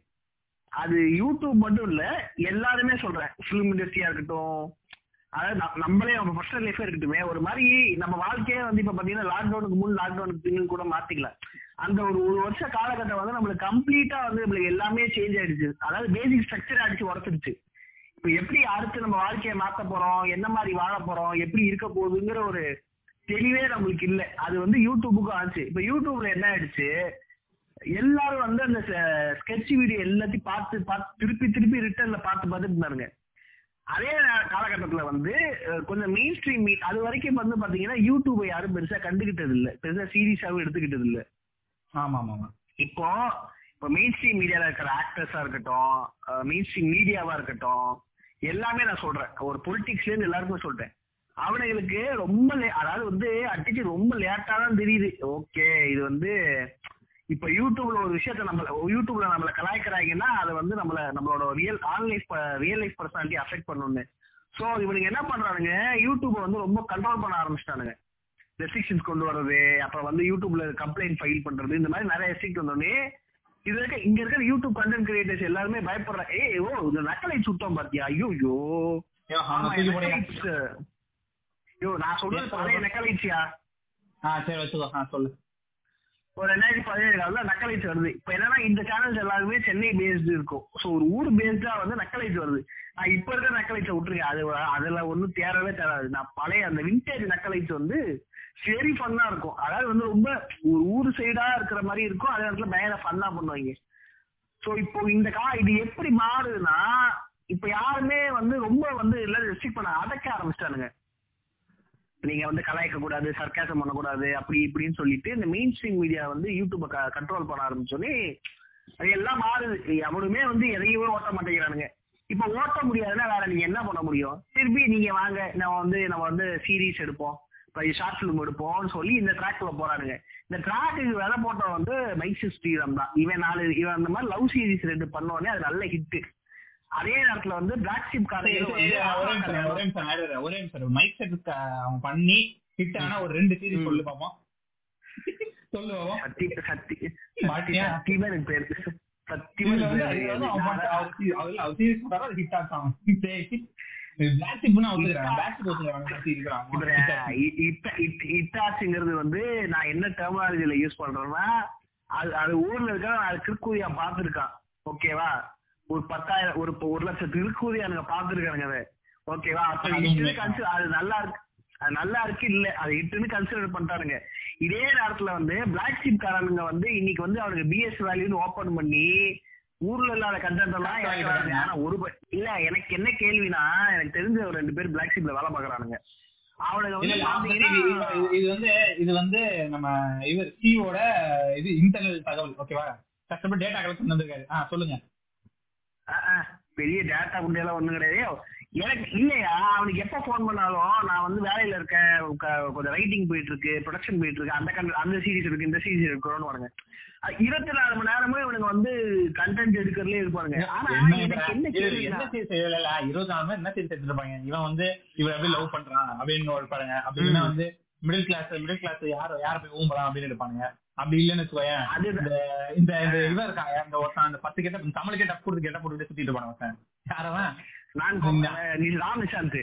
அது யூடியூப் மட்டும் இல்ல எல்லாருமே சொல்றேன் ஃபிலிம் இண்டஸ்ட்ரியா இருக்கட்டும் அதாவது ந- நம்மளே நம்ம பர்சனல் லைஃபே இருக்கட்டுமே ஒரு மாதிரி நம்ம வாழ்க்கையே வந்து இப்ப பாத்தீங்கன்னா லாக்டவுனுக்கு முன் லாக்டவுனுக்கு பின்னு கூட மாத்திக்கலாம் அந்த ஒரு ஒரு வருஷ காலகட்டம் வந்து நம்மளுக்கு கம்ப்ளீட்டா வந்து நம்மளுக்கு எல்லாமே சேஞ்ச் ஆயிடுச்சு அதாவது பேசிக் ஸ்ட்ரக்சர் அடிச்சு உடச்சிருச்சு இப்ப எப்படி அடுத்து நம்ம வாழ்க்கையை மாத்த போறோம் என்ன மாதிரி வாழ போறோம் எப்படி இருக்க போகுதுங்கிற ஒரு தெளிவே நம்மளுக்கு இல்ல அது வந்து யூடியூபுக்கும் ஆச்சு இப்ப யூடியூப்ல என்ன ஆயிடுச்சு எல்லாரும் வந்து அந்த ஸ்கெட்ச் வீடியோ எல்லாத்தையும் பார்த்து பார்த்து திருப்பி திருப்பி ரிட்டர்ன்ல பார்த்து பார்த்துட்டு இருந்தாருங்க அதே நே- காலகட்டத்துல வந்து அஹ், கொஞ்சம் மெயின் ஸ்ட்ரீம் அது வரைக்கும் வந்து பாத்தீங்கன்னா யூடியூபை யாரும் பெருசா கண்டுகிட்டது இல்ல பெருசா சீரியஸாவும் எடுத்துக்கிட்டது இல்ல ஆமா ஆமா ஆமா இப்போ இப்போ மெயின் ஸ்ட்ரீம் மீடியால இருக்கிற ஆக்டர்ஸா இருக்கட்டும் மெயின் ஸ்ட்ரீம் மீடியாவா இருக்கட்டும் எல்லாமே நான் சொல்றேன் ஒரு பொலிட்டிக்ஸ்ல இருந்து எல்லாருக்கும் சொல்றேன் அவனுங்களுக்கு ரொம்ப லே- அதாவது வந்து அடிச்சு ரொம்ப லேட்டா தான் தெரியுது ஓகே இது வந்து இப்ப யூடியூப்ல ஒரு விஷயத்த நம்ம யூடியூப்ல நம்மள கலாய்க்கிறாங்கன்னா அதை வந்து நம்மள நம்மளோட real on life real life personality affect பண்ணுன்னு சோ இவனுங்க என்ன பண்றானுங்க யூடியூப் வந்து ரொம்ப கண்ட்ரோல் பண்ண ஆரம்பிச்சிட்டானுங்க ரெஸ்ட்ரிக்ஷன்ஸ் கொண்டு வர்றது அப்புறம் வந்து யூடியூப்ல கம்ப்ளைண்ட் ஃபைல் பண்றது இந்த மாதிரி நிறைய ரெஸ்ட்ரிக்ட் வந்தோடனே இது இருக்க இங்க இருக்கிற யூடியூப் கண்டென்ட் கிரியேட்டர்ஸ் எல்லாருமே பயப்படுறாங்க ஏய் ஓ இந்த நக்கலை சுத்தம் பாத்தியா ஐயோ ஐயோ ஐயோ, அவங்க ஆமா, தூக்கி போடுங்க. நக்கலைட்ஸ். ஐயோ நான் சொல்றது Yes, பழைய sir. நக்கலைட்சியா ஆ சரி வச்சுக்கோ ஆ சொல்லு ஒரு ரெண்டாயிரத்தி பதினேழு காலத்துல நக்கலைட்ஸ் வருது இப்ப என்னன்னா இந்த சேனல்ஸ் எல்லாருமே சென்னை பேஸ்டு இருக்கும் சோ ஒரு ஊர் பேஸ்டா வந்து நக்கலைட்ஸ் வருது நான் இப்ப இருக்க நக்கலைட்ஸை விட்டுருக்கேன் அது வ- அதுல ஒண்ணும் தேரவே தேராது நான் பழைய அந்த விண்டேஜ் நக்கலைட்ஸ் வந்து சரி ஃபன்னா இருக்கும் அதாவது வந்து ரொம்ப ஒரு ஊர் சைடா இருக்கிற மாதிரி இருக்கும் அதே நேரத்துல பயங்கர ஃபன்னா பண்ணுவாங்க சோ இப்போ இந்த கா இது எப்படி மாறுதுன்னா இப்ப யாருமே வந்து ரொம்ப வந்து எல்லாரும் ரெஸ்ட்ரிக்ட் பண்ண அடக்க ஆரம்பிச்சிட்டானுங்க நீங்க வந்து கலாய்க்க கூடாது சர்க்காசம் பண்ணக்கூடாது அப்படி இப்படின்னு சொல்லிட்டு இந்த மெயின் ஸ்ட்ரீம் மீடியா வந்து யூடியூப கண்ட்ரோல் பண்ண ஆரம்பிச்சோன்னே அது எல்லாம் மாறுது எவனுமே வந்து எதையுமே ஓட்ட மாட்டேங்கிறானுங்க இப்ப ஓட்ட முடியாதுன்னா வேற நீங்க என்ன பண்ண முடியும் திருப்பி நீங்க வாங்க நம்ம வந்து நம்ம வந்து சீரீஸ் எடுப்போம் இப்ப ஷார்ட் ஃபிலிம் எடுப்போம்னு சொல்லி இந்த ட்ராக்ல போறானுங்க இந்த ட்ராக்குக்கு விலை போட்டவன் வந்து மைக்ஸ் ஸ்ரீராம் தான் இவன் நாலு இவன் அந்த மாதிரி லவ் சீரிஸ் ரெண்டு பண்ணோடனே அது நல்ல ஹிட் அதே நேரத்துல வந்து பிளாக் ஷிப் சரி, காரங்க சரி, ஒரே நிமிஷம், ஒரே நிமிஷம், ஆயிடுறேன், ஒரே நிமிஷம். மைக் செட் அவன் பண்ணி ஹிட் ஆனா ஒரு ரெண்டு சீரிஸ் ம். சொல்லு பாப்போம் சொல்லு பாப்போம் சத்தி சத்தி மாட்டியா? சத்தியமா எனக்கு பேரு சத்தியமா இதுல எனக்கு வந்து பேரு அதுல வந்து அவன் தெரியாது. பாட்டு- அவர் சீ- அவர் அவர் series போட்டாரா அது hit ஆச்சாம். சரி. Black Sheep னா ஒத்துக்கிறேன். Black Sheep ஒத்துக்கிறேன். அவன் series இருக்கிறான். இவரு, hit ஆச்சு. இ- இட்ட- இட்- இட்டாச்சுங்கிறது வந்து நான் என்ன டெர்மினாலஜில யூஸ் பண்றேன்னா அது அது ஊர்ல இருக்க அது கிற்கூதியா பாத்துருக்கான் ஓகேவா ஒரு பத்தாயிரம் ஒரு ஒரு லட்சம் கிற்கூதியானுங்க பாத்துருக்கானுங்க அதை ஓகேவா அப்ப அது இது உண்மை. consider- அது நல்லா இருக்கு அது நல்லா இருக்கு இல்ல அது இட்டுன்னு கன்சிடர் பண்ணிட்டானுங்க இதே நேரத்துல வந்து பிளாக் ஷீப் காரனுங்க வந்து இன்னைக்கு வந்து அவனுக்கு பிஎஸ் வேல்யூன்னு ஓபன் பண்ணி ஊர்ல இல்லாத கண்டென்ட் எல்லாம் Correct ஆ இறக்குறானுங்க. இருக்காங்க. ஆனா ஒரு ப- இல்ல எனக்கு என்ன கேள்வினா எனக்கு தெரிஞ்ச ஒரு ரெண்டு பேர் பிளாக் ஷீப்ல வேலை பாக்குறானுங்க அவனுங்க இல்ல, வந்து இல்ல, இது- பாத்தீங்கன்னா இது- இது வந்து இது வந்து நம்ம இவர் சிஓட இது இன்டர்னல் தகவல் ஓகேவா கஷ்டப்பட்டு டேட்டா கலெக்ட் பண்ணி வந்திருக்காரு ஆ சொல்லுங்க அஹ் அஹ், பெரிய டேட்டா குண்டியெல்லாம் ஒண்ணும் கிடையாது எனக்கு இல்லையா அவனுக்கு எப்ப ஃபோன் பண்ணாலும் நான் வந்து வேலையில இருக்கேன் க- கொஞ்சம் ரைட்டிங் போயிட்டு இருக்கு ப்ரொடக்ஷன் போயிட்டு இருக்கு அந்த கண்ட- அந்த சீரிஸ் இருக்கு இந்த சீரிஸ் இருக்குன்னு வாங்க இருபத்தி நாலு மணி நேரமும் இவனுங்க வந்து கண்டென்ட் எடுக்கிறதுலே இருப்பானுங்க ஆனா என்ன எனக்கு என்ன இது- கேள்வினா என்ன சீரிஸ் இல்ல இருபத்தி நாலு மணி என்ன சீரிஸ் எடுத்துருப்பாங்க இவன் வந்து இவன் எப்படி லவ் பண்றான் அப்படின்னு ஒரு பாருங்க அப்படின்னா வந்து மிடில் கிளாஸ் மிடில் கிளாஸ் யார யார போய் ஊம்பலாம் அப்படின்னு எடுப்பானுங்க அப்படி இல்லைன்னு வச்சுக்கோயேன் அது இந்த இந்த இந்த இவன் இருக்காங்க இந்த ஒருத்தன் அந்த பத்து கெட்ட தமிழ் கெட்ட கொடுத்து கெட்ட போட்டு சுத்திட்டு இருப்பான ஒருத்தன் யாரவன் நான் கோ- நீ ராம் நிஷாந்த்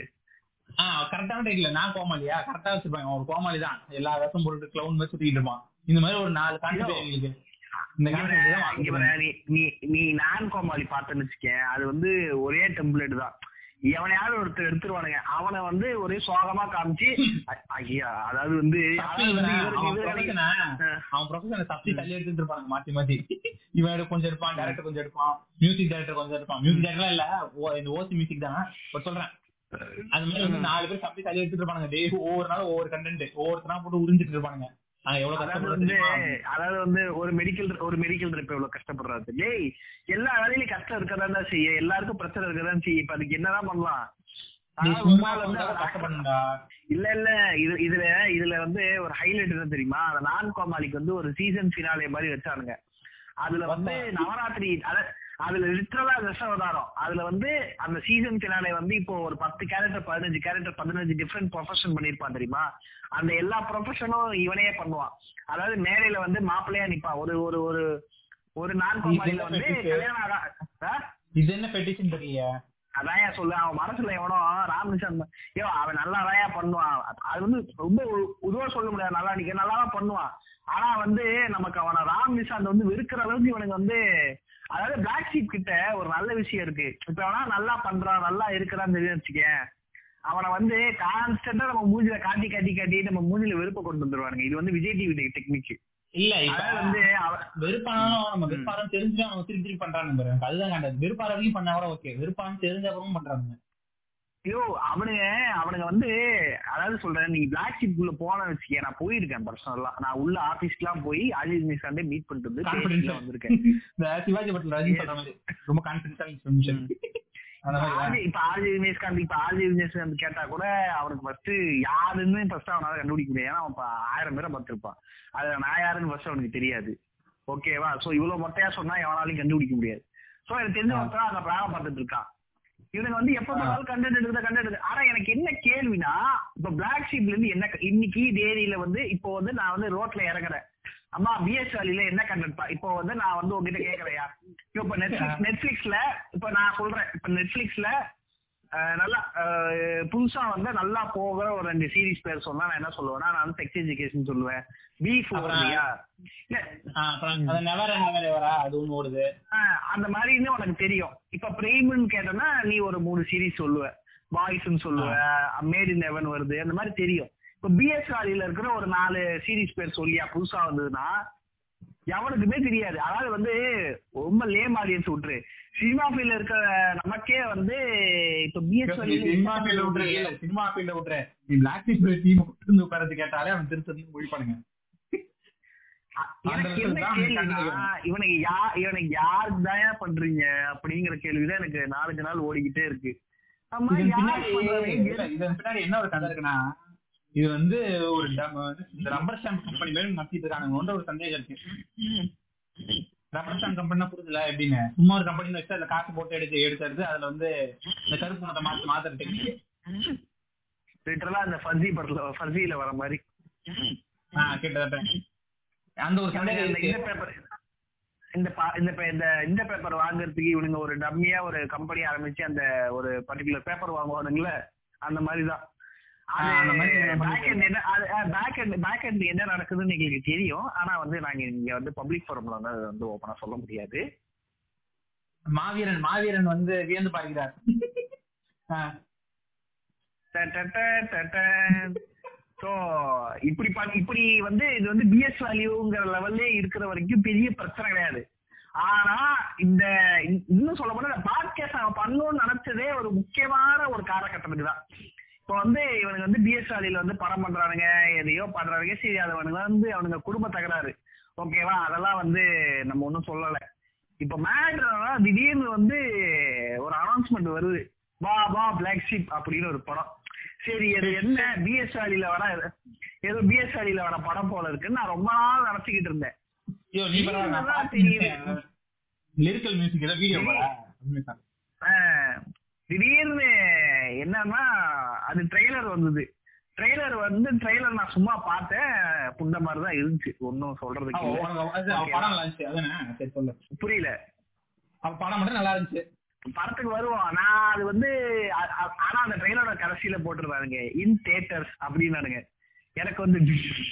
ஆஹ் கரெக்டான டைட்ல நான் கோமாளியா கரெக்டா வச்சிருப்பாங்க ஒரு கோமாளி தான் எல்லா வேஷம் போட்டு கிளவுன் மாதிரி சுத்திட்டு இருப்பான் இந்த மாதிரி ஒரு நாலு கான்செப்ட் எங்களுக்கு இந்த கான்செப்ட் தான் இங்க வாங்க பாரு, நீ- நீ நீ நான் கோமாளி பார்த்தேன்னு வச்சுக்கேன் அது வந்து ஒரே டெம்ப்ளேட் தான் எவனையாவது ஒருத்தர் எடுத்துருவானுங்க அவனை வந்து ஒரே சோகமா காமிச்சு ஐ- ஐயா அதாவது வந்து தப்பி அதாவது வந்து இவனை, இவருக்கு அவன் இவரு profession அ, அவன் profession அ தப்பி தள்ளி எடுத்துட்டு இருப்பாங்க மாத்தி மாத்தி இவன் எடுக்க கொஞ்சம் எடுப்பான் டைரக்டர் கொஞ்சம் எடுப்பான் மியூசிக் டைரக்டர் கொஞ்சம் எடுப்பான் மியூசிக் டைரக்டர் இல்ல ஓ- இந்த ஓசி மியூசிக் தான் இப்ப சொல்றேன் அது மாதிரி வந்து நாலு பேர் தப்பி தள்ளி எடுத்துட்டு இருப்பானுங்க டே ஒவ்வொரு நாளும் ஒவ்வொரு கண்டென்ட் ஒவ்வொருத்தரா போட்டு உறிஞ்சிட்டு இருப்பானுங்க நாங்க எவ்வளவு அதாவது கஷ்டப்படுறோம் வந்து தெரியுமா? அதாவது வந்து ஒரு மெடிக்கல் ஒரு மெடிக்கல் ட்ரிப் எவ்வளவு கஷ்டப்படுறாரு டேய் எல்லா வேலையிலும் கஷ்டம் இருக்கதான் தான் செய்யும் எல்லாருக்கும் பிரச்சனை இருக்கதான் செய்யும் இப்ப அதுக்கு என்னதான் பண்ணலாம் நீ அதாவது சும்மா ஒரு நாள் வந்து வந்து அவன் கஷ்டப்படணும்டா இல்ல இல்ல இது இதுல இதுல வந்து ஒரு ஹைலைட் என்ன தெரியுமா அந்த நான் கோமாளிக்கு வந்து ஒரு சீசன் ஃபினாலே மாதிரி வச்சானுங்க அதுல வந்து நவராத்திரி அத அதுல லிட்டரலா தசாவதாரம் அதுல வந்து அந்த சீசன் ஃபினாலே வந்து இப்போ ஒரு பத்து கேரக்டர் பதினஞ்சு கேரக்டர் பதினஞ்சு டிஃப்ரெண்ட் ப்ரொஃபஷன் பண்ணிருப்பான் தெரியுமா அந்த எல்லா ப்ரொஃபஷனும் இவனே பண்ணுவான் அதாவது மேடையில வந்து மாப்பிள்ளையா நிப்பான் ஒரு ஒரு ஒரு ஒரு நான் கோமாளில வந்து கல்யாணம் ஆகா- ஆ? இது என்ன பெட்டிஷன் தெரியல அதான் ஏன் சொல்லு அவன் மனசுல எவனோ ராமகிருஷ்ணன் ஐயோ அவன் நல்லா தான் பண்ணுவான் அது வந்து ரொம்ப உ- உருவா சொல்ல முடியாது நல்லா நிக்க நல்லா தான் பண்ணுவான் ஆனா வந்து நமக்கு அவனை ராம் நிஷாந்த் வந்து வெறுக்கிற அளவுக்கு இவனுக்கு வந்து அதாவது பிளாக் ஷீப் கிட்ட ஒரு நல்ல விஷயம் இருக்கு இப்ப அவனா நல்லா பண்றான் நல்லா இருக்கிறான்னு தெரியும் வச்சுக்கேன் அவனை வந்து கான்ஸ்டன்டா நம்ம மூஞ்சில காட்டி காட்டி காட்டி நம்ம மூஞ்சில வெறுப்ப கொண்டு வந்துருவானுங்க இது வந்து விஜய் டிவி டெக்னிக் இல்ல அதாவது இப்ப வந்து அவன் வெறுப்பானாலும் நம்ம வெறுப்பாரம் தெரிஞ்சு அவன் திருப்பி திருப்பி பண்றானு பாரு அதுதான் கண்டது வெறுப்பார வரைக்கும் பண்ணா கூட ஓகே வெறுப்பான்னு தெரிஞ்ச அப்புறமும் பண்றாங்க ஐயோ அவனுங்க அவனுங்க வந்து அதாவது சொல்றேன் நீ பிளாக் ஷிப்குள்ள போன வச்சுக்க நான் போயிருக்கேன் பர்சனலா நான் உள்ள ஆபீஸ்க்கு எல்லாம் போய் அஜித் மிஸ்காண்டே மீட் பண்ணிட்டு வந்து Confidential. பேசிட்டு வந்திருக்கேன் இந்த சிவாஜி பட்டில் ரஜினி சொல்ற மாதிரி ரொம்ப கான்பிடன்ஷியல் இன்ஃபர்மேஷன் அந்த மாதிரி ஆர்ஜி- இப்ப ஆர்ஜி வினேஷ்காந்த் இப்ப ஆர்ஜி வினேஷ்காந்த் கேட்டா கூட அவனுக்கு ஃபர்ஸ்ட் யாருன்னு ஃபர்ஸ்ட் அவனால கண்டுபிடிக்க முடியாது ஏன்னா அவன் இப்ப ஆயிரம் பேரை பார்த்திருப்பான் அது நான் யாருன்னு ஃபர்ஸ்ட் அவனுக்கு தெரியாது ஓகேவா சோ இவ்வளவு மொட்டையா சொன்னா எவனாலையும் கண்டுபிடிக்க முடியாது சோ எனக்கு தெரிஞ்ச ஆ. ஒருத்தன் அங்க பிளான பார்த்துட்டு இருக்கான் இவனுக்கு வந்து எப்ப பார்த்தாலும் கண்டென்ட் எடுக்குதா கண்டென்ட் எடுக்குது ஆனா எனக்கு என்ன கேள்வினா இப்ப பிளாக் ஷீப்ல இருந்து என்ன க- இன்னைக்கு தேதியில வந்து இப்போ வந்து நான் வந்து ரோட்ல இறங்குறேன் அம்மா பிஎஸ் வேலியில என்ன கண்டென்ட் இப்போ வந்து நான் வந்து உங்ககிட்ட கேக்குறையா இப்போ நெட்ஃபிளிக்ஸ் நெட்ஃபிளிக்ஸ்ல இப்ப நான் சொல்றேன் இப்ப நெட்ஃபிளிக்ஸ்ல அஹ், நல்லா அஹ், புதுசா வந்து நல்லா போகிற ஒரு ரெண்டு சீரிஸ் பேர் சொன்னா நான் என்ன சொல்லுவேன்னா நான் வந்து செக்ஸ் எஜுகேஷன் சொல்லுவேன் பி அப்புறம் இல்லையா இல்ல அப்புறம் அது நெவர் நெவர் வரா அது ஒண்ணு ஓடுது ஆஹ் அந்த மாதிரின்னு உனக்கு தெரியும் இப்ப பிரேம்னு கேட்டனா நீ ஒரு மூணு சீரிஸ் சொல்லுவ பாய்ஸ்னு சொல்லுவ மேட் இன் ஹெவன் வருது அந்த மாதிரி தெரியும் இப்ப பிஎஸ் வாலியில இருக்கிற ஒரு நாலு சீரிஸ் பேர் சொல்லியா புதுசா வந்ததுன்னா எவனுக்குமே தெரியாது அதாவது வந்து ரொம்ப லேம் ஆடியன்ஸ் விட்டுரு சினிமா ஃபீல்ட்ல இருக்க நமக்கே வந்து இப்ப பிஎஸ் சினிமா ஃபீல்ட விட்டுரு இல்ல சினிமா ஃபீல்ட விட்டுரு நீ பிளாக் டீம் டீம் இருந்து உட்காரது கேட்டாலே அவன் திருத்தம் ஒழிப்பானுங்க எனக்கு என்ன தான் கேள்வினா கண்டுபிடிக்கணும். இவனுக்கு யா இவனுக்கு யாருக்கு தான் பண்றீங்க அப்படிங்கிற கேள்விதான் எனக்கு நாலஞ்சு நாள் ஓடிக்கிட்டே இருக்கு ஆமா இதன் யார் பின்னாடி பண்றாங்க? இல்ல, இதன் பின்னாடி என்ன ஒரு கதை இருக்குன்னா இது வந்து ஒரு டம்- இந்த ரப்பர் ஸ்டாம்ப் கம்பெனி மேலும் நடத்திட்டு இருக்கானுங்க ஒரு சந்தேகம் இருக்கு ரப்பர் ஸ்டாம்ப் கம்பெனினா புரியுதுல எப்படின்னு சும்மா ஒரு கம்பெனி வச்சு அதுல காசு போட்டு எடுத்து எடுத்து எடுத்து அதுல வந்து இந்த கருப்பு மொட்டை மாத்து மாத்துற டெக்னிக் லிட்டரலா அந்த ஃபர்ஜி படத்துல ஃபர்ஜில வர மாதிரி ஆஹ் கிட்டத்தட்ட அந்த ஒரு சந்தேகம் இந்த இருக்கு இந்த பேப்பர் இந்த பா- இந்த பே- இந்த இந்த பேப்பர் வாங்குறதுக்கு இவனுங்க ஒரு டம்மியா ஒரு கம்பெனி ஆரம்பிச்சு அந்த ஒரு பர்டிகுலர் பேப்பர் வாங்குவானுங்களே அந்த மாதிரி தான் ஆ, அந்த மாதிரி பேக் எண்ட் என்ன பேக் எண்ட் பேக் எண்ட் என்ன நடக்குதுன்னு எங்களுக்கு தெரியும் ஆனா வந்து நாங்க இங்க வந்து பப்ளிக் ஃபாரம்ல வந்து அதை வந்து ஓப்பனா சொல்ல முடியாது மாவீரன் மாவீரன் வந்து வியந்து பார்க்கிறார் ஆஹ் சோ இப்படி பண்ண இப்படி வந்து இது வந்து பிஎஸ் வேல்யூங்கிற லெவல்லே இருக்கிற வரைக்கும் பெரிய பிரச்சனை கிடையாது ஆனா இந்த இன்- இன்னும் சொல்ல போனா இந்த பாட்காஸ்ட் அவன் பண்ணணும்னு நினைச்சதே ஒரு முக்கியமான ஒரு காலகட்டத்துக்கு தான் இப்போ வந்து இவனுக்கு வந்து பிஎஸ் வேலியில வந்து படம் பண்றானுங்க எதையோ பண்றானுங்க சரி அது அவனுங்க வந்து அவனுங்க குடும்ப தகராறு ஓகேவா அதெல்லாம் வந்து நம்ம ஒன்றும் சொல்லல இப்ப மேட்ரா திடீர்னு வந்து ஒரு அனௌன்ஸ்மெண்ட் வருது வா வா பிளாக் ஷிப் அப்படின்னு ஒரு படம் சரி அது என்ன பிஎஸ் வேலியில வர ஏதோ பிஎஸ் வேலியில வர படம் போல இருக்குன்னு நான் ரொம்ப நாள் நினைச்சுக்கிட்டு இருந்தேன் ஐயோ நீ பரவாயில்ல நான் இதுதான் தெரியுது. பார்த்து லிரிக்கல் மியூசிக் ஏதோ வீடியோ போல உண்மைதான். ஆஹ் திடீர்னு என்னன்னா அது ட்ரெய்லர் வந்தது ட்ரெய்லர் வந்து ட்ரெய்லர் நான் சும்மா பார்த்தேன் புண்ட மாதிரி தான் இருந்துச்சு ஒன்னும் சொல்றதுக்கு அவ- இல்ல. உனக்கு அது அவ Okay. படம் நல்லா இருந்துச்சு அதானே சரி சொல்லு புரியல அவ படம் மட்டும் நல்லா இருந்துச்சு படத்துக்கு வருவோம் நான் அது வந்து அ- அ- ஆனா அந்த ட்ரெய்லரோட கடைசியில போட்டிருந்தானுங்க இன் தியேட்டர்ஸ் அப்படின்னானுங்க எனக்கு வந்து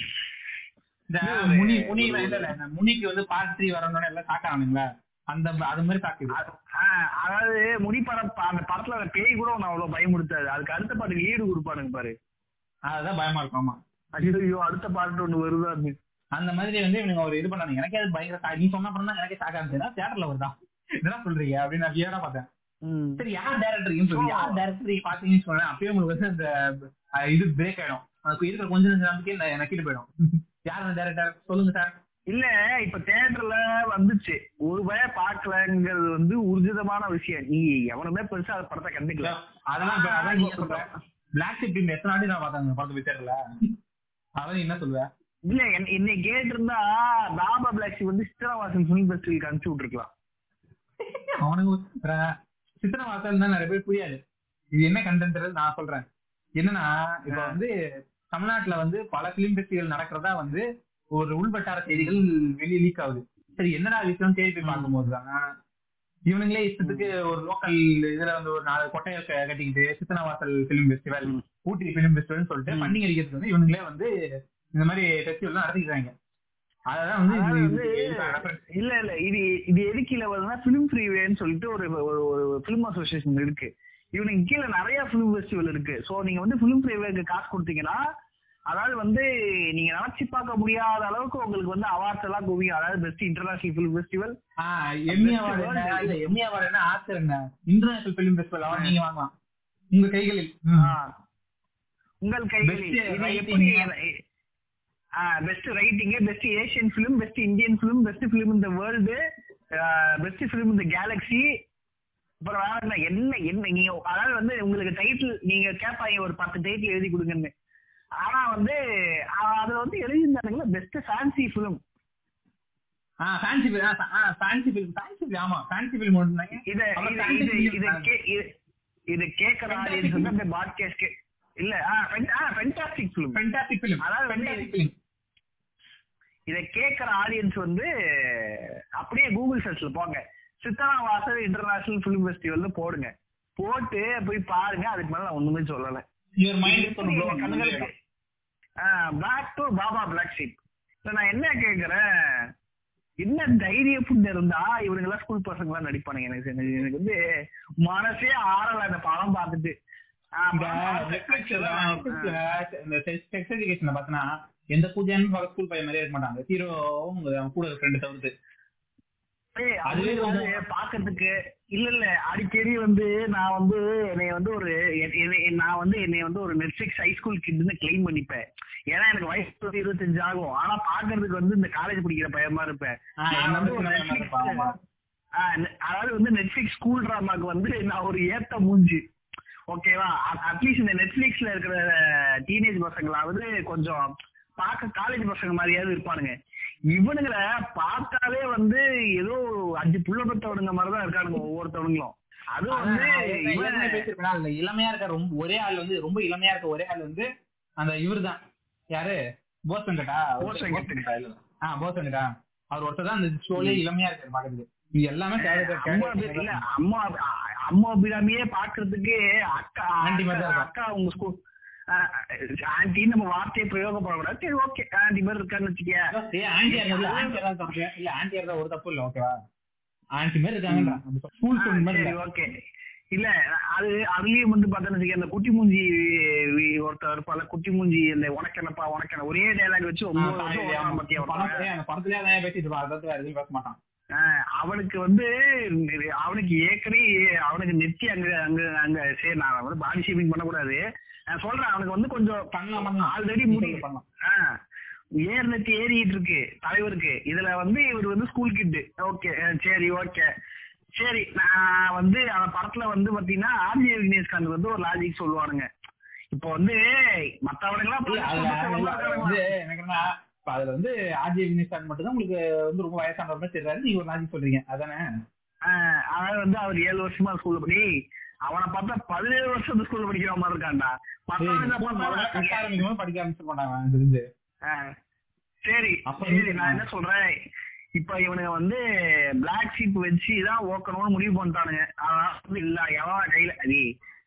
இந்த இது ஒரு- முனி முனி இல்ல இல்ல இந்த முனிக்கு வந்து பார்ட் த்ரீ வரணும்னு எல்லாம் தாக்கானுங்களா அந்த அது மாதிரி தாக்குது அ- ஆஹ் அதாவது முடி படம் பா- அந்த படத்துல அந்த பேய் கூட ஒன்னு அவ்வளவு பயமுடுத்தாது அதுக்கு அடுத்த பாட்டுக்கு லீடு கொடுப்பானுங்க பாரு அதுதான் பயமா இருக்கும் ஆமா ஐயோ அடுத்த பாட்டு ஒண்ணு வருதான்னு அந்த மாதிரி வந்து இவனுங்க ஒரு இது பண்ணாங்க எனக்கே அது பயங்கர தா- நீ சொன்ன படம் தான் எனக்கே தாக்க இருந்துச்சு தியேட்டர்ல வருதா இதெல்லாம் சொல்றீங்க அப்படின்னு நான் வியடா பார்த்தேன் ம். சரி யார் டேரக்டர் சொல்லி யார் டேரக்டர் பாத்தீங்கன்னு சொன்னேன் அப்பயே உங்களுக்கு வந்து அந்த அஹ், இது பிரேக் ஆயிடும் அதுக்கு இருக்கிற கொஞ்ச நெஞ்ச நம்பிக்கை ந- நக்கிட்டு போயிடும் யார் அந்த டேரக்டர் சொல்லுங்க சார் இல்ல இப்ப தியேட்டர்ல வந்துச்சு ஒரு பய பாக்கலங்கிறது வந்து உர்ஜிதமான விஷயம் நீ எவனுமே பெருசா அந்த படத்தை கண்டுக்கல அதெல்லாம் இப்ப- அதான் நீங்க சொல்ற பிளாக் ஷிப் டீம் எத்தனை வாட்டி நான் பார்த்தேன் படத்தை போய் தேட்டர்ல அதான் நீ என்ன சொல்லுவ இல்ல என்- என்னை கேட்டிருந்தா தாபா பிளாக்ஸி வந்து சித்திரவாசன் ஃபிலிம் ஃபெஸ்டிவலுக்கு அனுப்பிச்சு விட்டுருக்கலாம் அவனுக்கு ர- சித்திர வாசல் தான் நிறைய பேர் புரியாது இது என்ன கண்டென்ட் நான் சொல்றேன் என்னன்னா இப்ப ஆ. வந்து தமிழ்நாட்டுல வந்து பல பிலிம் ஃபெஸ்டிவல் நடக்கிறதா வந்து ஒரு உள்வட்டார செய்திகள் வெளியே லீக் ஆகுது சரி என்னடா விஷயம் தேடி போய் பார்க்கும்போது தான் இவனுங்களே இஷ்டத்துக்கு ஒரு லோக்கல் இதுல வந்து ஒரு நாலு கொட்டையை க- கட்டிக்கிட்டு சித்தனவாசல் பிலிம் ஃபெஸ்டிவல் ம். ஊட்டி பிலிம் ஃபெஸ்டிவல் சொல்லிட்டு ம். ஃபண்டிங் அடிக்கிறதுக்கு வந்து இவனுங்களே வந்து இந்த மாதிரி ஃபெஸ்டிவல் நடத்திக்கிறாங்க அதான் வந்து அதாவது இது- வந்து இது reference. இல்ல இல்ல இது இது எதுக்கு இல்ல வருதுன்னா பிலிம் ஃப்ரீவேன்னு சொல்லிட்டு ஒரு ஒரு ஒரு பிலிம் அசோசியேஷன் இருக்கு இவனுக்கு கீழே நிறைய பிலிம் ஃபெஸ்டிவல் இருக்கு சோ நீங்க வந்து பிலிம் ஃப்ரீவேக்கு காசு கொடுத்தீங்கன்னா அதாவது வந்து நீங்க நினைச்சு பார்க்க முடியாத அளவுக்கு உங்களுக்கு வந்து அவார்ட்ஸ் எல்லாம் குவியும் அதாவது பெஸ்ட் இன்டர்நேஷனல் பிலிம் ஃபெஸ்டிவல் ஆஹ் எம்மி Best அவார்டு என்ன world. இல்ல எம்மி அவார்டு என்ன ஆஸ்கர் என்ன இன்டர்நேஷனல் பிலிம் ஃபெஸ்டிவல் அவார்டு நீங்க வாங்கலாம் உங்க கைகளில் உங்கள் கைகளில் Best இது writing. எப்படி best writing best Asian film best Indian film best film இந்த வேர்ல்டு பெஸ்ட் பிலிம் இந்த கேலக்ஸி அப்புறம் வேற என்ன என்ன என்ன நீங்க அதாவது வந்து உங்களுக்கு டைட்டில் நீங்க கேட்பாங்க ஒரு பத்து டைட்டில் எழுதி கொடுங்கன்னு ஆனா வந்து அஹ் அதுல வந்து எழுதியிருந்தானுங்களா பெஸ்ட் ஃபேன்சி பிலிம் ஆஹ் ஃபேன்சி ஃபிலிம் ஆஹ் ஃபேன்சி ஃபிலிம் ஃபேன்சி ஃபிலிம் ஆமா ஃபேன்சி ஃபிலிம் ஒன்றுனாங்க இத அப்புறம் இது fantasy இது film. இது கே- இது- இது கேக்குற Fantastic ஆடியன்ஸ் வந்து film. அந்த பாட்காஸ்ட் இல்ல ஆ ஃபென்டாஸ்டிக் பிலிம் ஃபேண்டாஸ்டிக் ஃபிலிம் அதாவது வந்து- ஃபேண்டாஸ்டிக் ஃபிலிம் இத கேக்குற ஆடியன்ஸ் வந்து அப்படியே கூகுள் சர்ச்ல போங்க சித்தனா வாசல் இன்டர்நேஷனல் பிலிம் ஃபெஸ்டிவல்னு போடுங்க போட்டு போய் பாருங்க அதுக்கு மேல நான் ஒண்ணுமே சொல்லல யுவர் மைண்ட் இஸ் எப்படி எங்க கண்களுக்கு back to baa baa black sheep இப்ப நான் என்ன கேக்குறேன் என்ன தைரிய புண்ணு இருந்தா இவனுங்க எல்லாம் ஸ்கூல் பசங்க எல்லாம் நடிப்பானுங்க எனக்கு எனக்கு- எனக்கு வந்து மனசே ஆறல அந்த படம் பார்த்துட்டு ஆ, இந்த படம் பார்த்தேன். நெட்ஃபிளிக்ஸ்ல Actually, ஆ. இந்த செக்ஸ் எஜுகேஷன்ல பார்த்தனா எந்த பூஜைன்னு பார்க்க ஸ்கூல் பையன் மாதிரியே இருக்க மாட்டாங்க ஹீரோவும் அவன் கூட ஃப்ரெண்டு தவிர்த்து ஏய், அதுவே அது வந்து கொஞ்சம் பாக்கிறதுக்கு இல்ல இல்ல அடிக்கடி வந்து நான் வந்து என்னை வந்து ஒரு எ- என்னை- நான் வந்து என்னை வந்து ஒரு நெட்ஃபிளிக்ஸ் ஹை ஸ்கூல் கிட்னு கிளைம் பண்ணிப்பேன் ஏன்னா எனக்கு வயசு வந்து இருபத்தஞ்சு ஆகும் ஆனா பாக்குறதுக்கு வந்து இந்த காலேஜ் படிக்கிற பையமா இருப்பேன் ஆஹ் நான் என்ன வந்து ஒரு சின்ன பையன் Netflix- இருப்பான் ஆமா. ஆஹ் நெ- அதாவது வந்து நெட்ஃபிளிக்ஸ் ஸ்கூல் டிராமாக்கு வந்து நான் ஒரு ஏத்த மூஞ்சி ஓகேவா அட்லீஸ்ட் இந்த நெட்ஃபிளிக்ஸ்ல இருக்கிற டீனேஜ் பசங்களாவது கொஞ்சம் பார்க்க காலேஜ் பசங்க மாதிரியாவது இருப்பானுங்க இவனுங்களை பார்த்தாலே வந்து ஏதோ அஞ்சு புள்ள பெத்தவனுங்க மாதிரிதான் இருக்கானுங்க ஒவ்வொருத்தவனுங்களும் அதுவும் அதான் வந்து நான் ஏற்கனவே இவன் பேசியிருப்பேனா, அதுல இளமையா இருக்க ரொம்ப ஒரே ஆள் வந்து ரொம்ப இளமையா இருக்க ஒரே ஆள் வந்து அந்த இவர்தான் யாரு போஸ் வெங்கடா போஸ் வெங்கட். ஆ போஸ் வெங்கடா அவர் ஒருத்தர் தான் அந்த ஷோலயே இளமையா இருக்காரு பாக்குறதுக்கு இது எல்லாமே character- அம்மா character அபி- இல்ல அம்மா அ- அம்மா அபிராமியே பாக்குறதுக்கு அக்கா ஆண்டி மாதிரி தான் அக்கா- இருக்கா. அக்கா உங்க ஸ்கூல் ஆன்டின்னு நம்ம வார்த்தையை பிரயோகப்படக்கூடாது சரி ஓகே ஆண்டி மாதிரி இருக்கான்னு வச்சுக்கிய ஏய், ஆன்ட்டியா இருந்தா ஆன்ட்டியா இருந்தா தப்பு இல்ல ஆன்ட்டியா இருந்தா ஒரு தப்பு இல்ல ஓகேவா ஆன்ட்டி மாதிரி இருக்காங்கன்றா ஸ்கூல் ஸ்டூடெண்ட் மாதிரி சரி இல்ல. ஓகே இல்ல அது அதுலயும் வந்து பார்த்தோன்னு அந்த குட்டி மூஞ்சி வி- ஒருத்தர் இருப்பால குட்டி மூஞ்சி இந்த உனக்கு என்னப்பா உனக்கு என்ன ஒரே டைலாக் வச்சு ஒன்பது வருஷம் ஓடுறான் பாத்தியா ஒருத்தன். படத்திலே அந்த படத்திலே அதான் பேசிட்டு இருப்பான் அதை தவிர வேற எதுவும் பேச மாட்டான் ஆஹ் அவனுக்கு வந்து அவனுக்கு ஏற்கனவே அவனுக்கு நெத்தி அங்க அங்க அங்க சரி நான் வந்து பாடி ஷேமிங் பண்ணக்கூடாது நான் சொல்றேன் அவனுக்கு வந்து கொஞ்சம் பண்ணலாம் பண்ணலாம் ஆல்ரெடி முடி பண்ணலாம் ஆஹ் ஏர் நெத்தி ஏறிட்டு இருக்கு தலைவருக்கு இதுல வந்து இவர் வந்து ஸ்கூல் கிட்டு ஓகே சரி ஓகே சரி நான் வந்து அந்த படத்துல வந்து பாத்தீங்கன்னா ஆர்ஜி விக்னேஷ்காந்த் வந்து ஒரு லாஜிக் சொல்லுவானுங்க இப்போ வந்து மத்தவனுங்களாம் இல்ல, அதுல இல்ல, அதுல வந்து எனக்கு என்ன இப்ப அதுல வந்து ஆர்ஜே வினிஸ்தான் மட்டும் தான் உங்களுக்கு வந்து ரொம்ப வயசானவர் மாதிரி தெரியாது நீங்க ஒரு லாஜிக் சொல்றீங்க அதானே ஆஹ் அதாவது வந்து அவர் ஏழு வருஷமா ஸ்கூல்ல படி அவனை பார்த்தா பதினேழு வருஷத்து ஸ்கூல்ல படிக்கிற மாதிரி இருக்கான்டா மத்தவனுங்க பார்த்தா கட்ட ஆரம்பிக்கும் போது படிக்க ஆரம்பிச்சு மாட்டாங்க எனக்கு தெரிஞ்சு ஆஹ் சரி அப்ப சரி வந்து- நான் என்ன சொல்றேன் இப்ப இவனுங்க வந்து பிளாக் ஷீப் வச்சு தான் ஓக்கணும்னு முடிவு பண்ணிட்டானுங்க அதான் வந்து இல்ல எவன் கையில அடி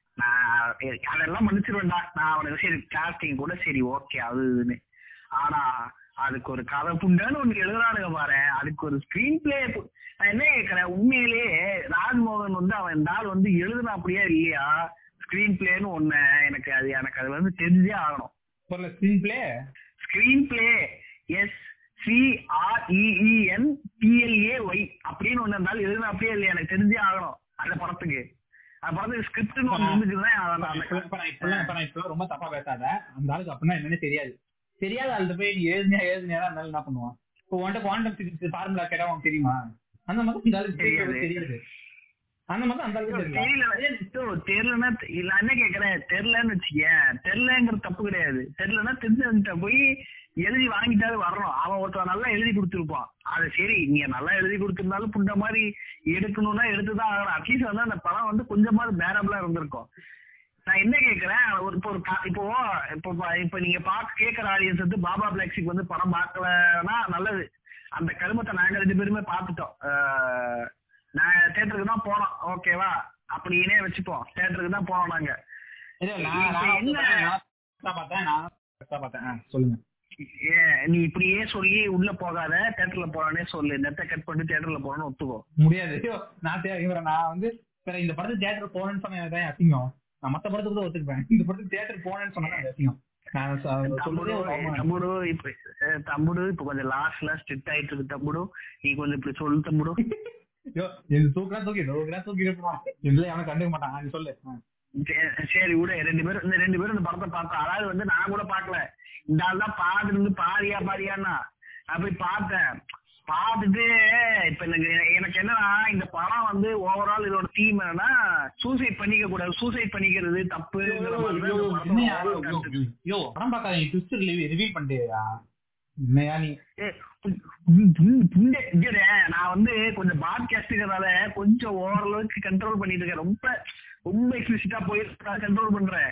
நான் அதெல்லாம் மன்னிச்சிருவேன்டா நான் அவனுக்கு சரி காஸ்டிங் கூட சரி ஓகே அது இதுன்னு ஆனா அதுக்கு ஒரு கதை புண்டான்னு ஒண்ணு எழுதுறானுங்க பாரு அதுக்கு ஒரு ஸ்கிரீன் பிளே நான் என்ன கேக்குறேன் உண்மையிலேயே ராஜ்மோகன் வந்து அவன் இந்த ஆள் வந்து எழுதுனா அப்படியா இல்லையா ஸ்கிரீன் பிளேன்னு ஒண்ணு எனக்கு அது எனக்கு அது வந்து தெரிஞ்சே ஆகணும் ஒரு screen play screen play S C R E E N P L A Y அப்படின்னு ஒண்ணு இருந்தாலும் எழுதுனா அப்படியே இல்லையா எனக்கு தெரிஞ்சே ஆகணும் அந்த படத்துக்கு அந்த படத்துக்கு ஸ்கிரிப்ட்னு ஒண்ணு இருந்துச்சுன்னா அதான் அந்த- இப்ப நான் இப்ப இப்ப நான் இப்ப ரொம்ப தப்பா பேசாத அந்த ஆளுக்கு அப்படின்னா என்னன்னு தெரியாது தெரியாத ஆள்கிட்ட போய் நீ எழுதினியா எழுதினியா இருந்தாலும் என்ன பண்ணுவான் இப்போ உன்கிட்ட குவாண்டம் பிசிக்ஸ் ஃபார்முலா கேட்டா உனக்கு தெரியுமா அந்த மாதிரி இந்த ஆளுக்கு தெரியாது. தெரியாது அந்த மாதிரி அந்த ஆளுக்கு தெரியல தெரியல ஐயோ, தெரியலன்னா தெ- இல்ல, நான் என்ன கேக்குறேன் தெரியலன்னு வச்சுக்கேன் தெரியலங்கிறது தப்பு கிடையாது தெரியலன்னா தெரிஞ்சவன்கிட்ட போய் எழுதி வாங்கிட்டாவது வரணும் அவன் ஒருத்தன் நல்லா எழுதி கொடுத்துருப்பான் அது சரி நீங்க நல்லா எழுதி கொடுத்திருந்தாலும் புண்ட மாதிரி எடுக்கணும்னா எடுத்துதான் ஆகணும் அட்லீஸ்ட் வந்து அந்த படம் வந்து கொஞ்சமாவது பேரபிளா இருந்திருக்கும் நான் என்ன கேக்குறேன் ஒரு இப்போ ஒரு கா- இப்போ இப்போ ப- இப்போ நீங்க பாக்க கேக்குற ஆடியன்ஸ் வந்து பாபா பிளாக்ஸிக் வந்து படம் பார்க்கலன்னா நல்லது அந்த கருமத்தை நாங்க ரெண்டு பேருமே பார்த்துட்டோம் அஹ், நான் தேட்டருக்கு தான் போனோம் ஓகேவா அப்படின்னே வச்சுப்போம் தேட்டருக்கு தான் போனோம் நாங்க இல்ல, நான் இப்ப நான் வந்து என்ன- நான் correct ஆ பார்த்தேன் நான் correct ஆ பார்த்தேன் ஆ, சொல்லுங்க ஏன் நீ இப்படியே சொல்லி உள்ள போகாத தேட்டர்ல போறானே சொல்லு நெத்தை கட் பண்ணி தேட்டர்ல போறேன்னு ஒத்துக்கோ முடியாது ஐயோ, நான் தே- இவரை நான் வந்து வேற இந்த படத்துக்கு தியேட்டர் போனேன்னு சொன்னா எனக்கு தான் அசிங்கம் நான் மத்த படத்துக்கு கூட ஒத்துக்குவேன் இந்த படத்துக்கு தியேட்டர் போனேன்னு சொன்னா தான் அசிங்கம் நான் சொ- தம்புடு சொல்றதே ஒரு அவமானம். தம்புடு இப்ப அஹ், தம்புடு இப்ப கொஞ்சம் லாஸ்ட்ல ஸ்ட்ரிக்ட் ஆயிட்டு இருக்கு தம்புடு நீ கொஞ்சம் இப்படி சொல்லு தம்புடு ஐயோ, இது தூக்குறா தூக்கி தூக்குறா தூக்கி இருப்பான் இதுல அவனை கண்டுக்க மாட்டான் நீ சொல்லு ஆ. சே- சரி விடு ரெண்டு பேரும் இந்த ரெண்டு பேரும் இந்த படத்தை பார்த்தோம் அதாவது வந்து நான் கூட பார்க்கல இந்த ஆள் தான் பாத்துட்டு இருந்து பாரியா பாரியான்னா நான் போய் பார்த்தேன் பார்த்துட்டு இப்ப எனக்கு எனக்கு என்னன்னா இந்த படம் வந்து ஓவரால் இதோட தீம் என்னன்னா சூசைட் பண்ணிக்க கூடாது சூசைட் பண்ணிக்கிறது தப்புங்கிற மாதிரி தான் இந்த படத்தோட என்னையா, overall ஐயோ, concept. ஐயோ, ஐயோ, படம் பார்க்காதீங்க ட்விஸ்ட் ரிவீல் பண்ணிட்டேயா என்னையா நீ ஏய், இந்த- இந்த இங்க நான் வந்து கொஞ்சம் பாட்காஸ்டுங்கிறதால கொஞ்சம் ஓரளவுக்கு கண்ட்ரோல் பண்ணிட்டு இருக்கேன் ரொம்ப ரொம்ப எக்ஸ்பிளிசிட்டா போயிருக்கா கண்ட்ரோல் பண்றேன்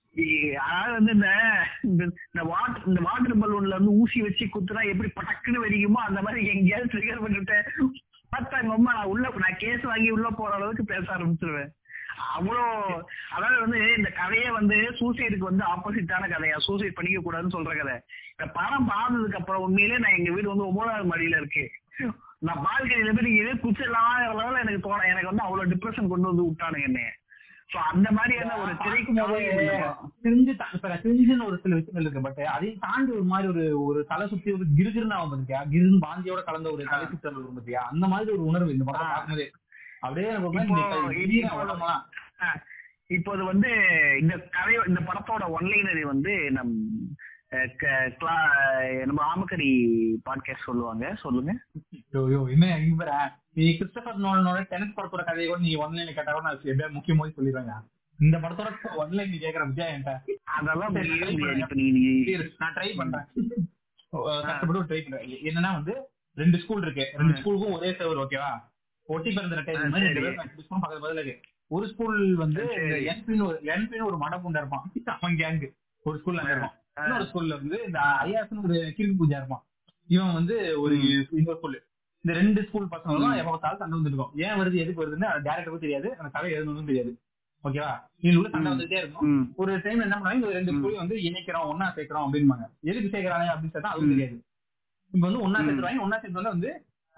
இ- அதாவது வந்து இந்த இந்த- இந்த வாட்டர் இந்த வாட்டர் பலூன்ல வந்து ஊசி வச்சு குத்துனா எப்படி பட்டக்குன்னு வெடிக்குமோ அந்த மாதிரி எங்கேயாவது ட்ரிகர் பண்ணிட்டேன் பார்த்தா எங்க அம்மா நான் உள்ள நான் கேஸ் வாங்கி உள்ள போற அளவுக்கு பேச ஆரம்பிச்சிருவேன் அவ்வளோ அதாவது வந்து இந்த கதையே வந்து சூசைடுக்கு வந்து ஆப்போசிட்டான கதையா சூசைட் பண்ணிக்க கூடாதுன்னு சொல்ற கதை இந்த படம் பார்த்ததுக்கு அப்புறம் உண்மையிலேயே நான் எங்க வீடு வந்து ஒன்பதாவது மாடியில இருக்கு நான் பால்கனியில போய் நீங்க குச்சிடலாம் லெவலில் எனக்கு தோண எனக்கு வந்து அவ்வளவு டிப்ரெஷன் கொண்டு வந்து விட்டானுங்க என்னைய சோ அந்த மாதிரியான ஒரு திரைக்கு தெரிஞ்சு தா- இப்ப தெரிஞ்சுன்னு ஒரு சில விஷயங்கள் இருக்கு பட் அதையும் தாண்டி ஒரு மாதிரி ஒரு ஒரு தலை சுத்தி ஒரு கிருகிருன்னு ஆகும் பாத்தியா கிருன்னு பாந்தியோட கலந்த ஒரு தலை சுத்தல் வரும் பாத்தியா அந்த மாதிரி ஒரு உணர்வு இந்த படம் பார்க்கும்போது அப்படியே எனக்கு ஒரு மாதிரி இப்போ- இந்த இடிய இப்போ- உடம்பெல்லாம் ஆஹ் இப்போது வந்து இந்த கதை இந்த படத்தோட ஒன்லைனரை வந்து நம் அஹ், க- கிளா- நம்ம ஆமக்கடி பாட்காஸ்ட் சொல்லுவாங்க சொல்லுங்க ஐயோ, ஐயோ, என்ன இங்க பாரு, நீ கிறிஸ்டபர் நோலனோட டெனட் படத்தோட கதையை கூட நீ ஒன்லைன்ல கேட்டா கூட நான் எப்படியா முக்கியம் போது சொல்லிடுவேங்க இந்த படத்தோட ஒன்லைன் நீ கேக்குற விஜயா என்கிட்ட அதெல்லாம் சரி, முடியவே try முடியாது பண்ணுங்க. இப்ப நீ நீ- சரி, நான் ட்ரை பண்றேன் அஹ் கஷ்டப்பட்டு ட்ரை பண்றேன் என்னன்னா வந்து ரெண்டு ஸ்கூல் இருக்கு ரெண்டு ம். ஸ்கூலுக்கும் ஒரே சர்வர் ஓகேவா ஒட்டி பிறந்த ரெட்டை இந்த மாதிரி ரெண்டு சரி. பேரும் ரெண்டு ஸ்கூலும் பக்கத்து பக்கத்துல இருக்கு ஒரு ஸ்கூல் வந்து சரி. என்பின்னு ஒரு என்பின்னு ஒரு மடப்புண்டா இருப்பான் அவன் கேங்கு ஒரு ஸ்கூல்ல அங்க இருப்பான் ஆ. இன்னொரு ஸ்கூல்ல வந்து இந்த ஐயாஸ்னு ஒரு கிறுக்கு பூஜா இருப்பான் இவன் வந்து ஒரு இன்னொரு ஸ்கூல் இந்த ரெண்டு ஸ்கூல் பசங்களும் ம். எப்ப பார்த்தாலும் சண்டை வந்துட்டு இருக்கும் ஏன் வருது எதுக்கு வருதுன்னு டேரக்டருக்கும் தெரியாது அந்த கதை எழுதணும்னு தெரியாது ஓகேவா இவங்களுக்குள்ள சண்டை ம். வந்துட்டே இருக்கும் ம். ஒரு டைம் என்ன பண்ணாங்க இந்த ரெண்டு ம். ஸ்கூலையும் வந்து இணைக்கிறோம் ஒன்னா சேர்க்கிறோம் அப்படின்பாங்க எதுக்கு சேர்க்கறாங்க அப்படின்னு சொன்னா அதுவும் ம். தெரியாது இப்ப வந்து ஒன்னா ம். சேர்த்துருவாங்க ஒன்னா சேர்த்து வந்து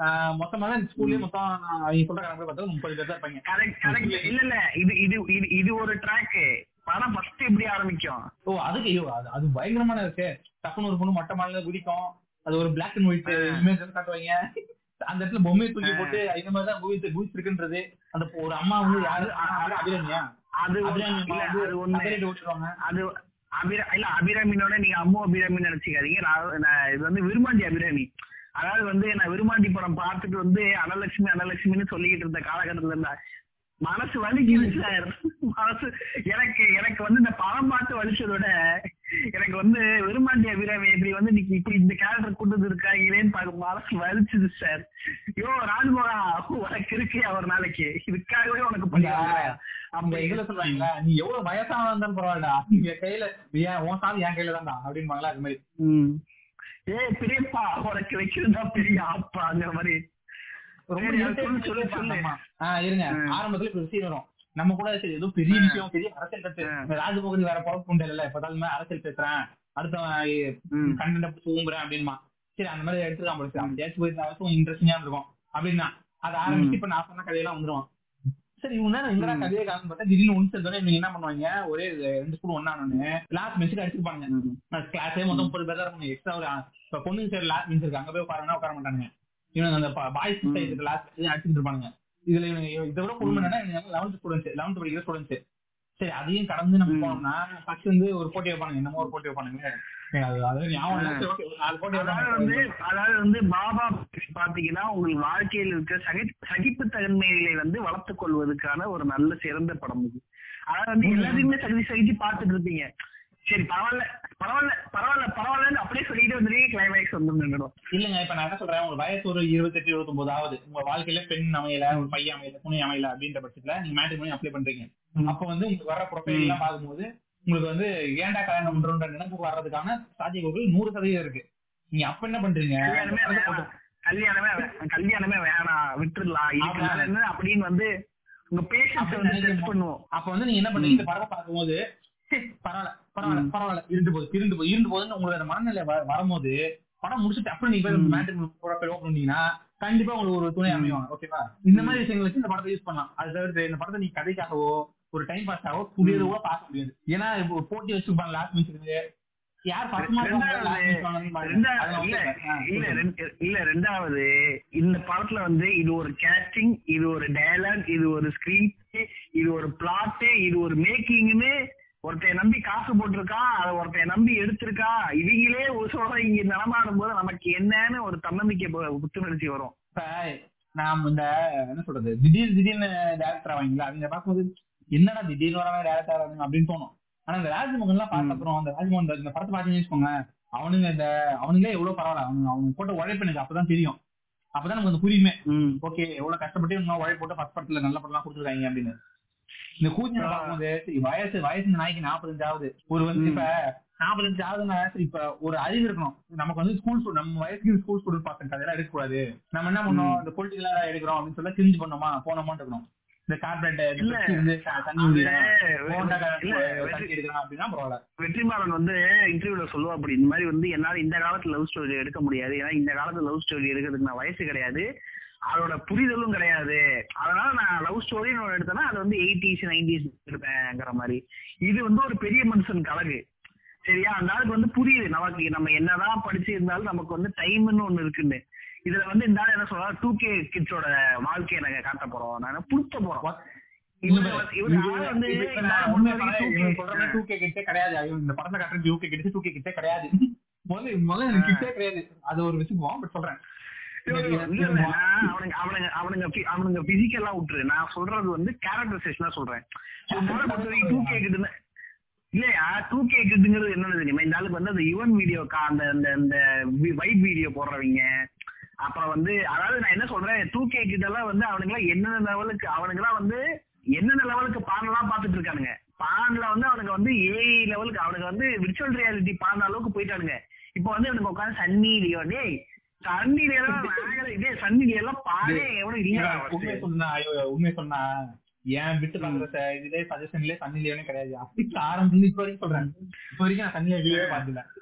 ஆஹ் மொத்தமா தான் ஸ்கூல்லயே மொத்தம் அவங்க சொல்ற கணக்கு பார்த்தா முப்பது பேர் தான் இருப்பாங்க கரெக்ட் கரெக்ட் இல்ல இல்ல இது இது இது இது ஒரு ட்ராக் படம் ஃபர்ஸ்ட் எப்படி ஆரம்பிக்கும் ஓ அதுக்கு ஐயோ அது அது பயங்கரமான இருக்கு டக்குனு ஒரு பொண்ணு மொட்டை மாலையில குதிக்கும் அது ஒரு பிளாக் அண்ட் ஒயிட் இமேஜ் காட்டுவாங்க அந்த இடத்துல பொம்மையை தூக்கி போட்டு இந்த மாதிரி தான் குவித்து குவிச்சிருக்குன்றது அந்த ஒரு அம்மா வந்து யாரு அபிரண்யா அது ஒரு- அபிராமி இல்ல, வந்து அது ஒண்ணு நகரிட்டு ஓட்டுருவாங்க அது அபிரா இல்ல அபிராமினோட நீங்க அம்மு அபிராமி நினைச்சுக்காதீங்க நான் நான் இது வந்து விருமாண்டி அபிராமி அதாவது வந்து நான் விருமாண்டி படம் பார்த்துட்டு வந்து அனலட்சுமி அனலட்சுமின்னு சொல்லிக்கிட்டு இருந்த காலகட்டத்துல இருந்தா மனசு வலிக்குது சார் மனசு எனக்கு எனக்கு வந்து இந்த படம் பார்த்து வலிச்சதை விட எனக்கு வந்து விருமாண்டி அபிராமி இப்படி வந்து நீ இப்படி இந்த கேரக்டர் கொண்டு இருக்காங்களேன்னு பார்க்க மனசு வலிச்சுது சார் யோ ராஜ்மோகா உனக்கு இருக்கு ஒரு நாளைக்கு இதுக்காகவே உனக்கு பண்ணிடுறாங்க அவங்க இதுல சொல்றாங்களா நீ எவ்வளவு வயசான இருந்தாலும் பரவாயில்லடா நீங்க கையில ஏன் உன் சாமி என் கையில தான்டா அப்படின்பாங்களா அது மாதிரி ம். ஏய் பெரியப்பா உனக்கு வைக்கிறதா பெரிய ஆப்பா அந்த மாதிரி ரொம்ப சரி, irritate சொல்லு, சொல்லு, சொல்லு. ஆமா. ஆ, இருங்க ம். ஆரம்பத்துல இப்ப விஷயம் வரும் நம்ம கூட சரி ஏதோ பெரிய ம். விஷயம் பெரிய அரசியல் கத்து ம். இந்த ராஜமோகன் வேற பொழப்பு உண்டு இல்ல இப்பதாலுமே அரசியல் பேசுறேன் அடுத்த ம். கண்டென்ட் பிடிச்சி ஊம்புறேன் அப்படின்மா சரி அந்த மாதிரி எடுத்துக்கலாம் போல அவன் தேய்ச்சி போயிருந்தாலும் இன்ட்ரெஸ்டிங்கா இருக்கும் அப்படின்னா அதை ஆரம்பிச்சு இப்ப நான் சொன்ன கதையெல்லாம் வந்துருவான் சரி இவங்க நேரம் எங்கடா ம். கதையை காணும் பார்த்தா திடீர்னு ஒன்று சேர்ந்தோடனே இவங்க என்ன பண்ணுவாங்க ஒரே ரெண்டு ஸ்கூல் ஒன்னானு லாஸ்ட் பெஞ்சுக்கு அடிச்சுப்பாங்க ம். கிளாஸே மொத்தம் முப்பது பேர் தான் இருக்கும் எக்ஸ்ட்ரா ஒரு இப்ப பொண்ணுங்க சரி லாஸ்ட் பெஞ்ச் இருக்கு அங்க போய் உட்காரனா உட்கார மாட்டானுங்க இவனுங்க அந்த பாய்ஸ் ம். சைடு லாஸ்ட் அடிச்சுட்டு இருப்பானுங்க இதுல இவனுங்க இதை விட கொடுமை என்னன்னா லெவன்த் ஸ்டூடெண்ட்ஸ் லெவன்த் படிக்கிற ஸ்டூடெண்ட்ஸ் சரி அதையும் கடந்து நம்ம ம். போனோம்னா ஃபர்ஸ்ட் வந்து ஒரு போட்டி வைப்பானுங்க என்னமோ ஒரு போட்டி வைப்பானுங்க எனக்கு அது அது ஞாபகம் இல்ல. சரி, okay, ஒரு நாலு போட்டி அதாவது வந்து வைப்பானுங்க அதாவது வந்து பாபா பாத்தீங்கன்னா உங்கள் வாழ்க்கையில் இருக்க சகி சகிப்புத்தன்மைகளை வந்து வளர்த்துக் கொள்வதற்கான ஒரு நல்ல சிறந்த படம் இது அதாவது வந்து ம். எல்லாத்தையுமே சகிச்சு சகிச்சு பார்த்துட்டு இருப்பீங்க சரி பரவாயில்ல பரவாயில்ல பரவாயில்ல பரவாயில்லன்னு அப்படியே சொல்லிட்டு வந்துருக்கீங்க கிளைமேக்ஸ் வந்து நின்றுடும் இல்லங்க இப்ப நான் என்ன சொல்றேன் உங்க வயசு ஒரு இருபத்தெட்டு இருபத்தொன்பது ஆகுது உங்க வாழ்க்கையில பெண் அமையல ஒரு பையன் அமையல துணை அமையல அப்படின்ற பட்சத்துல நீங்க மேட்ரிமோனி அப்ளை பண்றீங்க அப்ப வந்து உங்களுக்கு வர ப்ரொஃபைல் எல்லாம் பார்க்கும்போது உங்களுக்கு வந்து ஏன்டா கல்யாணம் பண்றோன்ற நினைப்பு வர்றதுக்கான சாத்தியக்கூறுகள் நூறு சதவீதம் இருக்கு நீங்க அப்ப என்ன பண்றீங்க கல்யாணமே வேணாம் கல்யாணமே வே- கல்யாணமே வேணாம் விட்டுடலாம் இதுக்கு மேல என்ன அப்படின்னு வந்து உங்க பேஷன்ஸ் அப்படி வந்து நினைக்கும் டெஸ்ட் பண்ணுவோம் அப்ப வந்து நீங்க என்ன பண்றீங்க இந்த படத்தை பார்க்கும்போது "சே, பரவாயில்ல பரவாயில்ல ம். பரவாயில்ல இருந்து போகுது இருந்து போகுது இருந்து போகுதுன்னு உங்களுக்கு அந்த மனநிலை வ- வரும்போது படம் முடிச்சுட்டு அப்புறம் நீங்க போய் ம். மேட்ரிமோனி ப்ரொஃபைல் ஓப்பன் பண்ணீங்கன்னா கண்டிப்பா உங்களுக்கு ஒரு துணை ம். அமைவாங்க ஓகேவா இந்த மாதிரி விஷயங்கள் வச்சு இந்த படத்தை யூஸ் பண்ணலாம் அது தவிர்த்து இந்த படத்தை நீ கதைக்காகவோ ஒரு டைம் பாஸ்க்காகவோ புதியது கூட பார்க்க முடியாது ஏன்னா இப்போ ஒரு போட்டி வச்சிருப்பாங்க லாஸ்ட் மினிட்ஸ்க்கு யார் ஃபர்ஸ்ட் ரெண்டாவது ரெண்டாவது இல்ல இல்ல ரெண்டு- இல்ல ரெண்டாவது இந்த படத்துல வந்து இது ஒரு கேஸ்டிங் இது ஒரு டயலாக் இது ஒரு ஸ்கிரீன் இது ஒரு பிளாட் இது ஒரு மேக்கிங்னு ஒருத்தைய நம்பி காசு போட்டிருக்கான் அதை ஒருத்தைய நம்பி எடுத்திருக்கா இவங்களே உசோட இங்க நடமாடும் போது நமக்கு என்னன்னு ஒரு தன்னம்பிக்கை பு- புத்துணர்ச்சி வரும் இப்ப நாம் இந்த என்ன சொல்றது திடீர் திடீர்னு டேரக்டர் ஆவாங்களா அவங்க பார்க்கும்போது என்னடா திடீர்னு வராங்க டேரக்டர் ஆகிறாங்க அப்படின்னு தோணும் ஆனா இந்த ராஜ்மோகன் எல்லாம் பார்த்த ம். அப்புறம் அந்த ராஜ்மோகன் இந்த- இந்த படத்தை பார்த்தீங்கன்னு வச்சுக்கோங்க அவனுங்க இந்த அவனுங்களே எவ்வளவு பரவாயில்ல அவனுங்க அவங்க போட்ட உழைப்பு எனக்கு அப்பதான் தெரியும் அப்பதான் நமக்கு அந்த புரியுமே ஓகே எவ்வளவு கஷ்டப்பட்டு இவங்க உழைப்பு போட்டு ஃபர்ஸ்ட் படத்துல நல்ல படம்லாம் கொடுத்துருக்காங்க அப்படின்னு இந்த கூச்சனை ஆ. பார்க்கும்போது சரி, வயசு வயசு இந்த நாய்க்கு நாற்பத்தஞ்சு ஆகுது ஒரு வந்து ம். இப்ப நாற்பத்தஞ்சு ஆகுதுன்னா சரி, இப்ப ஒரு அறிவு இருக்கணும் நமக்கு வந்து ஸ்கூல் நம்ம வயசுக்கு ஸ்கூல் ஸ்டூடெண்ட் பார்த்து அதெல்லாம் எடுக்கக்கூடாது நம்ம என்ன பண்ணோம் ம். இந்த பொலிட்டிக்கலா எடுக்கிறோம் அப்படின்னு சொல்ல கிரிஞ்சு பண்ணோமா போனோமான்னு இருக்கணும் இந்த கார்பரேட் இல்ல. வந்து த- தண்ணி அந்த ஊதிடுறான் ஹோண்டா இல்ல, தண்ணி எடுக்கிறான் அப்படின்னா பரவாயில்ல வெற்றிமாறன் வந்து இன்டர்வியூல சொல்லுவா அப்படி இந்த மாதிரி வந்து என்னால இந்த காலத்துல லவ் ஸ்டோரி எடுக்க முடியாது ஏன்னா இந்த காலத்துல லவ் ஸ்டோரி எடுக்கிறதுக்கு நான் வயசு கிடையாது அதோட புரிதலும் கிடையாது அதனால நான் லவ் ஸ்டோரின்னு ஒன்று எடுத்தேன்னா அது வந்து எயிட்டிஸ் நைன்டிஸ் எடுப்பேங்கிற மாதிரி இது வந்து ஒரு பெரிய மனுஷனுக்கு அழகு சரியா அந்த ஆளுக்கு வந்து புரியுது நமக்கு நம்ம என்னதான் படிச்சு இருந்தாலும் நமக்கு வந்து டைம்னு ஒண்ணு இருக்குன்னு இதுல வந்து இந்த ஆள் என்ன சொல்றா டூ கே கிட்ஸோட வாழ்க்கையை நாங்க காட்ட போறோம் நாங்க புடுத்த போறோம் What? இவரு வந்து- இவரு ஆள் வந்து இது இப்ப இந்த நான் ஆள் உண்மையை பொறுத்த சொல்றேன், வரைக்கும் இவன் 2K சொல்ற மாதிரி 2K கிட்டே கிடையாது ஐயோ, இந்த படத்தை காட்டுறது 2K கிட்டே 2K கிட்டே கிடையாது முதல்ல முதல்ல எனக்கு கிட்டே கிடையாது அது ஒரு விஷயம் பட் சொல்றேன் இல்ல, இல்ல, இல்ல, நான் அவனுங்க அவனுங்க அவனுங்க phy- அவனுங்க பிசிக்கலா விட்டுரு நான் சொல்றது வந்து கேரக்டரைசேஷனா சொல்றேன் So, முதல்ல பொறுத்த வரைக்கும் டூ கேக்குதுன்னு இல்லையா டூ கேக்குதுங்கிறது என்னன்னு தெரியுமா இந்த ஆளுக்கு வந்து அந்த யுவன் வீடியோ அந்த அந்த இந்த வைட் வீடியோ போடுறவங்க அப்புறம் வந்து அதாவது நான் என்ன சொல்றேன் டூ கே கிட்டலாம் வந்து அவனுங்களாம் என்னென்ன லெவலுக்கு அவனுங்களாம் வந்து என்னென்ன லெவலுக்கு பானெல்லாம் பாத்துட்டு இருக்கானுங்க பான்ல வந்து அவனுங்க வந்து ஏஐ லெவலுக்கு அவனுங்க வந்து விர்ச்சுவல் ரியாலிட்டி பான அளவுக்கு போயிட்டானுங்க இப்போ வந்து இவனுக்கு உட்காந்து சன்னி லியோ டேய் சன்னி லியோலாம் நாங்களே இதே சன்னி லியோலாம் பாடே எவனும் இல்ல உண்மை சொன்னா ஐயோ உண்மை சொன்னா ஏன் விட்டு பாக்குற இதுலயே சஜஷன்லயே சன்னி லியோனே கிடையாது அப்படி ஆரம்பத்துல இப்ப வரைக்கும் சொல்றேன் இப்ப வரைக்கும் நான் சன்னி லியோவே பார்த்ததில்ல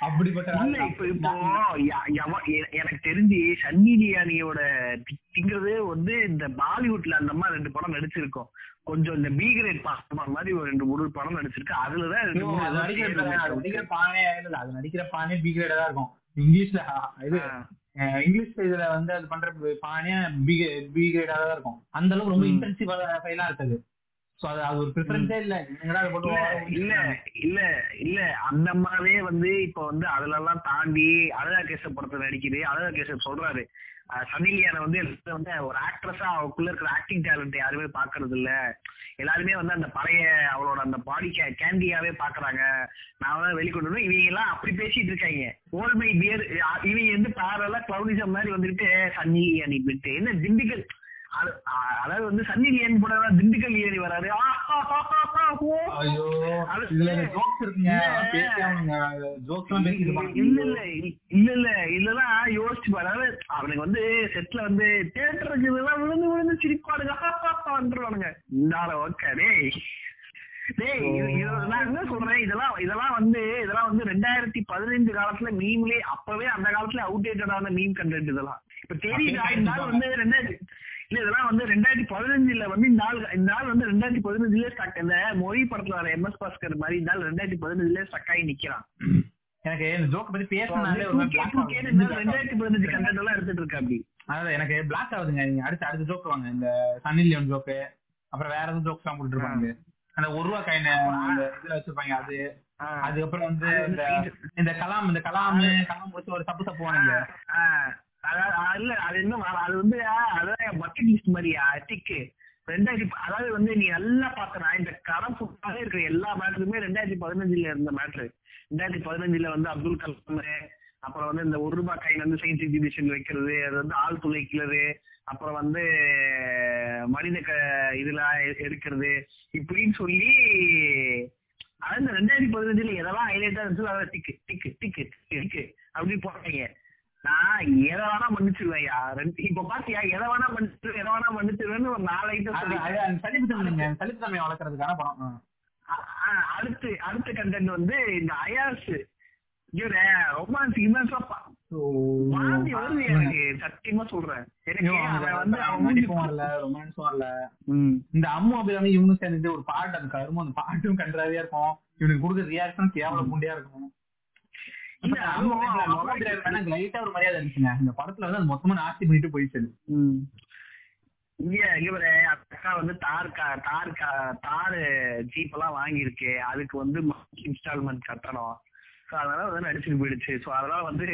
அப்படிப்பட்ட இல்ல இப்ப இப்போ ய- எவ- எ- எனக்கு தெரிஞ்சு சன்னி லியானியோட தி- திங்கிறது வந்து இந்த பாலிவுட்ல அந்த மாதிரி ரெண்டு படம் நடிச்சிருக்கோம் கொஞ்சம் இந்த பி கிரேட் பாஸ்மா மாதிரி ஒரு ரெண்டு மூணு படம் நடிச்சிருக்கு அதுலதான் ரெண்டு ஐயோ, மூணு அது ஏதோ நடிக்கிற தேர்வு அது இருக்கு. நடிக்கிற பானே இல்ல அது நடிக்கிற பானே பி கிரேடா தான் இருக்கும் இங்கிலீஷ்ல ஆ, இது ஆ. அஹ், இங்கிலீஷ் இதுல வந்து அது பண்ற பானே பி பி கிரேடா தான் இருக்கும் அந்த அளவுக்கு ரொம்ப ம். இன்டென்சிவா ஃபைலா இருக்காது சோ அது அது ஒரு ப்ரிஃபரன்ஸே இல்ல என்னடா அது போட்டு இல்ல ஓவரா இல்ல இல்ல இல்ல அந்த மாதிரியே வந்து இப்ப வந்து அதுல எல்லாம் தாண்டி அழகா கேசப் படத்துல நடிக்குது அழகா கேசப் சொல்றாரு அஹ் சன்னி லியோனை வந்து எல்லாரும் வந்து ஒரு ஆக்ட்ரஸா அவளுக்குள்ள இருக்கிற ஆக்டிங் டேலண்ட் யாருமே பாக்குறது இல்ல எல்லாருமே வந்து அந்த பழைய அவளோட அந்த பாடி கேண்டியாவே பாக்குறாங்க நான் வந்து வெளிக்கொண்டு வரணும். இவங்க எல்லாம் அப்படி பேசிட்டு இருக்காங்க ஓல் மை பியர் இவங்க வந்து பேரலா கிளவுனிசம் மாதிரி வந்துட்டு சன்னி லியானி விட்டு என்ன திண்டுக்கல் அது- அ- அதாவது வந்து சன்னி லியானி போட திண்டுக்கல் ஏறி வராரு ஆ, ஆ, ஆ, ஆ, ஆ, ஓ. ஐயோ அது- இதுல ஜோக்ஸ் இருக்குங்க இல்ல. பேசியாவணுங்க ஜோக்ஸ் எல்லாம் பேசிட்டு இல்ல இருப்பாங்க. இல்ல இல்ல இல்ல இல்லலாம் யோசிச்சு பாரு அதாவது அவனுக்கு வந்து செட்ல வந்து தேட்டருக்கு இதெல்லாம் விழுந்து விழுந்து சிரிப்பானுங்க வந்துருவானுங்க இந்தால ஓகே டேய் டேய் இது- இது- நான் என்ன சொல்றேன் இதெல்லாம் இதெல்லாம் வந்து இதெல்லாம் வந்து ரெண்டாயிரத்தி பதினைஞ்சு காலத்துல மீம்லயே அப்பவே அந்த காலத்துல அவுடேட்டடான மீம் கண்டென்ட் இதெல்லாம் இப்ப தெரியுதா இந்த நாள் வந்து ரெண்டாயிரத்தி இல்ல இதெல்லாம் வந்து ரெண்டாயிரத்தி பதினஞ்சுல வந்து இந்த ஆள் இந்த ஆள் வந்து ரெண்டாயிரத்தி பதினஞ்சுல ஸ்டக் இந்த மொழி படத்துல வர எம் எஸ் பாஸ்கர் மாதிரி இந்த ஆள் ரெண்டாயிரத்தி பதினஞ்சுல ஸ்டக் ஆகி நிக்கிறான் எனக்கு இந்த ஜோக் பத்தி பேசினாலே ஒரு மாதிரி black ஆகுது. ரெண்டாயிரத்தி பதினஞ்சு கண்டென்ட் எல்லாம் எடுத்துட்டு இருக்கா அப்படி அதாவது எனக்கு பிளாக் ஆகுதுங்க நீங்க அடுத்து அடுத்த ஜோக் வாங்க இந்த சன்னி லியோன் ஜோக்கு அப்புறம் வேற எதுவும் ஜோக்ஸ் எல்லாம் போட்டு இருப்பாங்க அந்த ஒரு ரூபா காயின் அந்த இதுல வச்சிருப்பாங்க அது அதுக்கப்புறம் வந்து இந்த இந்த கலாம் இந்த கலாம் கலாம் முடிச்சு ஒரு தப்பு தப்புவானுங்க ஆஹ் அதாவது அஹ் இல்ல அது இன்னும் வர- அது வந்து ஆஹ் அதான் பக்கெட் லிஸ்ட் மாதிரியா டிக்கு ரெண்டாயிரத்தி ப- அதாவது வந்து நீ நல்லா பார்த்தனா இந்த கரம் ஃபுல்லாவே இருக்கிற எல்லா மேட்ருமே ரெண்டாயிரத்தி பதினஞ்சுல இருந்த மேட்ரு ரெண்டாயிரத்தி பதினஞ்சுல வந்து அப்துல் கலாம் அப்புறம் வந்து இந்த ஒரு ரூபாய் கையில வந்து சயின்ஸ் எக்ஸிபிஷன் வைக்கிறது அது வந்து ஆள் துளைக்கிறது அப்புறம் வந்து மனித க இதுல எ- எடுக்கிறது இப்படின்னு சொல்லி அதாவது இந்த ரெண்டாயிரத்தி பதினஞ்சுல எதெல்லாம் ஹைலைட்டா இருந்துச்சோ அதை டிக்கு டிக்கு டிக்கு டிக்கு அப்படி போடுறீங்க நான் எதை வேணா மன்னிச்சிருவேன்யா ரெண்டு இப்ப பாத்தியா எதை வேணா மன்னிச்சிருவேன் எதை வேணா மன்னிச்சிருவேன்னு ஒரு நாலு ஐட்டம் அது சொல்லி அது அந்த சலிப்பு தன்மைங்க சலிப்பு தன்மையை வளர்க்கறதுக்கான படம் ஆ. அ- அ- அடுத்து அடுத்த கண்டென்ட் வந்து இந்த அயாஸ் ரொமான்ஸ் இமென்ஸா So, வாந்தி வருது எனக்கு சத்தியமா சொல்றேன் எனக்கு ஐயோ, அவன் அந்த வந்து அவன் மூஞ்சி நடிப்பும் வரல ரொமான்ஸும் வரல ம். இந்த அம்மு அபிராமி இவனும் சேர்ந்து ஒரு பாட்டு அந்த கருமம் அந்த பாட்டும் கன்றாவியா இருக்கும் இவனுக்கு கொடுக்குற ரியாக்ஷன் கேவலம் பூண்டியா இருக்கும் இல்ல, அம்மு அவன் அபிராமி அம்மு அபிராமி வேணா லைட்டா ஒரு மரியாதை இருந்துச்சுங்க இந்த படத்துல வந்து அது மொத்தமா நாஸ்தி பண்ணிட்டு போயிடுச்சு ம். இங்க இவரு அக்கா வந்து தார் கா- தார் கா- தார் ஜீப் எல்லாம் வாங்கியிருக்கு அதுக்கு வந்து இன்ஸ்டால்மெண்ட் கட்டணும் ஸோ அதனால வந்து நடிச்சுட்டு போயிடுச்சு ஸோ அதனால வந்து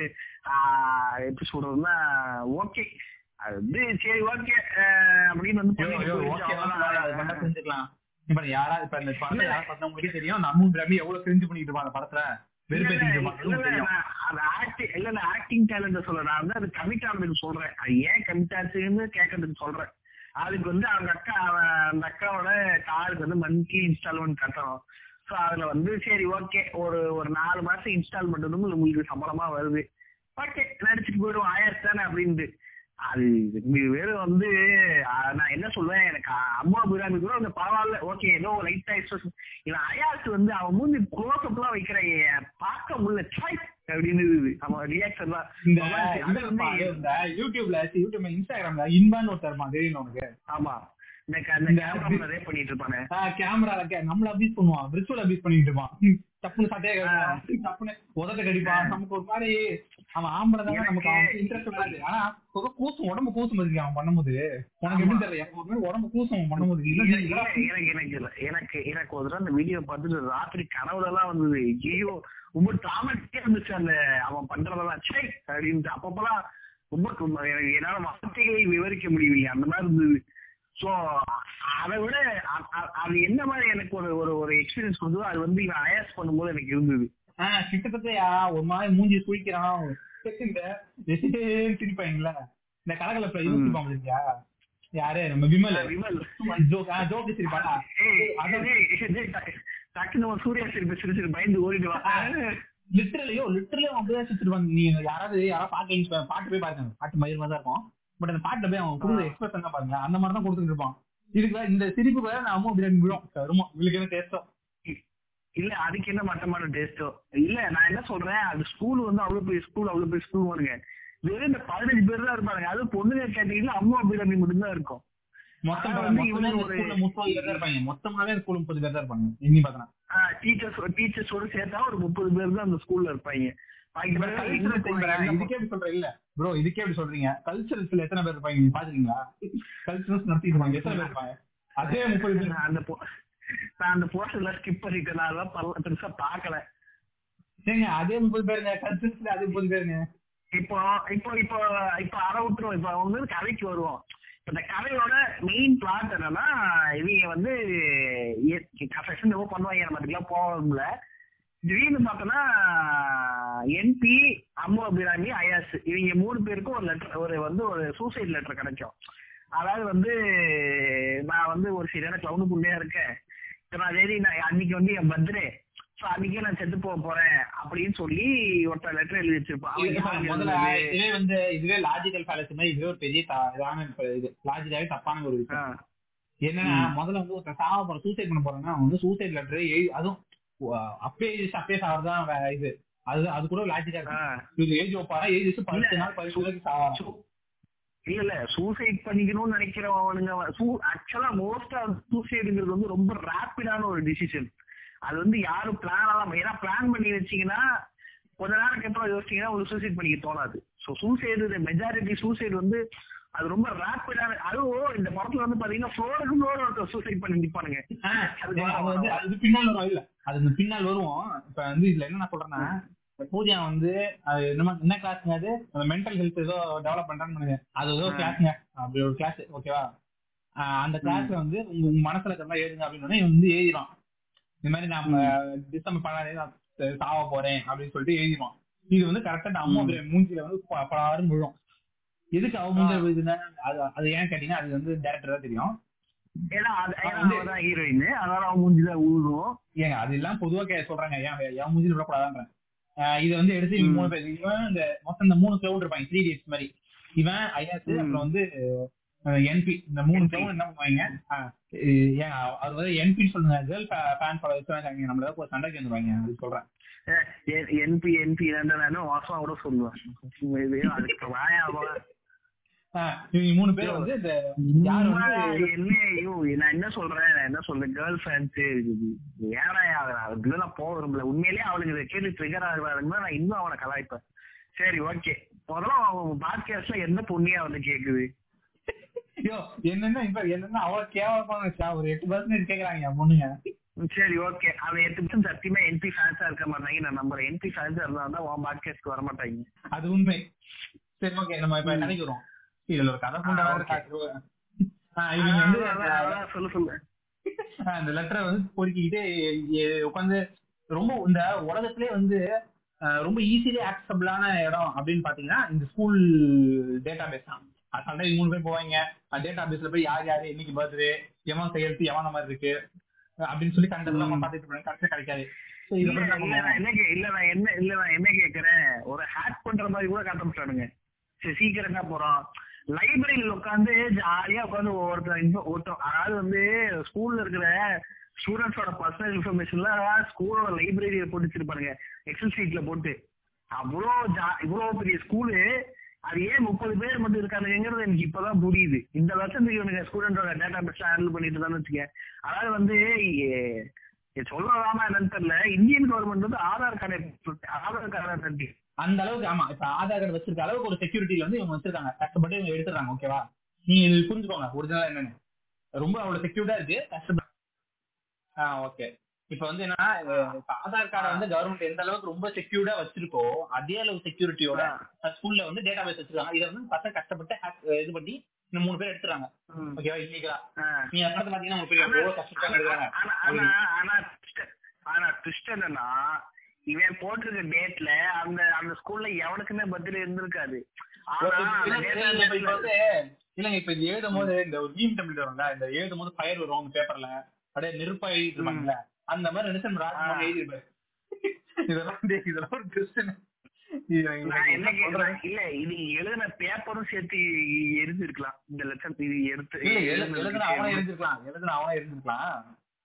ஆஹ், எப்படி சொல்றதுன்னா ஓகே அது வந்து சரி ஓகே அப்படின்னு வந்து ஐயோ, பண்ணிட்டு ஐயோ, போயிடுச்சு, okay தான் சார், அது பண்ணா அவ்வளவுதான். செஞ்சுக்கலாம். இப்ப யாரா இப்ப இந்த படத்தை யாரா பார்த்தவங்களுக்கே தெரியும் இந்த அம்மு பிரமி எவ்வளவு கிரிஞ்சு பண்ணிட்டு இருப்பாங்க படத்துல வெறுப்பேத்திட்டு இல்ல, இருப்பாங்க இல்ல, அதுவும் தெரியும் நான் அது acting- இல்ல, நான் acting talent சொல்ல நான் வந்து அது commit ஆனதுக்கு சொல்றேன் அது ஏன் commit ஆச்சுன்னு கேட்கறதுக்கு சொல்றேன் அதுக்கு வந்து அவங்க அக்கா அவ- அந்த அக்காவோட காருக்கு வந்து மந்த்லி இன்ஸ்டால்மெண்ட் கட்டணும் சோ அதுல வந்து சரி ஓகே ஒரு ஒரு நாலு மாசம் இன்ஸ்டால்மெண்ட் வந்து உங்களுக்கு சம்பளமா வருது ஓகே நடிச்சுட்டு போயிடுவோம் ஆயிரத்து தானே அப்படின்ட்டு அது இது வெறும் வந்து ஆஹ், நான் என்ன சொல்லுவேன் எனக்கு அம்மா பிராமி கூட அந்த பரவாயில்ல ஓகே ஏதோ லைட்டா எக்ஸ்பிரஷன் இவன் அயாஸ் வந்து அவன் மூஞ்சி க்ளோஸ் எல்லாம் வைக்கிற பார்க்க முடியல சாய் அப்படின்னு இருக்குது அவன் ரியாக்ஷன் தான் இந்த அது இதுல வந்து- பாரு, இந்த யூடியூப்ல யூடியூப்ல இன்ஸ்டாகிராம்ல இன்பான்னு ஒருத்தர் இருப்பான் தெரியும் உனக்கு ஆமா இந்த க- இந்த இந்த கேமரா ரேப் பண்ணிட்டு இருப்பானே கேமரால நம்மள அபியூஸ் பண்ணுவான் விர்ச்சுவல் அபியூஸ் பண்ணிட்டு இருப்பான் ஹம், டப்புனு சட்டையை கட்டுவான் டப்புனு உதட்ட கடிப்பான் நமக்கு ஒரு மாதிரி அவன் ஆம்பளை தான் நமக்கு அவன் இன்ட்ரெஸ்ட் வராது ஆனா ஒரு கூசும் உடம்பு கூசும் இருக்கு அவன் பண்ணும்போது உனக்கு எப்படி தெரியல எனக்கு ஒரு மாதிரி உடம்பு கூசும் அவன் பண்ணும்போது இல்ல, இல்ல, இல்ல, இல்ல, எனக்கு எனக்கு இல்ல. எனக்கு எனக்கு ஒரு தடவை அந்த வீடியோ பார்த்துட்டு ராத்திரி கனவுல எல்லாம் வந்தது ஐயோ ரொம்ப டிராமட்டிக்கா இருந்துச்சு அந்த அவன் பண்றதெல்லாம் சை அப்படின்ட்டு அப்பப்பெல்லாம் ரொம்ப ரொம்ப எனக்கு என்னால வார்த்தைகளை விவரிக்க முடியலையா அந்த மாதிரி இருந்தது சோ அதை விட அ- அ- அது என்ன மாதிரி எனக்கு ஒரு ஒரு ஒரு எக்ஸ்பீரியன்ஸ் கொடுத்ததோ அது வந்து இவன் அயாஸ் பண்ணும்போது எனக்கு இருந்தது ஆஹ் கிட்டத்தட்ட ஒரு மாதிரி மூஞ்சி சுழிக்கிறான் இந்த சிரிப்பாங்களா இந்த கலகலப்புல ம். யோசிப்பாங்க இல்லையா யாரு நம்ம விமல் விமல் ஜோக் ஜோக் சிரிப்பாடா ஏய், அதான் ஏய், ஏய், டக்கு- டக்குன்னு ஒரு சூர்யா சிரிப்பு சிரிச்சு சிரிச்சு பயந்து ஓடிட்டு வா லிட்டரலியோ லிட்டரலியோ அப்படியே சுத்திருவாங்க நீ யாராவது யாராவது பாக்க பாட்டு போய் பாருங்க பாட்டு மயிர் தான் இருக்கும் பட் அந்த பாட்டுல போய் அவன் கொடுக்குற எக்ஸ்பிரஷன் தான் பாருங்க அந்த மாதிரி தான் கொடுத்துட்டு இருப்பான் இதுக்கு இந்த சிரிப்பு வேற நான் அம்மா பிரியாணி விழும் வருமா உங்களுக்கு என்ன டேஸ்டோ இல்ல அதுக்கு என்ன மட்டமான டேஸ்டோ இல்ல நான் என்ன சொல்றேன் அது ஸ்கூல் வந்து அவ்வளவு பெரிய ஸ்கூல் அவ்வளவு பெரிய ஸ்கூல் வருங்க வெறும் இந்த பதினஞ்சு பேர் தான் இருப்பாங்க அது பொண்ணுங்க கேட்டீங்கன்னா அம்மா பிரியாணி மட்டும் தான் இருக்கும் மொத்தம் ஆனா வந்து மொத்தமே இவங்க இந்த ஒரு- ஸ்கூல்ல முப்பது பேர் தான் இருப்பாங்க மொத்தமாவே ஸ்கூல் முப்பது பேர் தான் இருப்பாங்க எண்ணி பார்த்தா டீச்சர்ஸ் டீச்சர்ஸோட சேர்த்தா ஒரு முப்பது பேர் தான் அந்த ஸ்கூல்ல இருப்பாங்க பாக்கி பேர் எங்க போறாங்க, என்ன இதுக்கே எப்படி சொல்றேன் இல்ல ப்ரோ இதுக்கே எப்படி சொல்றீங்க கல்ச்சரல்ஸ்ல எத்தனை பேர் இருப்பாங்க நீங்க பாத்துக்கீங்களா கல்ச்சரல்ஸ் நடத்திட்டு இருப்பாங்க எத்தனை பேர் இருப்பாங்க அதே முப்பது பேர் நான் அந்த போ- நான் அந்த போர்ஷன்ல ஸ்கிப் பண்ணிட்டேன் நான் அதெல்லாம் பரவ- பெருசா பாக்கல ஏங்க அதே முப்பது பேருங்க கல்ச்சரல்ஸ்ல அதே முப்பது பேருங்க இப்போ இப்போ இப்போ இப்போ அரை விட்டுருவோம் இப்போ அவங்க வந்து கதைக்கு வருவோம் இப்ப இந்த கதையோட மெயின் பிளாட் என்னன்னா இவங்க வந்து கன்ஸ்ட்ரக்ஷன் ஏதோ பண்ணுவாங்க நம்ம அதுக்கெல்லாம் போகல திடீர்னு பார்த்தோன்னா என்பி அம்மு அபிராமி அயாஸ் இவங்க மூணு பேருக்கும் ஒரு லெட்டர் ஒரு வந்து ஒரு சூசைட் லெட்டர் கிடைக்கும் அதாவது வந்து நான் வந்து ஒரு சரியான கிளவுனு புண்ணியா இருக்கேன் இத்தனாம் தேதி நான் அன்னைக்கு வந்து என் பர்த்டே சோ அன்னைக்கே நான் செத்து போக போறேன் அப்படின்னு சொல்லி ஒருத்தர் லெட்டர் எழுதி வச்சிருப்பான் அவன் இதுக்கு யாருக்கு முதல்ல எழுதுனது? இதுவே வந்து இதுவே லாஜிக்கல் ஃபேலசி மாதிரி இதுவே ஒரு பெரிய த- இதான இப்ப இது லாஜிக்காவே தப்பான ஒரு ஆ, விஷயம் என்னன்னா முதல்ல வந்து ஒருத்தன் சாவ போற சூசைட் பண்ண போறான்னா அவன் வந்து சூசைட் லெட்டர் அதுவும் அஹ் அப்பயே எழுதி அப்பயே சாவறதான் வே- இது அது அது கூட லாஜிக்கா ஆ. இருக்கு இது ஏஜ் வைப்பாரா ஏஜ் வச்சு பத்து நாள் பதினஞ்சு நாளைக்கு சாவாராம் சு- இல்ல இல்ல சூசைட் பண்ணிக்கணும்னு நினைக்கிறவனுங்க ஆக்சுவலா மோஸ்டா சூசைடுங்கிறது வந்து ரொம்ப ரேப்பிடான ஒரு டிசிஷன் அது வந்து யாரும் பிளான் எல்லாம் ஏன்னா பிளான் பண்ணி வச்சீங்கன்னா கொஞ்ச நேரம் அப்புறம் யோசிச்சீங்கன்னா உங்களுக்கு சூசைட் பண்ணிக்க தோணாது ஸோ சூசைடு மெஜாரிட்டி சூசைடு வந்து அது ரொம்ப ரேப்பிடான அதுவும் இந்த படத்துல வந்து பாத்தீங்கன்னா ஃப்ளோருக்கு ஃப்ளோர் ஒருத்தர் சூசைட் பண்ணி நிப்பானுங்க ஆஹ் அது வந்து அது பின்னால் வரும் இல்ல அது இந்த பின்னால் வருவோம் இப்ப வந்து இதுல என்ன நான் சொல்றேன்னா இப்ப பூஜா வந்து அது என்னமா என்ன கிளாஸ்ங்க அது மென்டல் ஹெல்த் ஏதோ டெவலப் பண்றான்னு பண்ணுங்க அது ஏதோ ஆ. கிளாஸ்ங்க அப்படி ஒரு கிளாஸ் ஓகேவா அந்த கிளாஸ்ல வந்து உங்க உங்க மனசுல இருக்கிறதா எழுதுங்க அப்படின்னு உடனே இவன் வந்து எழுதிடும் இந்த மாதிரி நம்ம டிசம்பர் பண்ணாதே நான் சாவ போறேன் அப்படின்னு சொல்லிட்டு எழுதிடுவான் இது வந்து கரெக்டா அம்மா ம். மூஞ்சில வந்து ப- பலாருன்னு விழும் எதுக்கு அவ மூஞ்சில ஆ. விழுதுன்னா அது அது ஏன் கேட்டீங்கன்னா அது வந்து டேரக்டர் தான் தெரியும் ஏன்னா அது ஏன்னா வந்து- அவன் தான் ஹீரோயின் அதனால அவன் மூஞ்சில ஊதும் ஏங்க அது எல்லாம் பொதுவா கே சொல்றாங்க ஏன் என் மூஞ்சில விடக்கூடாதான்றேன் ஆஹ் இதை வந்து எடுத்து இவங்க ம். மூணு பேர் இவன் இந்த மொத்தம் இந்த மூணு கிளவுட் இருப்பாங்க த்ரீ டேஸ் மாதிரி இவன் ஐயாஸ் ம். அப்புறம் வந்து என்பி இந்த மூணு NP. கிளவுட் என்ன பண்ணுவாங்க ஆஹ் இ- ஏன் அவர் வந்து என்பின்னு சொல்லுங்க கேர்ள் ஃபேன் ஃபாலோ வச்சுருக்காங்க நம்மள ஏதாவது ஒரு சண்டைக்கு வந்துருவாங்க அது சொல்றேன் என்பி என்பி நான் வாசமா கூட சொல்லுவேன் இது அதுக்கு வாயா அவன். ஆஹ் இவங்க மூணு பேர் வந்து இந்த யார் சும்மா வந்து என்ன ஐயோ நான் என்ன சொல்றேன் நான் என்ன சொல்றேன் கேர்ள் ஃபிரெண்ட்ஸ் ஏடா அதுல நான் போக விரும்பல உண்மையிலேயே அவளுக்கு இதை கேட்டு ட்ரிகர் ஆகுறாருன்னா நான் இன்னும் அவனை கலாய்ப்பேன் சரி ஓகே முதல்ல அவன் பாட்காஸ்ட்ல என்ன பொண்ணியா வந்து கேக்குது ஐயோ என்னன்னா இப்ப என்னன்னா அவ்வளவு கேவலமான விஷயம் ஒரு எட்டு பர்சன்டேஜ் கேக்குறாங்க என் பொண்ணுங்க சரி ஓகே அவன் எட்டு நிமிஷம் சத்தியமா என்பி ஃபேன்ஸா இருக்க மாட்டாங்க நான் நம்புறேன் என்பி ஃபேன்ஸா இருந்தா தான் உன் பாட்காஸ்ட்க்கு வர மாட்டாங்க அது உண்மை சரி ஓகே நம்ம இப்ப ம். கதைக்கு வருவோம் இதுல ஒரு கதை புண்டா ஆ, வேற okay. இருக்கு. ஆ, இவங்க வந்து அதான், அதான், அதான், சொல்லு சொல்லு ஆ, இந்த லெட்டரை வந்து பொறுக்கிக்கிட்டு உட்காந்து ரொம்ப இந்த உலகத்திலே வந்து ஆ, ரொம்ப ஈஸிலி ஆக்சபிளான இடம் அப்படின்னு பாத்தீங்கன்னா இந்த ஸ்கூல் டேட்டா பேஸ் தான் அதனால இவங்க மூணு பேர் போவாங்க டேட்டா பேஸ்ல போய் யார் யாரு என்னைக்கு பர்த்டே எவன் கையெழுத்து எவன் மாதிரி இருக்கு அப்படின்னு சொல்லி கண்டதெல்லாம் ம். பார்த்துட்டு போறாங்க கடைசியா கிடைக்காது So, இதை இல்ல பத்தி இல்ல நம்ம- நான் என்ன கே- இல்ல நான் என்ன இல்ல நான் என்ன கேக்குறேன் ஒரு ஹேக் பண்ற மாதிரி கூட காட்ட மாட்டானுங்க சரி சீக்கிரம் என்ன போறோம் லைப்ரரியில உட்காந்து ஜாலியா உட்காந்து ஒவ்வொருத்தர் info- ஒருத்தர் அதாவது வந்து ஸ்கூல்ல இருக்கிற ஸ்டூடெண்ட்ஸோட பர்சனல் இன்ஃபர்மேஷன்லாம் ஸ்கூலோட லைப்ரரியில போட்டு வச்சிருப்பானுங்க எக்ஸல் ஷீட்ல போட்டு அவ்வளோ ஜா இவ்வளவு பெரிய ஸ்கூலு அது ஏன் முப்பது பேர் மட்டும் இருக்கானுங்கிறது எனக்கு இப்பதான் புரியுது இந்த வருஷத்துக்கு இவனுங்க ஸ்டூடெண்டோட டேட்டா பேஸ் ஹேண்டில் பண்ணிட்டு தான் வச்சுக்க அதாவது வந்து எ- எ- சொல்லலாமா என்னன்னு தெரியல இந்தியன் கவர்மெண்ட் வந்து ஆதார் கார்டை ஆதார் கார்டை தட்டி அந்த அளவுக்கு ஆமா இப்ப ஆதார் கார்டு வச்சிருக்க அளவுக்கு ஒரு செக்யூரிட்டில வந்து இவங்க வச்சிருக்காங்க கஷ்டப்பட்டு இவங்க எடுத்துறாங்க ஓகேவா நீங்க இது புரிஞ்சுக்கோங்க ஒரிஜினலா என்னன்னு ரொம்ப அவ்வளவு செக்யூர்டா இருக்கு கஷ்டப்பட்டு ஆ ஓகே இப்ப வந்து என்னன்னா அஹ் இப்ப ஆதார் கார்டை வந்து கவர்மெண்ட் எந்த அளவுக்கு ரொம்ப செக்யூர்டா வச்சிருக்கோ அதே அளவு செக்யூரிட்டியோட ஸ்கூல்ல வந்து டேட்டா பேஸ் வச்சிருக்காங்க இதை வந்து பசங்க கஷ்டப்பட்டு hack- இது பண்ணி இந்த மூணு பேர் எடுத்துறாங்க ம். ஓகேவா இல்லீங்களா ஆ. நீங்க அந்த படத்தை பாத்தீங்கன்னா உங்களுக்கு தெரியும் எவ்வளவு கஷ்டப்பட்டு எடுக்கிறாங்க ஆனா ஆனா ஆனா twist- ஆனா twist என்னன்னா இவன் போட்டிருக்க டேட்ல அந்த அந்த ஸ்கூல்ல எவனுக்குமே பதில் இருந்திருக்காது ஆனா அந்த இல்லைங்க, data இல்லைங்க, இப்ப base ல- வந்து இல்லைங்க இப்ப இது எழுதும் போது இந்த ஒரு மீம் டெம்ப்ளேட் வரும்ல இந்த எழுதும் போது ஃபயர் வரும் உங்க பேப்பர்ல அப்படியே நெருப்பா எழுதிட்டு இருப்பாங்கல்ல அந்த மாதிரி நினைச்சு ராஜ்மோகன் ஆ. எழுதிருப்பாரு இதெல்லாம் வந்து இதெல்லாம் ஒரு கிறிஸ்டன் நான் என்ன கேக்குறேன் இல்ல இது எழுதின பேப்பரும் சேர்த்து எரிஞ்சிருக்கலாம் இந்த லட்சம் இது எடுத்து இல்ல எழு- எழுதுன அவனை எழுதுனதுக்கு. எழுதிருக்கலாம் எழுதுன அவனை எழுதிருக்கலாம்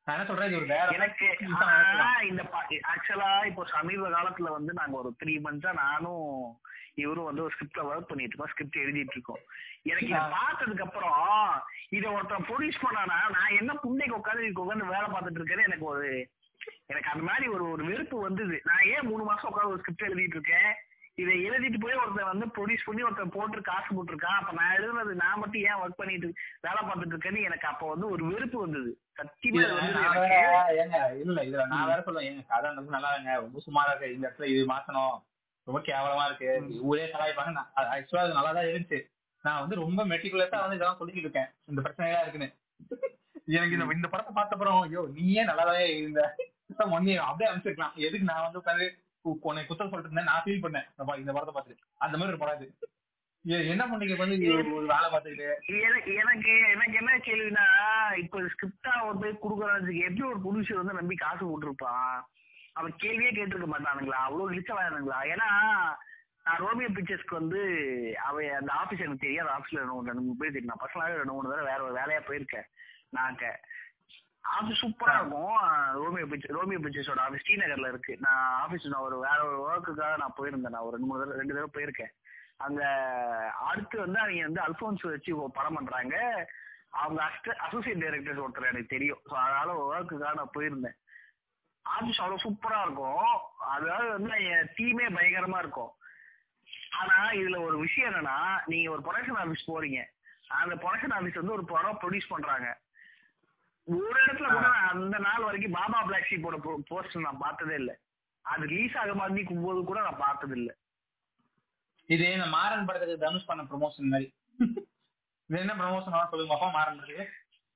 நான் என்ன சொல்றேன் இது ஒரு வேற எனக்கு ஆ, ஆனா, இந்த ஆக்சுவலா இப்போ சமீப காலத்துல வந்து நாங்க ஒரு த்ரீ மந்த்ஸா நானும் இவரும் வந்து ஒரு ஸ்கிரிப்ட்ல ஒர்க் பண்ணிட்டு இருக்கோம் ஸ்கிரிப்ட் எழுதிட்டு இருக்கோம் எனக்கு இதை ஆ. பார்த்ததுக்கு அப்புறம் இதை ஒருத்தன் ப்ரொடியூஸ் பண்ணானா நான் என்ன புண்டைக்கு உட்காந்து இதுக்கு உட்காந்து வேலை பார்த்துட்டு இருக்கேன்னு எனக்கு ஒரு எனக்கு அந்த மாதிரி ஒரு ஒரு வெறுப்பு வந்தது நான் ஏன் மூணு மாசம் உட்காந்து ஒரு ஸ்கிரிப்ட் எழுதிட்டு இருக்கேன் இதை எழுதிட்டு போய் ஒருத்தன் வந்து ப்ரொடியூஸ் பண்ணி ஒருத்தன் போட்டு காசு போட்டிருக்கான் அப்ப நான் எழுதுனது நான் மட்டும் ஏன் ஒர்க் பண்ணிட்டு வேலை பார்த்துட்டு இருக்கேன்னு எனக்கு அப்ப வந்து ஒரு வெறுப்பு வந்தது சத்தியமா இதுல இது வந்து நான் எனக்கு வேற ஏங்க இல்ல இதுல நான் வேற சொல்லுவேன் ஏங்க கதை வந்து நல்லா இருங்க ரொம்ப சுமாரா இருக்கு இந்த இடத்துல இது மாத்தணும் ரொம்ப கேவலமா இருக்கு ஊரே கலாய்ப்பாங்க ஆக்சுவலா அது நல்லா தான் இருந்துச்சு நான் வந்து ரொம்ப மெட்டிகுலஸா வந்து இதெல்லாம் சொல்லிக்கிட்டு இருக்கேன் இந்த பிரச்சனையா இருக்குன்னு எனக்கு இந்த இந்த படத்தை பார்த்த அப்புறம் ஐயோ நீயே நல்லாதான் இருந்த ஒன்னே அப்படியே அனுப்பிச்சிருக்கலாம் எதுக்கு நான் வந்து உட்காந்து உன்னை குத்தம் சொல்லிட்டு இருந்தேன் நான் ஃபீல் பண்ணேன் இந்த பா- இந்த படத்தை பார்த்துட்டு அந்த மாதிரி ஒரு படம் இது ஏ- என்ன பண்ணீங்க வந்து இது ஒரு ஒரு வேலை பார்த்துக்கிட்டு எனக்கு எனக்கு எனக்கு என்ன கேள்வினா இப்ப ஸ்கிரிப்டா வந்து குடுக்கறதுக்கு எப்படி ஒரு ப்ரொடியூசர் வந்து நம்பி காசு போட்டிருப்பான் அவன் கேள்வியே கேட்டிருக்க மாட்டானுங்களா அவ்வளவு கிழிச்சவானுங்களா ஏன்னா நான் ரோமியோ பிக்சர்ஸ்க்கு வந்து அவ அந்த ஆபீஸ் எனக்கு தெரியாது ஆபீஸ்ல ரெண்டு மூணு ரெண்டு மூணு பேர் தெரியும் நான் பர்சனலாவே ரெண்டு மூணு தடவை வேற ஒரு வேலையா போயிருக்கேன் நாங்க ஆபீஸ் சூப்பரா இருக்கும் ரோமியோ பிக்சர் ரோமியோ பிக்சர்ஸோட ஆபீஸ் ஸ்ரீநகர்ல இருக்கு நான் ஆபீஸ் நான் ஒரு வேற ஒரு ஒர்க்குக்காக நான் போயிருந்தேன் நான் ஒரு ரெண்டு மூணு தடவை ரெண்டு தடவை போயிருக்கேன் அங்க அடுத்து வந்து அவங்க வந்து அல்போன்ஸ் வச்சு ஒரு படம் பண்றாங்க அவங்க அஸ்ட அசோசியேட் டைரக்டர்ஸ் ஒருத்தர் எனக்கு தெரியும் ஸோ அதனால ஒர்க்குக்காக நான் போயிருந்தேன் ஆபீஸ் அவ்வளவு சூப்பரா இருக்கும் அதாவது வந்து என் டீமே பயங்கரமா இருக்கும் ஆனா இதுல ஒரு விஷயம் என்னன்னா நீங்க ஒரு ப்ரொடக்ஷன் ஆபீஸ் போறீங்க அந்த ப்ரொடக்ஷன் ஆபீஸ் வந்து ஒரு படம் ப்ரொடியூஸ் பண்றாங்க ஒரு இடத்துல கூட நான் அந்த நாள் வரைக்கும் பாபா பிளாக் ஷீப்போட போஸ்டர் நான் பார்த்ததே இல்லை அது ரிலீஸ் ஆக மாதிரி போது கூட நான் பார்த்தது இல்லை இது இந்த மாறன் படத்துக்கு தனுஷ் பண்ண ப்ரொமோஷன் மாதிரி இது என்ன ப்ரொமோஷன் சொல்லுங்க பாப்பா மாறன் படத்துக்கு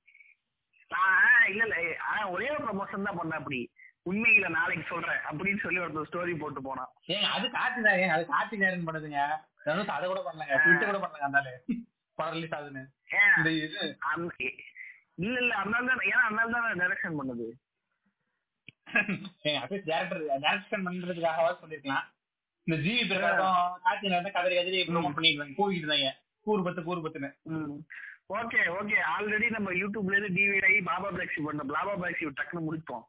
நான் இல்ல இல்ல ஆனா ஒரே ஒரு ப்ரமோஷன் தான் பண்ண அப்படி உண்மையில நாளைக்கு சொல்றேன் அப்படின்னு சொல்லி ஒருத்தர் ஸ்டோரி போட்டு போனான் ஏங்க அது கார்த்தி ஏங்க அது கார்த்தி நேரன் பண்ணுதுங்க தனுஷ் அதை கூட பண்ணலங்க ட்விட்டர் கூட பண்ணலங்க அந்த ஆளு. படம் ரிலீஸ் ஆகுதுன்னு ஏன் இந்த இது அந்த- இல்ல இல்ல அதனால தான் ஏன்னா அதனால தான் டைரக்ஷன் பண்ணுது ஏங்க அட்லீஸ்ட் டேரக்டர் டேரக்ஷன் பண்றதுக்காகவாது சொல்லிருக்கலாம் இந்த ஜிவி பிரகாசம் கார்த்தி நேரன் கதறி கதறி ப்ரோமோட் பண்ணிட்டு கூவிட்டு இருந்தாங்க கூறு பத்து கூறு பத்துன்னு ஓகே ஓகே ஆல்ரெடி நம்ம யூடியூப்ல இருந்து டிவிட் ஆகி பாபா பிளாக்ஸி பண்ணோம் பாபா பிளாக்ஸி டக்குன்னு முடிப்போம்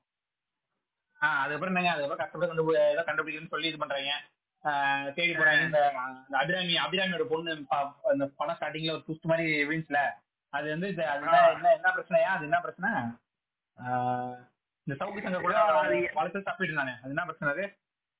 ஆஹ் அதுக்கப்புறம் என்னங்க அதுக்கப்புறம் கஷ்டப்பட்டு கண்டு ஏதோ கண்டுபிடிக்கணும்னு சொல்லி இது பண்றாங்க ஆஹ் தேடி போறாங்க இந்த இந்த அபிராமி அபிராமியோட பொண்ணு ப- அந்த படம் ஸ்டார்டிங்ல ஒரு ட்விஸ்ட் மாதிரி விழுந்துச்சுல அது வந்து இது அதுதான் என்ன என்ன பிரச்சனையா அது என்ன பிரச்சனை ஆஹ் இந்த சவுக்கு சங்க கூட அது- வளர்த்து தப்பிட்டு இருந்தானே அது என்ன பிரச்சனை அது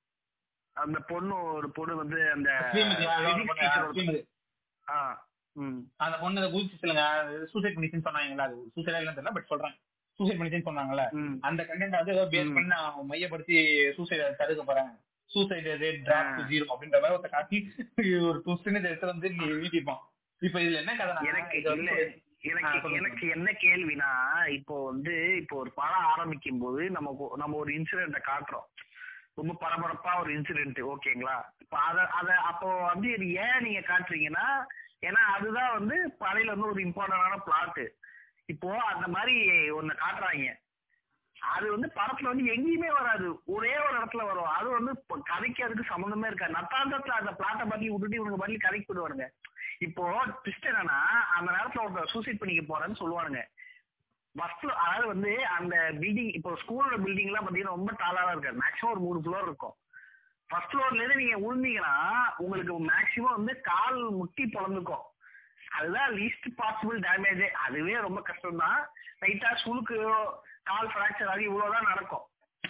அந்த பொண்ணு ஒரு பொண்ணு வந்து அந்த ஸ்ரீமதி ஆ, ஏதோ ஒரு physics பொண்ணு, teacher ஒரு- ஸ்ரீமதி. ஆ, ம். அந்த பொண்ணு அதை குதிச்சு சொல்லுங்க சூசைட் பண்ணிச்சுன்னு சொன்னாங்களா அது சூசைட் இல்லைன்னு தெரியல பட் சொல்றேன் சூசைட் பண்ணிச்சுன்னு சொன்னாங்கல்ல ம். அந்த கண்டென்ட் வந்து ஏதோ பேஸ் ம். பண்ணி நான் மையப்படுத்தி சூசைட் தடுக்க போறேன் suicide rate drop to zero அப்படின்ற மாதிரி ஒருத்த காட்டி ஒரு ட்விஸ்ட்னு எடுத்து வந்து நீ வீட்டிப்பான் இப்ப இதுல என்ன கதை எனக்கு இது இல்ல வந்து ஆ, எனக்கு சொல்லுங்க. எனக்கு என்ன கேள்வினா இப்போ வந்து இப்போ ஒரு படம் ஆரம்பிக்கும் போது நம்ம கொ- நம்ம ஒரு இன்சிடென்ட காட்டுறோம் ரொம்ப பரபரப்பா ஒரு இன்சிடென்ட் ஓகேங்களா இப்ப அத அத அப்போ வந்து இது ஏன் நீங்க காட்டுறீங்கன்னா ஏன்னா அதுதான் வந்து படையில வந்து ஒரு இம்பார்ட்டன்டான பிளாட் இப்போ அந்த மாதிரி ஒண்ணு காட்டுறாங்க அது வந்து படத்துல வந்து எங்கேயுமே வராது ஒரே ஒரு இடத்துல வரும் அது வந்து இப்ப கதைக்கு அதுக்கு சம்மந்தமே இருக்காது நத்தாந்தத்துல அந்த பிளாட்டை பத்தி விட்டுட்டு இவனுக்கு பதில் கதைக்கு விடுவானுங்க இப்போ ட்விஸ்ட் என்னன்னா அந்த நேரத்துல ஒருத்தர் சூசைட் பண்ணிக்க போறேன்னு சொல்லுவானுங்க ஃபர்ஸ்ட் அதாவது வந்து அந்த பில்டிங் இப்போ ஸ்கூலோட பில்டிங் எல்லாம் பாத்தீங்கன்னா ரொம்ப டாலா இருக்காது மேக்ஸிமம் ஒரு மூணு ஃப்ளோர் இருக்கும் ஃபர்ஸ்ட் ஃப்ளோர்ல இருந்து நீங்க விழுந்தீங்கன்னா உங்களுக்கு மேக்ஸிமம் வந்து கால் முட்டி பொழந்துக்கும் அதுதான் லீஸ்ட் பாசிபிள் டேமேஜ் அதுவே ரொம்ப கஷ்டம் தான் லைட்டா சுளுக்கு கால் ஃபிராக்சர் ஆகி இவ்வளவுதான் நடக்கும்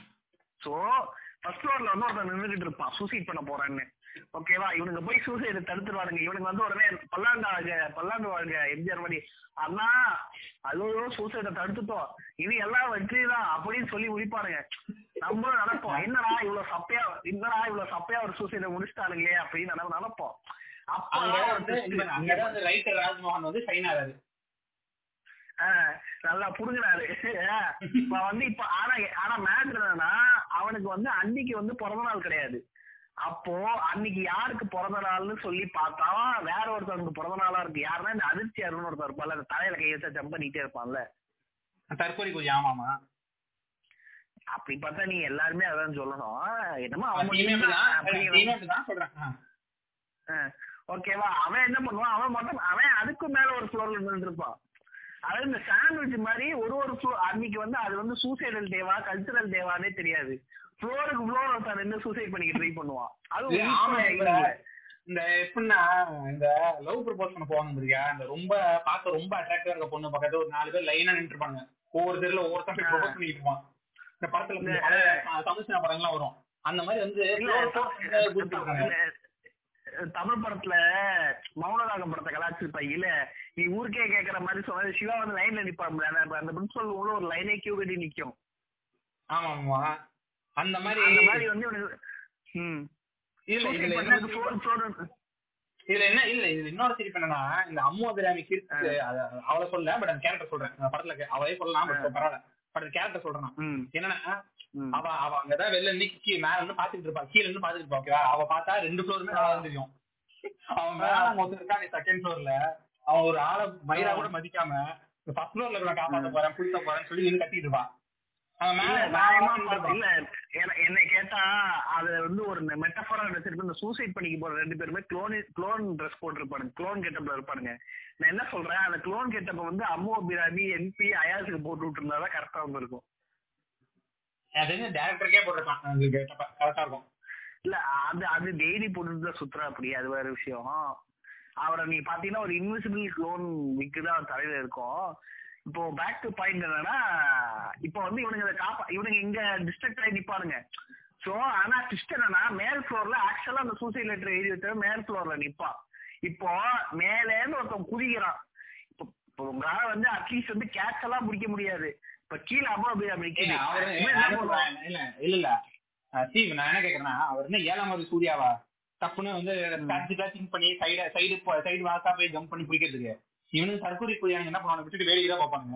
சோ ஃபர்ஸ்ட் ஃப்ளோர்ல வந்து ஒருத்தன் நின்றுட்டு இருப்பான் சூசைட் பண்ண போறான்னு ஓகேவா இவனுங்க போய் சூசைட் தடுத்துருவானுங்க இவனுங்க வந்து உடனே பல்லாண்டு வாழ்க பல்லாண்டு வாழ்க எம்ஜிஆர் மாதிரி அண்ணா அதோ சூசைட தடுத்துட்டோம் இது எல்லாம் வெற்றி தான் அப்படின்னு சொல்லி முடிப்பானுங்க நம்மளும் நினைப்போம் என்னடா இவ்வளவு சப்பையா என்னடா இவ்வளவு சப்பையா ஒரு சூசைட முடிச்சிட்டானுங்களே அப்படின்னு நம்ம நினைப்போம் அப்ப அங்க ஒரு வந்து twist. இவன் அங்கதான் வந்து ரைட்டர் ராஜ்மோகன் வந்து ஷைன் ஆகாது ஆஹ் நல்லா புடுங்கினாரு ஆஹ் இப்ப வந்து இப்ப ஆனா ஆனா மேட்ரு என்னன்னா அவனுக்கு வந்து அன்னைக்கு வந்து பிறந்த நாள் கிடையாது அப்போ அன்னைக்கு யாருக்கு பிறந்த நாள்னு சொல்லி பார்த்தா வேற ஒருத்தருக்கு பிறந்த நாளா இருக்கு யாருன்னா இந்த அதிர்ச்சி அருண் ஒருத்தர் இருப்பான்ல அந்த தலையில கையை வச்சா ஜம்ப் பண்ணிட்டே இருப்பான்ல தற்கொலை கொஞ்சம் ஆமாமா அப்படி பார்த்தா நீ எல்லாருமே அதான் சொல்லணும் என்னமோ அவன் டீமே மட்டும்தான் அப்படிங்கிற- டீமே தான் சொல்றேன் ஆ. ஆஹ் ஓகேவா அவன் என்ன பண்ணுவான் அவன் மட்டும் அவன் அதுக்கு மேல ஒரு ஃப்ளோர்ல நின்று இருப்பான் அதாவது இந்த சாண்ட்விச் மாதிரி ஒரு ஒரு floor அன்னைக்கு வந்து அது வந்து சூசைடல் டேவா கல்ச்சரல் டேவானே தெரியாது ஃப்ளோருக்கு ஃப்ளோர் ஒருத்தன் ரெண்டு சூசைட் பண்ணிக்க ட்ரை பண்ணுவான் அது இது ஆமா இந்த இந்த எப்படின்னா இந்த லவ் ப்ரப்போஸ் பண்ண போவாங்க பாத்தியா இந்த ரொம்ப பார்க்க ரொம்ப அட்ராக்டிவா இருக்க பொண்ணு பக்கத்துல ஒரு நாலு பேர் லைனா நின்று இருப்பாங்க ஒவ்வொரு தெருல ஒவ்வொருத்தன் போய் ப்ரப்போஸ் பண்ணிட்டு இருப்பான் இந்த படத்துல இந்த பழைய தமிழ் சினிமா படங்கள்லாம் வரும் அந்த மாதிரி வந்து இல்ல, floor floor வந்து கூட்டிட்டு இருக்காங்க. இல்ல, தமிழ் படத்துல மௌனராகம் படத்தை கலாச்சிருப்பாங்க இல்ல நீ ஊருக்கே கேக்குற மாதிரி சொன்னது சிவா வந்து லைன்ல நிப்பான் அந்த அந்த பிரின்சிபல் உள்ள ஒரு லைனே கியூ கட்டி நிக்கும் ஆமா ஆமா அந்த மாதிரி அந்த மாதிரி வந்து இவனுக்கு ம் இல்ல suicide இதுல என்ன பண்றதுக்கு floor floor இதுல என்ன இல்ல இதுல இன்னொரு சிரிப்பு என்னன்னா இந்த அம்மு அபிராமி கீர்த்தி அத- அவளை சொல்ல பட் அந்த கேரக்டர் சொல்றேன் அந்த படத்துல கே- அவளே சொல்லலாம் பட் பரவாயில்ல பட் அந்த கேரக்டர் சொல்றேன் நான். ம் என்னன்னா ம். அவ அவ அங்கதான் வெளில இருந்து கீ மேல இருந்து பாத்துட்டு இருப்பா கீழ இருந்து பாத்துட்டு இருப்பா ஓகேவா அவ பார்த்தா ரெண்டு ஃப்ளோருமே நல்லா தான் தெரியும் அவன் மேல மொத்தம் இருக்கா நீ செகண்ட் ஃப்ளோர்ல அவன் ஒரு ஆளை மயிரா கூட மதிக்காம ஃபர்ஸ்ட் ஃப்ளோர்ல நான் காப்பாத்த போறேன் புடித்த போறேன் சொல்லி நின்னு கத்திட்டு இருப்பான் அவன் மேல இல்ல, மேல நியாயமா நின்னுட்டு இருப்பான். இல்ல என்ன- என்னை கேட்டா அது வந்து ஒரு மெட்டஃபரா வச்சிருக்க இந்த சூசைட் பண்ணிக்க போற ரெண்டு பேருமே க்ளோன் க்ளோன் ட்ரெஸ் போட்டிருப்பானுங்க க்ளோன் கெட்டப்ல இருப்பானுங்க நான் என்ன சொல்றேன் அந்த க்ளோன் கெட்டப்ப வந்து அம்மு அபிராமி என்பி அயாஸுக்கு போட்டு விட்டு இருந்தாதான் கரெக்டா இருக்கும் அது என்ன டேரக்டருக்கே போட்டிருக்கான் உங்களுக்கு கரெக்டா இருக்கும் இல்ல அது அது டெய்லி போட்டுட்டு தான் சுத்துறா அப்படி அது வேற விஷயம் அவரை நீ பாத்தீங்கன்னா ஒரு இன்விசிபிள் க்ளோன் விக்கு தான் அவர் தலையில இருக்கும் இப்போ பேக் டு பாயிண்ட் என்னன்னா இப்போ வந்து இவனுங்க இதை காப்பா இவனுங்க இங்க டிஸ்ட்ரக்ட் ஆகி நிப்பானுங்க சோ ஆனா ட்விஸ்ட் என்னன்னா மேல் ஃப்ளோர்ல ஆக்சுவலா அந்த சூசைட் லெட்டர் எழுதி வச்ச மேல் ஃப்ளோர்ல நிப்பான் இப்போ மேலேன்னு ஒருத்தன் குதிக்கிறான் இப்போ இப்போ உங்களால வந்து அட்லீஸ்ட் வந்து கேட்ச் எல்லாம் பிடிக்க முடியாது இப்ப கீழே அம்மா அப்படி அப்படி இல்ல, அவரு நான் என்ன சொல்றேன், இல்ல இல்ல இல்ல அஹ் ஸ்டீவ் நான் என்ன கேக்குறேன்னா அவர் என்ன ஏழாம் ஒரு சூர்யாவா டப்புன்னு வந்து ஸ்ட்ராட்டஜிக்கா திங்க் பண்ணி சைடு சைடு சைடு வாசா போய் ஜம்ப் பண்ணி பிடிக்கிறதுக்கு இவனுக்கு தற்கொலை புரியாங்க என்ன பண்ணுவாங்க விட்டுட்டு வேடிக்கை தான் பார்ப்பாங்க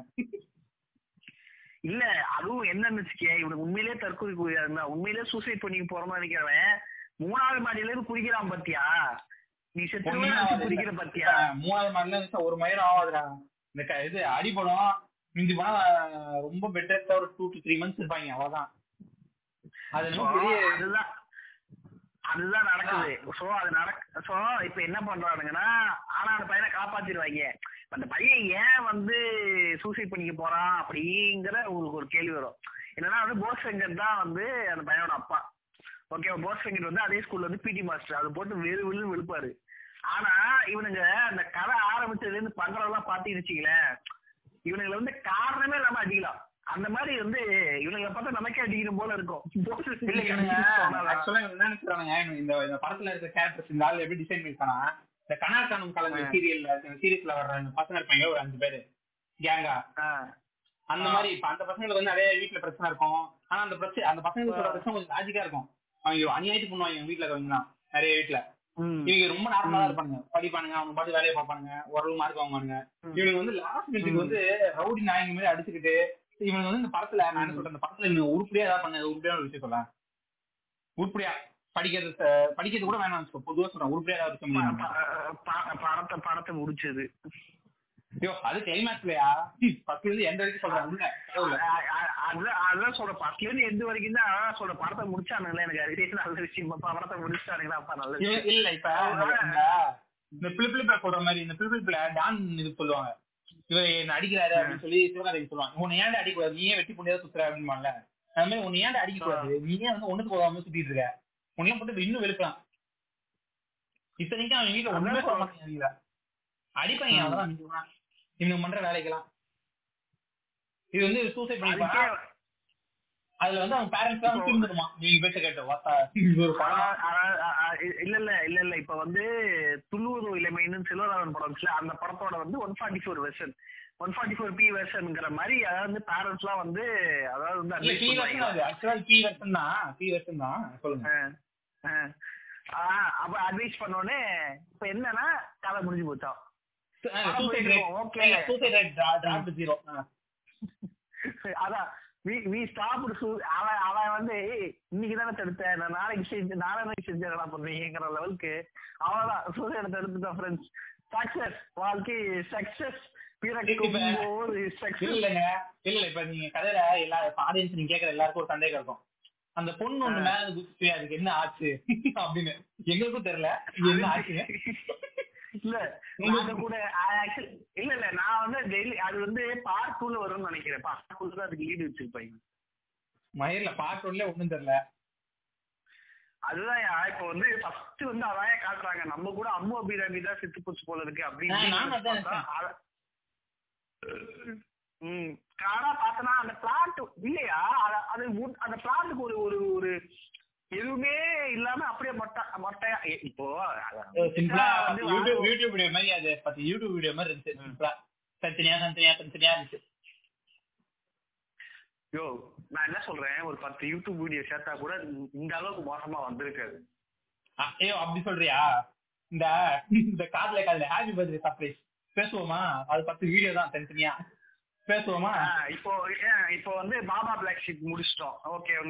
இல்ல அதுவும் என்னன்னு வச்சுக்கே இவனுக்கு உண்மையிலேயே தற்கொலை குறியா இருந்தா உண்மையிலேயே சூசைட் பண்ணி போறோம்னு நினைக்கிறவன் மூணாவது மாடியில இருந்து குடிக்கிறான் பாத்தியா நீ ஒண்ணுமே செத்து ஆகாது. குடிக்கிற பாத்தியா அஹ் மூணாவது மாடல இருந்துச்சு ஒரு மயிரம் ஆகாதுடா இந்த க- இது அடிபடும் மிஞ்சி போனா அஹ், ரொம்ப பெட்டர் ஒரு டூ டு த்ரீ மந்த்ஸ் இருப்பாங்க அவ்வளவுதான் அது So, என்னமோ பெரிய அதுதான் அதுதான் நடக்குது சோ அது நடக்க சோ இப்ப என்ன பண்றானுங்கன்னா ஆனா அந்த பையனை காப்பாத்திடுவாங்க இப்ப அந்த பையன் ஏன் வந்து சூசைட் பண்ணிக்க போறான் அப்படிங்கிற உங்களுக்கு ஒரு கேள்வி வரும் என்னன்னா வந்து போஸ் வெங்கட் தான் வந்து அந்த பையனோட அப்பா ஓகே போஸ் வெங்கட் வந்து அதே ஸ்கூல்ல வந்து பிடி மாஸ்டர் அதை போட்டு வெறு வெளு விழுப்பாரு ஆனா இவனுங்க அந்த கதை ஆரம்பிச்சதுல இருந்து பண்றதெல்லாம் பாத்தீங்கன்னு வச்சுங்களேன் இவனுங்களை வந்து காரணமே இல்லாம அடிக்கலாம் அந்த மாதிரி வந்து இவனுங்களை பார்த்தா நமக்கே அடிக்கணும் போல இருக்கும் Boss இல்ல Wenkட் இவனுங்க சொன்னாதான். ஆக்சுவலா என்ன நினைச்சுறானுங்க இந்த இந்த படத்துல இருக்க கேரக்டர்ஸ் இந்த ஆள் எப்படி டிசைன் பண்ணிருக்கானா இந்த கனா காணும் கலங்க சீரியல்ல சீரியஸ்ல வர்ற இந்த பசங்க இருப்பாங்க ஒரு அஞ்சு பேரு கேங்கா ஆ. அந்த மாதிரி இப்ப அந்த பசங்களுக்கு வந்து நிறைய வீட்டுல பிரச்சனை இருக்கும் ஆனா அந்த பிரச்சனை அந்த பசங்களுக்கு சொல்ற பிரச்சனை கொஞ்சம் லாஜிக்கா இருக்கும் அவங்க அநியாயத்துக்கு பண்ணுவாங்க இவங்க வீட்டுல இருக்கவங்க நிறைய வீட்டுல ம். இவங்க ரொம்ப நார்மலா இருப்பாங்க படிப்பானுங்க அவங்க பாட்டு வேலையை பார்ப்பானுங்க ஓரளவு மார்க் வாங்குவானுங்க இவனுக்கு வந்து லாஸ்ட் மினிட்டுக்கு வந்து ரவுடி நாயங்க மாதிரி அடிச்சுக்கிட்டு இவனுக்கு வந்து இந்த படத்துல நான் என்ன சொல்றேன் இந்த படத்துல இவங்க உருப்படியா ஏதாவது பண்ண உருப்படியான ஒரு விஷயம் சொல்ல உருப்படியா படிக்கிறது அஹ், படிக்கிறது கூட வேணாம் வச்சுக்கோ. பொதுவா சொல்றேன் உருப்படியா ஏதாவது விஷயம் ப- பண்ணுவாங்க. ப- ப- படத்தை படத்தை முடிச்சது ஐயோ அது கிளைமேக்ஸ்லயா ஃபர்ஸ்ட்ல இருந்து எந்த வரைக்கும் சொல்றேன் உள்ள கடவுளே. அ- அ- அதுதான் அதுதான் சொல்ற ஃபர்ஸ்ட்ல இருந்து எந்த வரைக்கும் தான் அதான் சொல்ற படத்தை முடிச்சானுங்களே எனக்கு அதுவே நல்ல விஷயம் அப்பா, படத்தை முடிச்சானுங்களா அப்பா நல்ல இவன் விஷயம் இல்ல இப்ப இந்த- இந்த- இந்த பிளிப்பிளிப்ப சொல்ற மாதிரி இந்த பிளிப்பிளிப்ல டான் இது சொல்லுவாங்க இவர் என்ன அடிக்கிறாரு அப்படின்னு சொல்லி சிவகாரதி சொல்லுவாங்க உன்னை ஏன்டா அடிக்கூடாது நீயே வெட்டி புண்டியா சுத்துற அப்படின்பான்ல அது மாதிரி உன்னை ஏன்டா அடிக்க கூடாது நீயே வந்து ஒண்ணுக்கு போகாம சுத்திட்டு இருக்க உன்னையும் போட்டு இன்னும் வெளுக்கலாம் இத்தனைக்கும் அவன் வீட்டுல ஒண்ணுமே சொல்ல மாட்டாங்க வீட்டுல அடிப்பாங்க அவ்வளவுதான் மிஞ்சி போனா. இவனுக்கு பண்ற வேலைக்கெல்லாம் இது வந்து சூசைட் பண்ணிப்பான் அதுக்கே அதுல வந்து அவன் பேரண்ட்ஸ் எல்லாம் திருந்துடுமா நீங்க பேச கேட்ட வாத்தா இது ஒரு படம் அ- அ- அ- அ- இல்ல இல்ல இல்ல இல்ல இப்ப வந்து துள்ளுவது இளமைன்னு சிலராவன் படம் இருந்துச்சுல அந்த படத்தோட வந்து one forty four version one forty four B வெர்ஷன்ங்கிற மாதிரி அதாவது வந்து பேரண்ட்ஸ் எல்லாம் வந்து அதாவது வந்து இல்ல advice பி பண்ணுவாங்க. வெர்ஷன் அது ஆக்சுவலா பி வெர்ஷன் தான் பி வெர்ஷன் தான் சொல்லுங்க ஆ, ஆ. ஆ, அப்ப அட்வைஸ் பண்ணோடனே இப்ப என்னன்னா கதை முடிஞ்சு போச்சான் suicide rate Okay. Suicide rate drop zero அதான் வி வி ஸ்டாப் அவன் அவன் வந்து "ஏய், இன்னைக்கு தானே தடுத்தேன் நான் நாளைக்கு செஞ்சு நாளைக்கு செஞ்சு என்ன பண்ணுவீங்கிற லெவலுக்கு அவன்தான் சூசைட தடுத்துட்டான் ஃப்ரெண்ட்ஸ் சக்சஸ் வாழ்க்கை சக்சஸ் பிறக்கும் போது சக்சஸ் இல்லங்க இல்ல இல்ல இப்ப நீங்க கதையில எல்லா ஆடியன்ஸ் நீங்க கேக்குற எல்லாருக்கும் ஒரு சந்தேகம் இருக்கும் அந்த பொண்ணு ஒண்ணு மேல குதிச்சு அதுக்கு என்ன ஆச்சு அப்படின்னு எங்களுக்கும் தெரியல இது என்ன ஆச்சு இல்ல நாங்க கூட actually- இல்ல இல்ல நான் வந்து டெய்லி அது வந்து பார்ட் டூல வரும்னு நினைக்கிறேன் பார்ட் டூல தான் அதுக்கு லீடு வச்சிருப்பாங்க மயிர்ல பார்ட் ஒன்ல ஒண்ணும் தெரியல அதுதான் இப்போ வந்து ஃபர்ஸ்ட் வந்து அதான் காட்டுறாங்க நம்ம கூட அம்மு அபிராமி தான் செத்து போச்சு போல இருக்கு ஆ, அப்படின்னு நானும் அதான் பார்த்தா, அத- ம் ஆனா பார்த்தனா அந்த பிளாட் இல்லையா அத- அது உட்- அந்த பிளாட்டுக்கு ஒரு ஒரு ஒரு எதுவுமே இல்லாம அப்படியே மொட்டை மொட்டையா எ- இப்போ அத- சிம்பிளா வந்து யூடியூப் யூடியூப் வீடியோ மாதிரி அது பத்து யூடியூப் வீடியோ மாதிரி இருந்துச்சு சிம்பிளா தனித்தனியா தனித்தனியா தனித்தனியா இருந்துச்சு யோ நான் என்ன சொல்றேன் ஒரு பத்து யூடியூப் வீடியோ சேர்த்தா கூட இந்த அளவுக்கு மோசமா வந்திருக்காது அ, ஐயோ அப்படி சொல்றியா இந்த இந்த காதுல காதுல ஹாப்பி பர்த்டே சர்ப்ரைஸ் பேசுவோமா அது பத்து வீடியோ தான் தனித்தனியா பேசுவோமா ஆ, இப்போ ஏன், இப்போ வந்து பாபா பிளாக் ஷீட் முடிச்சிட்டோம் ஓகே